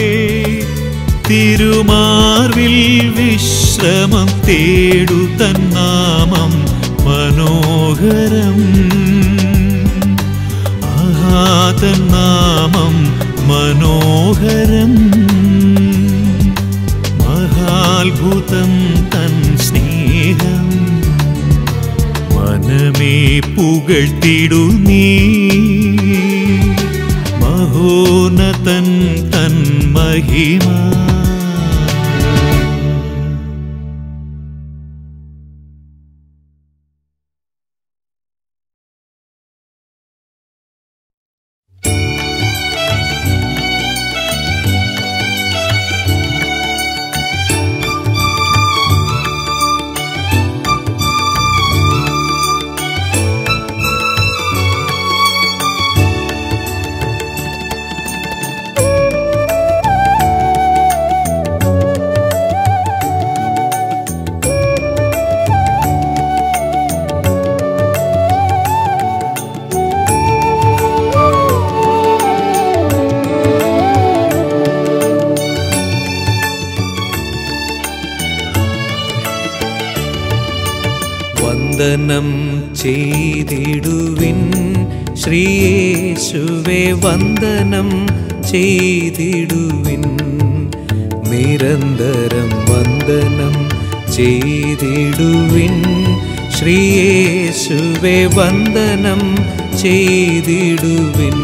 തിരുമാർവിൽ വിശ്രമം തേടു തന്നാമം മനോഹരം ആഹാ തന്നാമം മനോഹരം മഹാത്ഭുതം തൻ സ്നേഹം മനമേ പുകഴ്ത്തിടു നീ മഹോന്നതൻ തൻ മഹിമ വന്ദനം ചെയ്തിടുവിൻ ശ്രീയേശുവെ വന്ദനം ചെയ്തിടുവിൻ നിരന്തരം വന്ദനം ചെയ്തിടുവിൻ ശ്രീയേശുവെ വന്ദനം ചെയ്തിടുവിൻ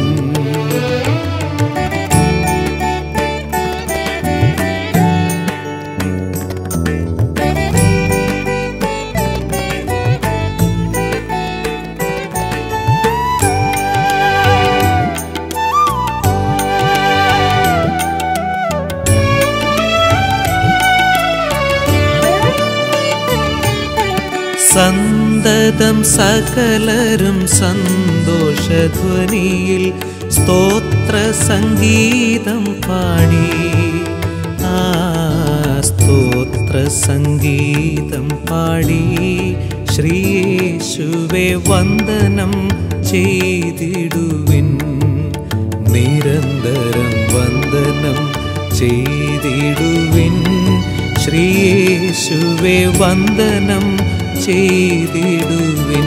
സന്തതം സകലരും സന്തോഷധ്വനിയിൽ സ്തോത്ര സംഗീതം പാടി ആ സ്തോത്ര സംഗീതം പാടി ശ്രീയേശുവെ വന്ദനം ചെയ്തിടുവിൻ നിരന്തരം വന്ദനം ചെയ്തിടുവിൻ ശ്രീയേശുവെ വന്ദനം ചെയ്തിടുവിൻ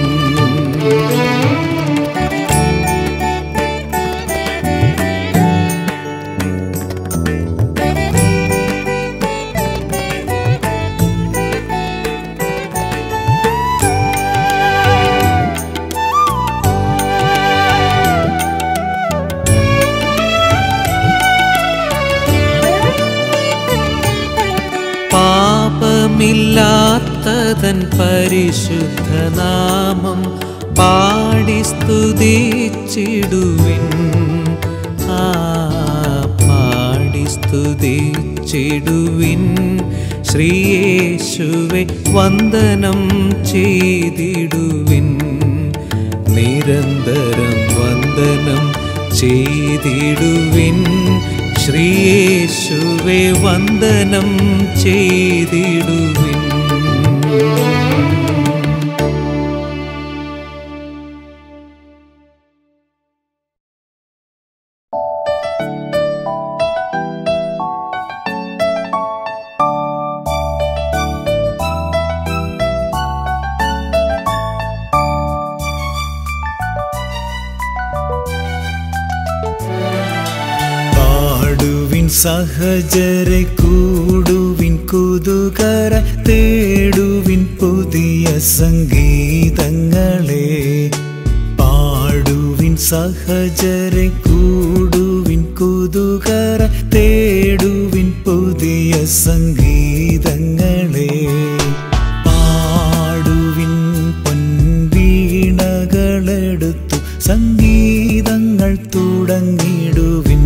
പാപമില്ലാത്തതൻ പരിശുദ്ധ നാമം പാടി സ്തുതിച്ചിടുവിൻ ആ പാടി സ്തുതിച്ചിടുവിൻ ശ്രീയേശുവെ വന്ദനം ചെയ്തിടുവിൻ നിരന്തരം വന്ദനം ചെയ്തിടുവിൻ ശ്രീയേശുവെ വന്ദനം ചെയ്തിടുവിൻ സഹജരെ കൂടുവിൻ കുതുകര തേടുവിൻ പുതിയ സംഗീതങ്ങളെ പാടുവിൻ സഹജരെ കൂടുവിൻ കുതുകര തേടുവിൻ പുതിയ സംഗീതങ്ങളെ പാടുവിൻ പൊൻവീണകളെടുത്തു സംഗീതങ്ങൾ തുടങ്ങിടുവിൻ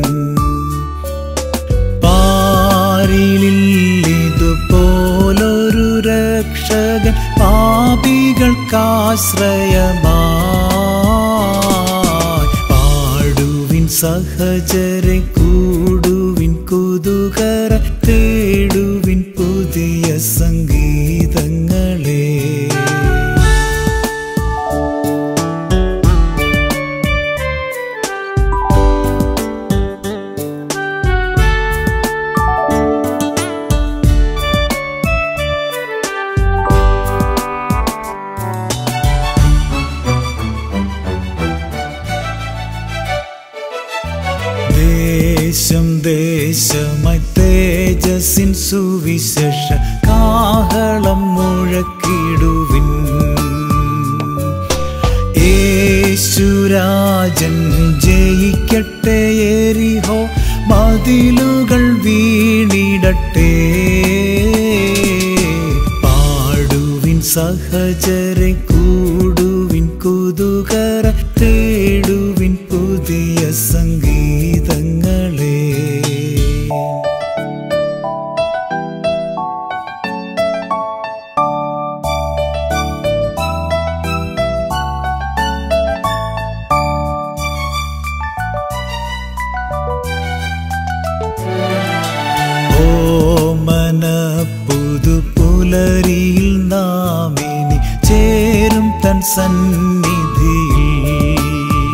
പാരിലിതുപോലൊരു രക്ഷകൻ പാപികൾക്കാശ്രയമായി പാടുവിൻ സഹജരെ കൂടുവിൻ കുതുകര തേടുവിൻ പുതിയ സംഗീതങ്ങളെ ദേശം ദേശമായി തേജസ്സിൻ സുവിശേഷ കാഹളം മുഴക്കിടുവിൻ യേശുരാജൻ ജയിക്കട്ടെ എരിഹോ മതിലുകൾ വീണിടട്ടെ പാടുവിൻ സഹജരെ കൂടുവിൻ കുതുകര തേടുവിൻ പുതിയ സംഗീതങ്ങളെ ഓമന പുതുപുലരിയിൽ നാം ഇനി ചേരും തൻ സന്നിധിയിൽ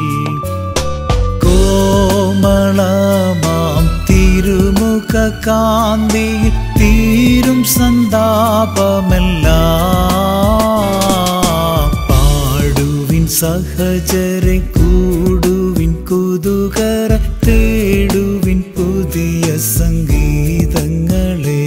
കോമളമാം തിരുമുഖ കാന്തിയിൽ തീരും സന്താപമെല്ലാം പാടുവിൻ സഹജരെ കൂടുവിൻ കുതുകര തേടുവിൻ പുതിയ സംഗീതങ്ങളെ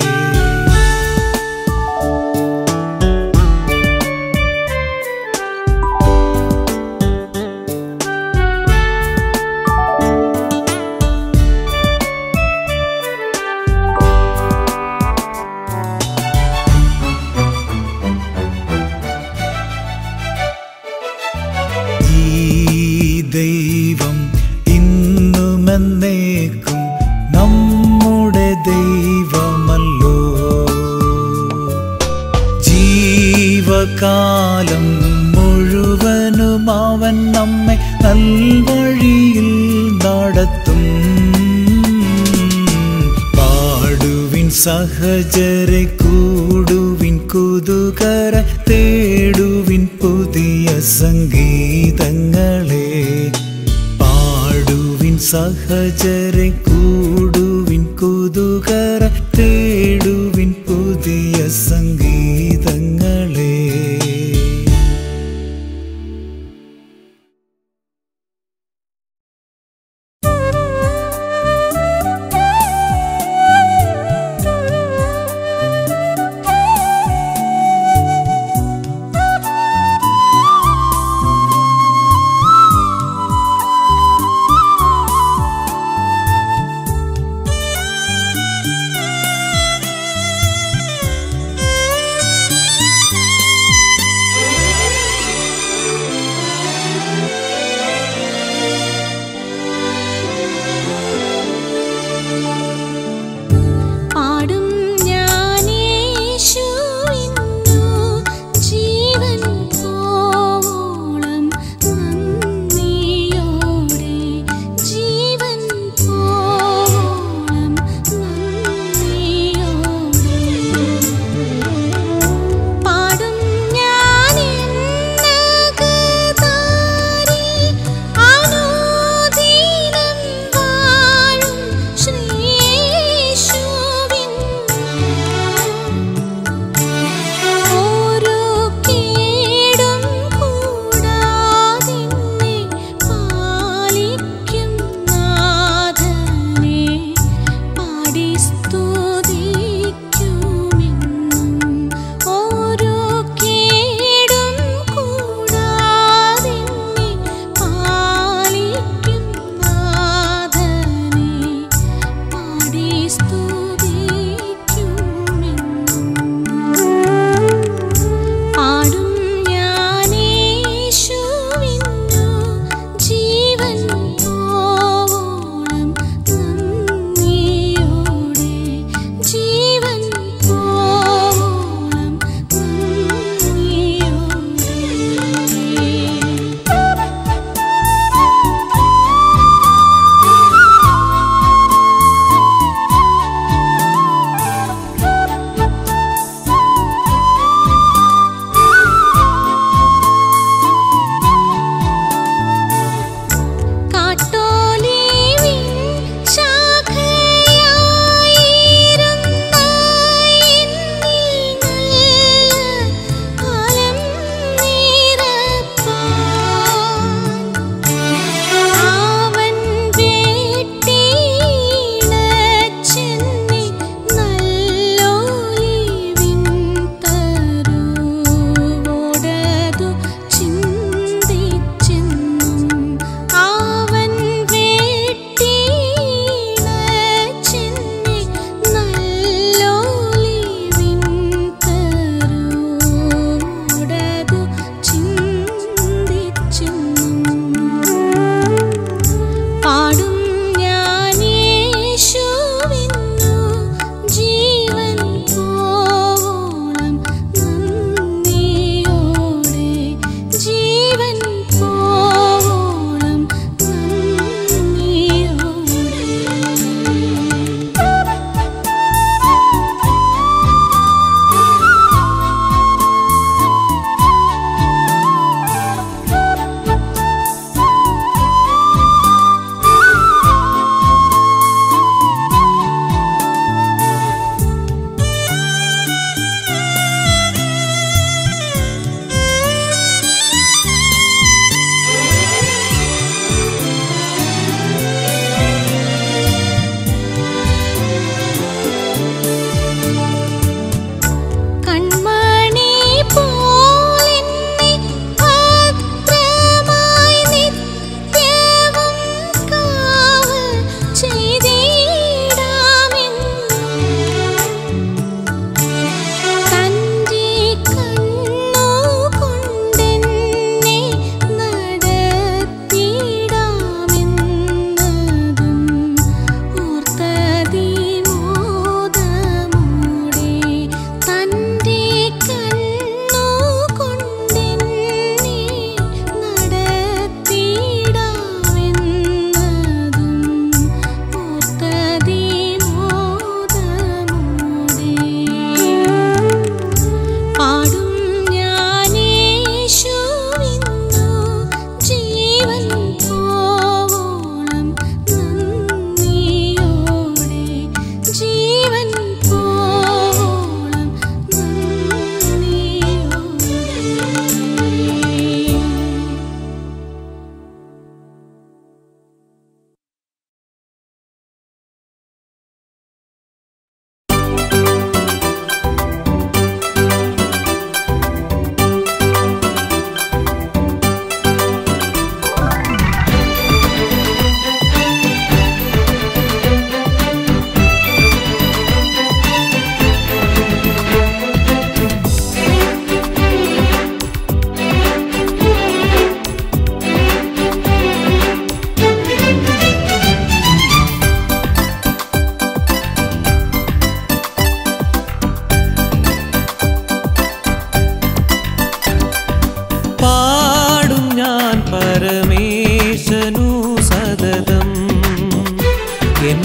ഈ ദൈവം ഇന്നുമെന്നേക്കും നമ്മുടെ ദൈവമല്ലോ ജീവകാലം മുഴുവനും അവൻ നമ്മെ നൽവഴിയിൽ നടത്തും പാടുവിൻ സഹജരെ കൂടുവിൻ കുതുകര തേടുവിൻ പുതിയ സംഗീതങ്ങളെ പാടുവിൻ സഹജരെ കൂടുവിൻ കുതുകര തേടുവിൻ പുതിയ സംഗീതങ്ങളെ ും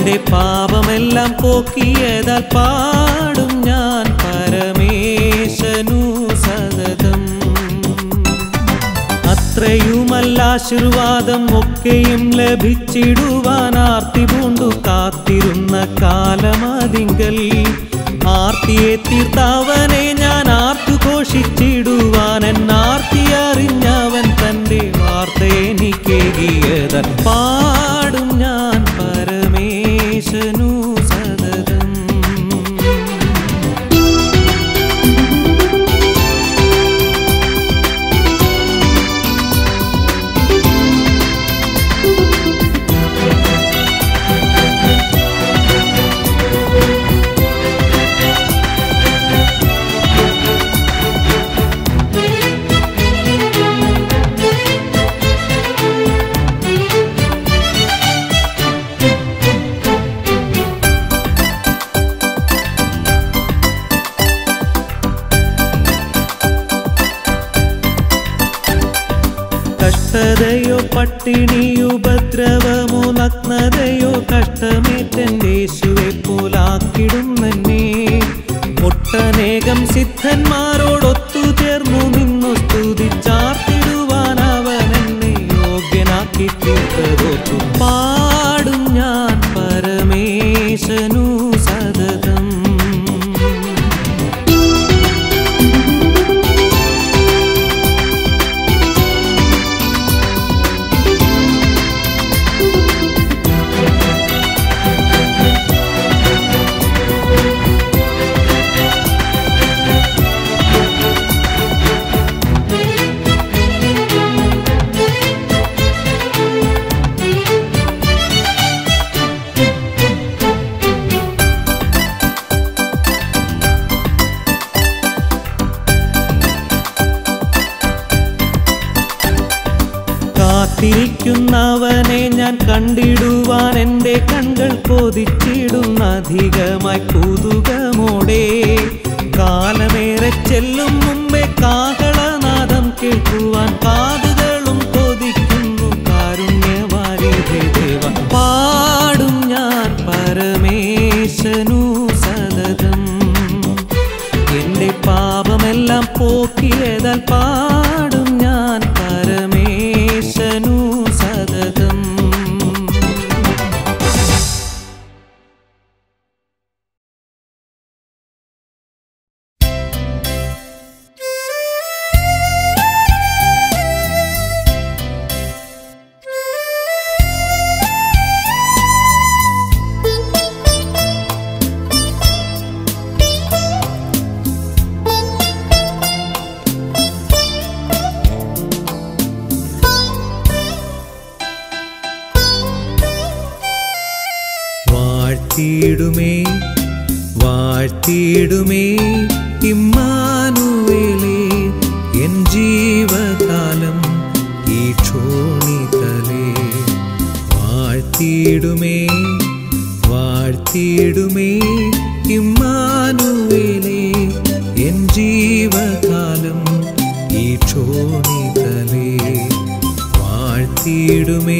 എന്റെ പാപമെല്ലാം പോക്കിയതാൽ പാടും ഞാൻ പരമേശനു സതതം അത്രയുമല്ല ആശീർവാദം ഒക്കെയും ലഭിച്ചിടുവാൻ ആർത്തി പൂണ്ടു കാത്തിരുന്ന കാലമതിങ്കൽ ആർത്തിയെ തീർത്തവനെ ഞാൻ ആർത്തു ഘോഷിച്ചിടുവാൻ എന്നാർത്തി അറിഞ്ഞവൻ തൻ്റെ വാർത്ത എനിക്കേകിയത് പാടും ഞാൻ പരമേശനു സതതം കഷ്ടതയോ പട്ടിണിയോ ഉപദ്രവമോ നഗ്നതയോ കഷ്ടമേറ്റൻ്റെ യേശുവെ പോലാക്കിടും തന്നെ ഒട്ടനേകം സിദ്ധന്മാരോടൊത്തു ചേർന്നു നിന്നു സ്തുതിച്ചാർത്തിടുവാൻ അവൻ എന്നെ യോഗ്യനാക്കി തീർത്തതോർത്തു പാടും ഞാൻ പരമേശനു സതതം കാത്തിരിക്കുന്നവനെ ഞാൻ കണ്ടിടുവാൻ എൻ്റെ കൺകൾ കൊതിച്ചിടുന്ന അധികമായി കുതുകമോടെ കാലമേറെ ചെല്ലും മുമ്പേ കാഹളനാദം കേൾക്കുവാൻ കാതുകളും കൊതിക്കുന്നു കാരുണ്യവാരിധേ ദേവ പാടും ഞാൻ പരമേശനു സതതം എന്റെ പാപമെല്ലാം പോക്കിയതാൽ പാടും ഞാൻ പരമേശനു സതതം വാഴ്ത്തിയിടുമേ വാഴ്ത്തിയിടുമേ ഇമ്മാനുവേലേ എൻ ജീവകാലം ഈ ക്ഷോണിതലേ വാഴ്ത്തിയിടുമേ വാഴ്ത്തിയിടുമേ ഇമ്മാനുവേലേ എൻ ജീവകാലം ഈ ക്ഷോണിതലേ വാഴ്ത്തിയിടുമേ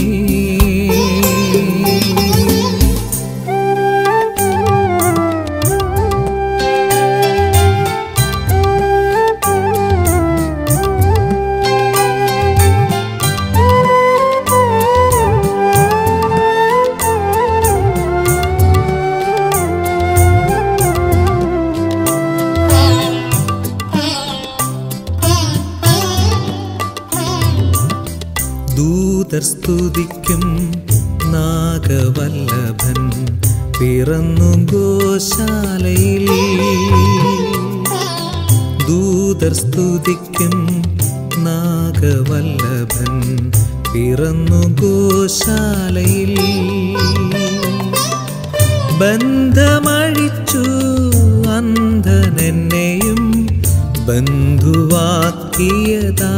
ദൂതർ സ്തുതിക്കും നാഗവല്ലഭൻ പിറന്നു ഗോശാലയിൽ ദൂതർ സ്തുതിക്കും നാഗവല്ലഭൻ പിറന്നു ഗോശാലയിൽ ബന്ധമഴിച്ചു അന്ധനെന്നെയും ബന്ധുവാക്കിയതാ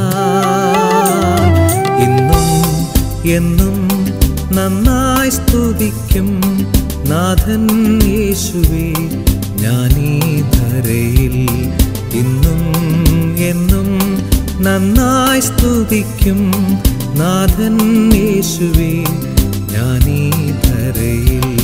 ഇന്നും എന്നും നന്നായി സ്തുതിക്കും നാഥൻ യേശുവേ ഞാനീ ധരയിൽ ഇന്നും എന്നും നന്നായി സ്തുതിക്കും നാഥൻ യേശുവേ ഞാനീ ധരയിൽ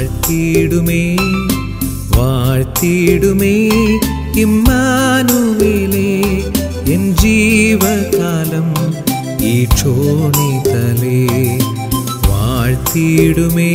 വാഴ്ത്തിയിടുമേ വാഴ്ത്തിയിടുമേ ഇമ്മാനുവേലേ എൻ ജീവകാലം ഈ ക്ഷോണിതലേ വാഴ്ത്തിയിടുമേ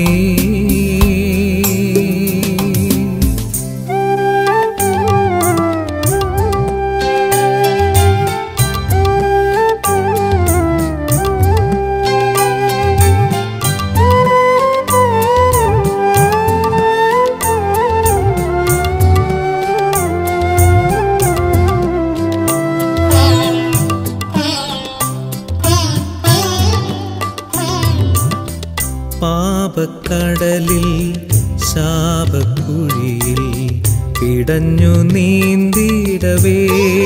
പാപക്കടലിൽ ശാപക്കുഴിയിൽ പിടഞ്ഞു നീന്തിടവേ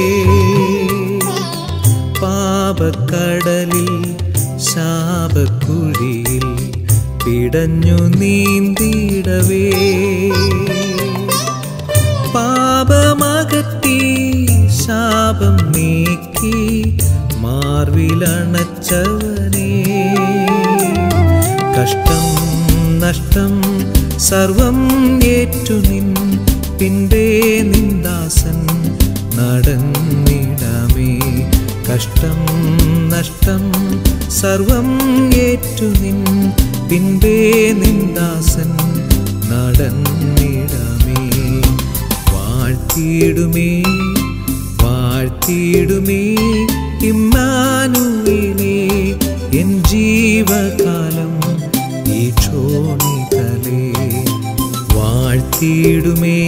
പാപക്കടലിൽ ശാപക്കുഴിയിൽ പിടഞ്ഞു നീന്തിടവേ പാപമകറ്റി ശാപം നീക്കി മാർവിലണച്ചവനേ കഷ്ടം നഷ്ടം സർവം ഏറ്റു നിൻ പിൻപേ നിന്ദാസൻ നടന്നിടമേ കഷ്ടം നഷ്ടം സർവം ഏറ്റു നിൻ പിൻപേ നിന്ദാസൻ നടന്നിടമേ വാഴ്ത്തിയിടുമേ വാഴ്ത്തിയിടുമേ ഇമ്മാനുവിനെ എൻ ജീവകാലം ഈ ക്ഷോണിതലേ വാഴ്ത്തിയിടുമേ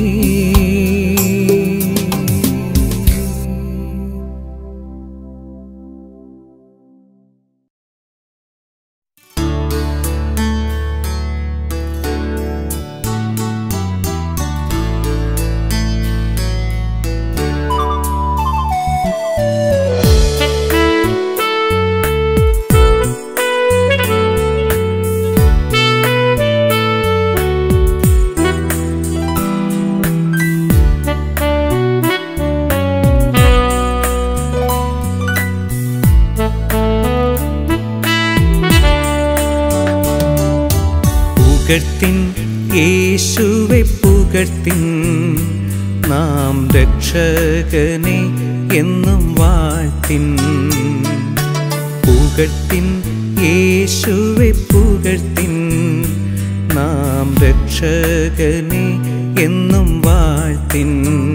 പുകഴ്ത്തിൻ യേശുവെ പുകഴ്ത്തിൻ നാം രക്ഷകനെ എന്നും വാഴ്ത്തിൻ പുകഴ്ത്തിൻ യേശുവെ പുകഴ്ത്തിൻ നാം രക്ഷകനെ എന്നും വാഴ്ത്തിൻ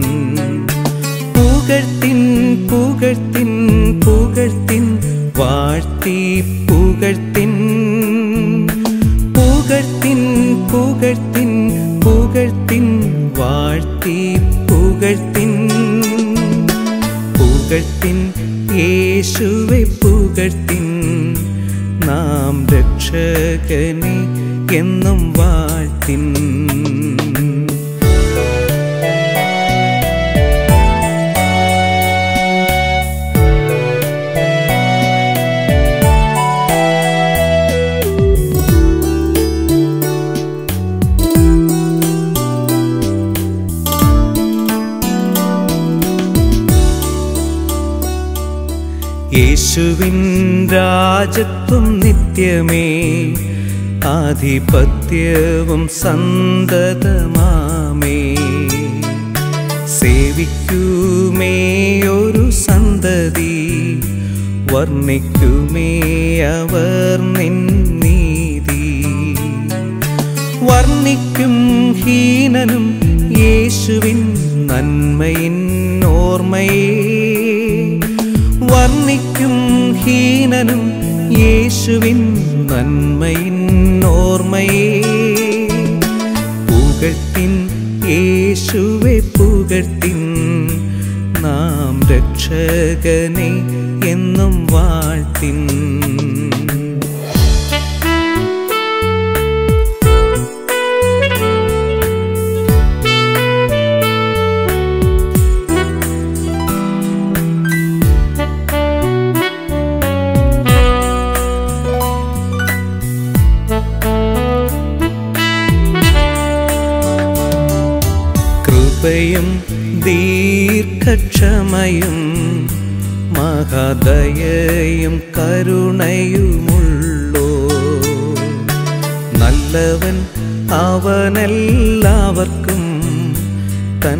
പുകഴ്ത്തിൻ പുകഴ്ത്തിൻ പുകഴ്ത്തിൻ വാഴ്ത്തി പുകഴ്ത്തിൻ പുകഴ്ത്തിൻ പുകഴ്ത്തിൻ പുകഴ്ത്തിൻ വാഴ്ത്തി പുകഴ്ത്തിൻ പുകഴ്ത്തിൻ യേശുവെ പുകഴ്ത്തിൻ നാം രക്ഷകനെ എന്നും വാഴ്ത്തിൻ യേശുവിൻ രാജത്വം നിത്യമേ ആധിപത്യവും സന്തതമാമേ സേവിക്കുമേ ഒരു സന്തതി വർണ്ണിക്കുമേ അവർ നിൻ നീതി വർണ്ണിക്കും ഹീനനും യേശുവിൻ നന്മയിൻ ഓർമ്മയെ വർണ്ണിക്കും ഹീനനും യേശുവിൻ നന്മയിൻ ഓർമ്മയെ പുകഴ്ത്തിൻ യേശുവെ പുകഴ്ത്തിൻ നാം രക്ഷകനെ എന്നും വാഴ്ത്തിൻ കൃപയും ദീർഘക്ഷമയും മഹദയയും കരുണയുമുള്ളോ നല്ലവൻ അവനെല്ലാവർക്കും തൻ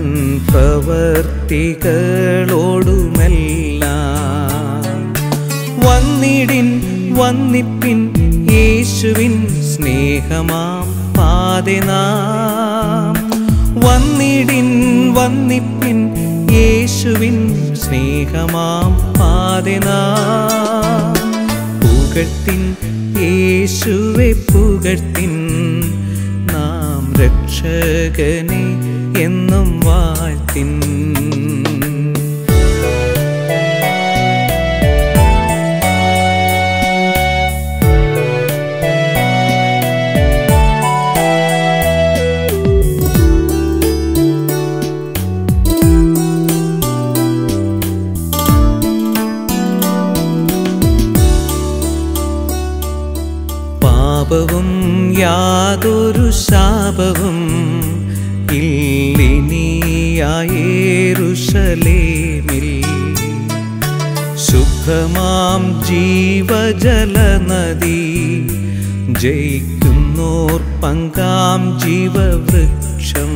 പ്രവർത്തികളോടുമെല്ലാം വന്നിടിൻ വന്നിപ്പിൻ യേശുവിൻ സ്നേഹമാം പാതിനാം വന്നിടിൻ വന്നിപ്പിൻ യേശുവിൻ സ്നേഹമാം പാതിനാം പുകഴ്ത്തിൻ യേശുവെ പുകഴ്ത്തിൻ നാം രക്ഷകനെ എന്നും വാഴ്ത്തിൻ പാപവും യാതൊരു ശാപവും ഇല്ലിനിയായേറുഷലേമിൽ ശുഭമാം ജീവജല നദി ജയിക്കുന്നോർ പങ്കാം ജീവവൃക്ഷം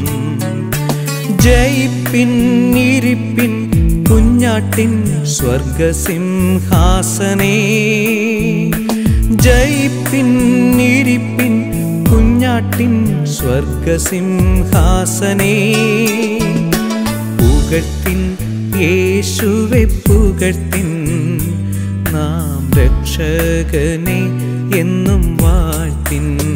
ജയിപ്പിൻ ഇരിപ്പിൻ കുഞ്ഞാട്ടിൻ സ്വർഗസിംഹാസനേ ജയിപ്പിൻ ഇരിപ്പിൻ കുഞ്ഞാട്ടിൻ സ്വർഗസിംഹാസനേ പുകഴ്ത്തിൻ യേശുവെ പുകഴ്ത്തിൻ നാം രക്ഷകനെ എന്നും വാഴ്ത്തിൻ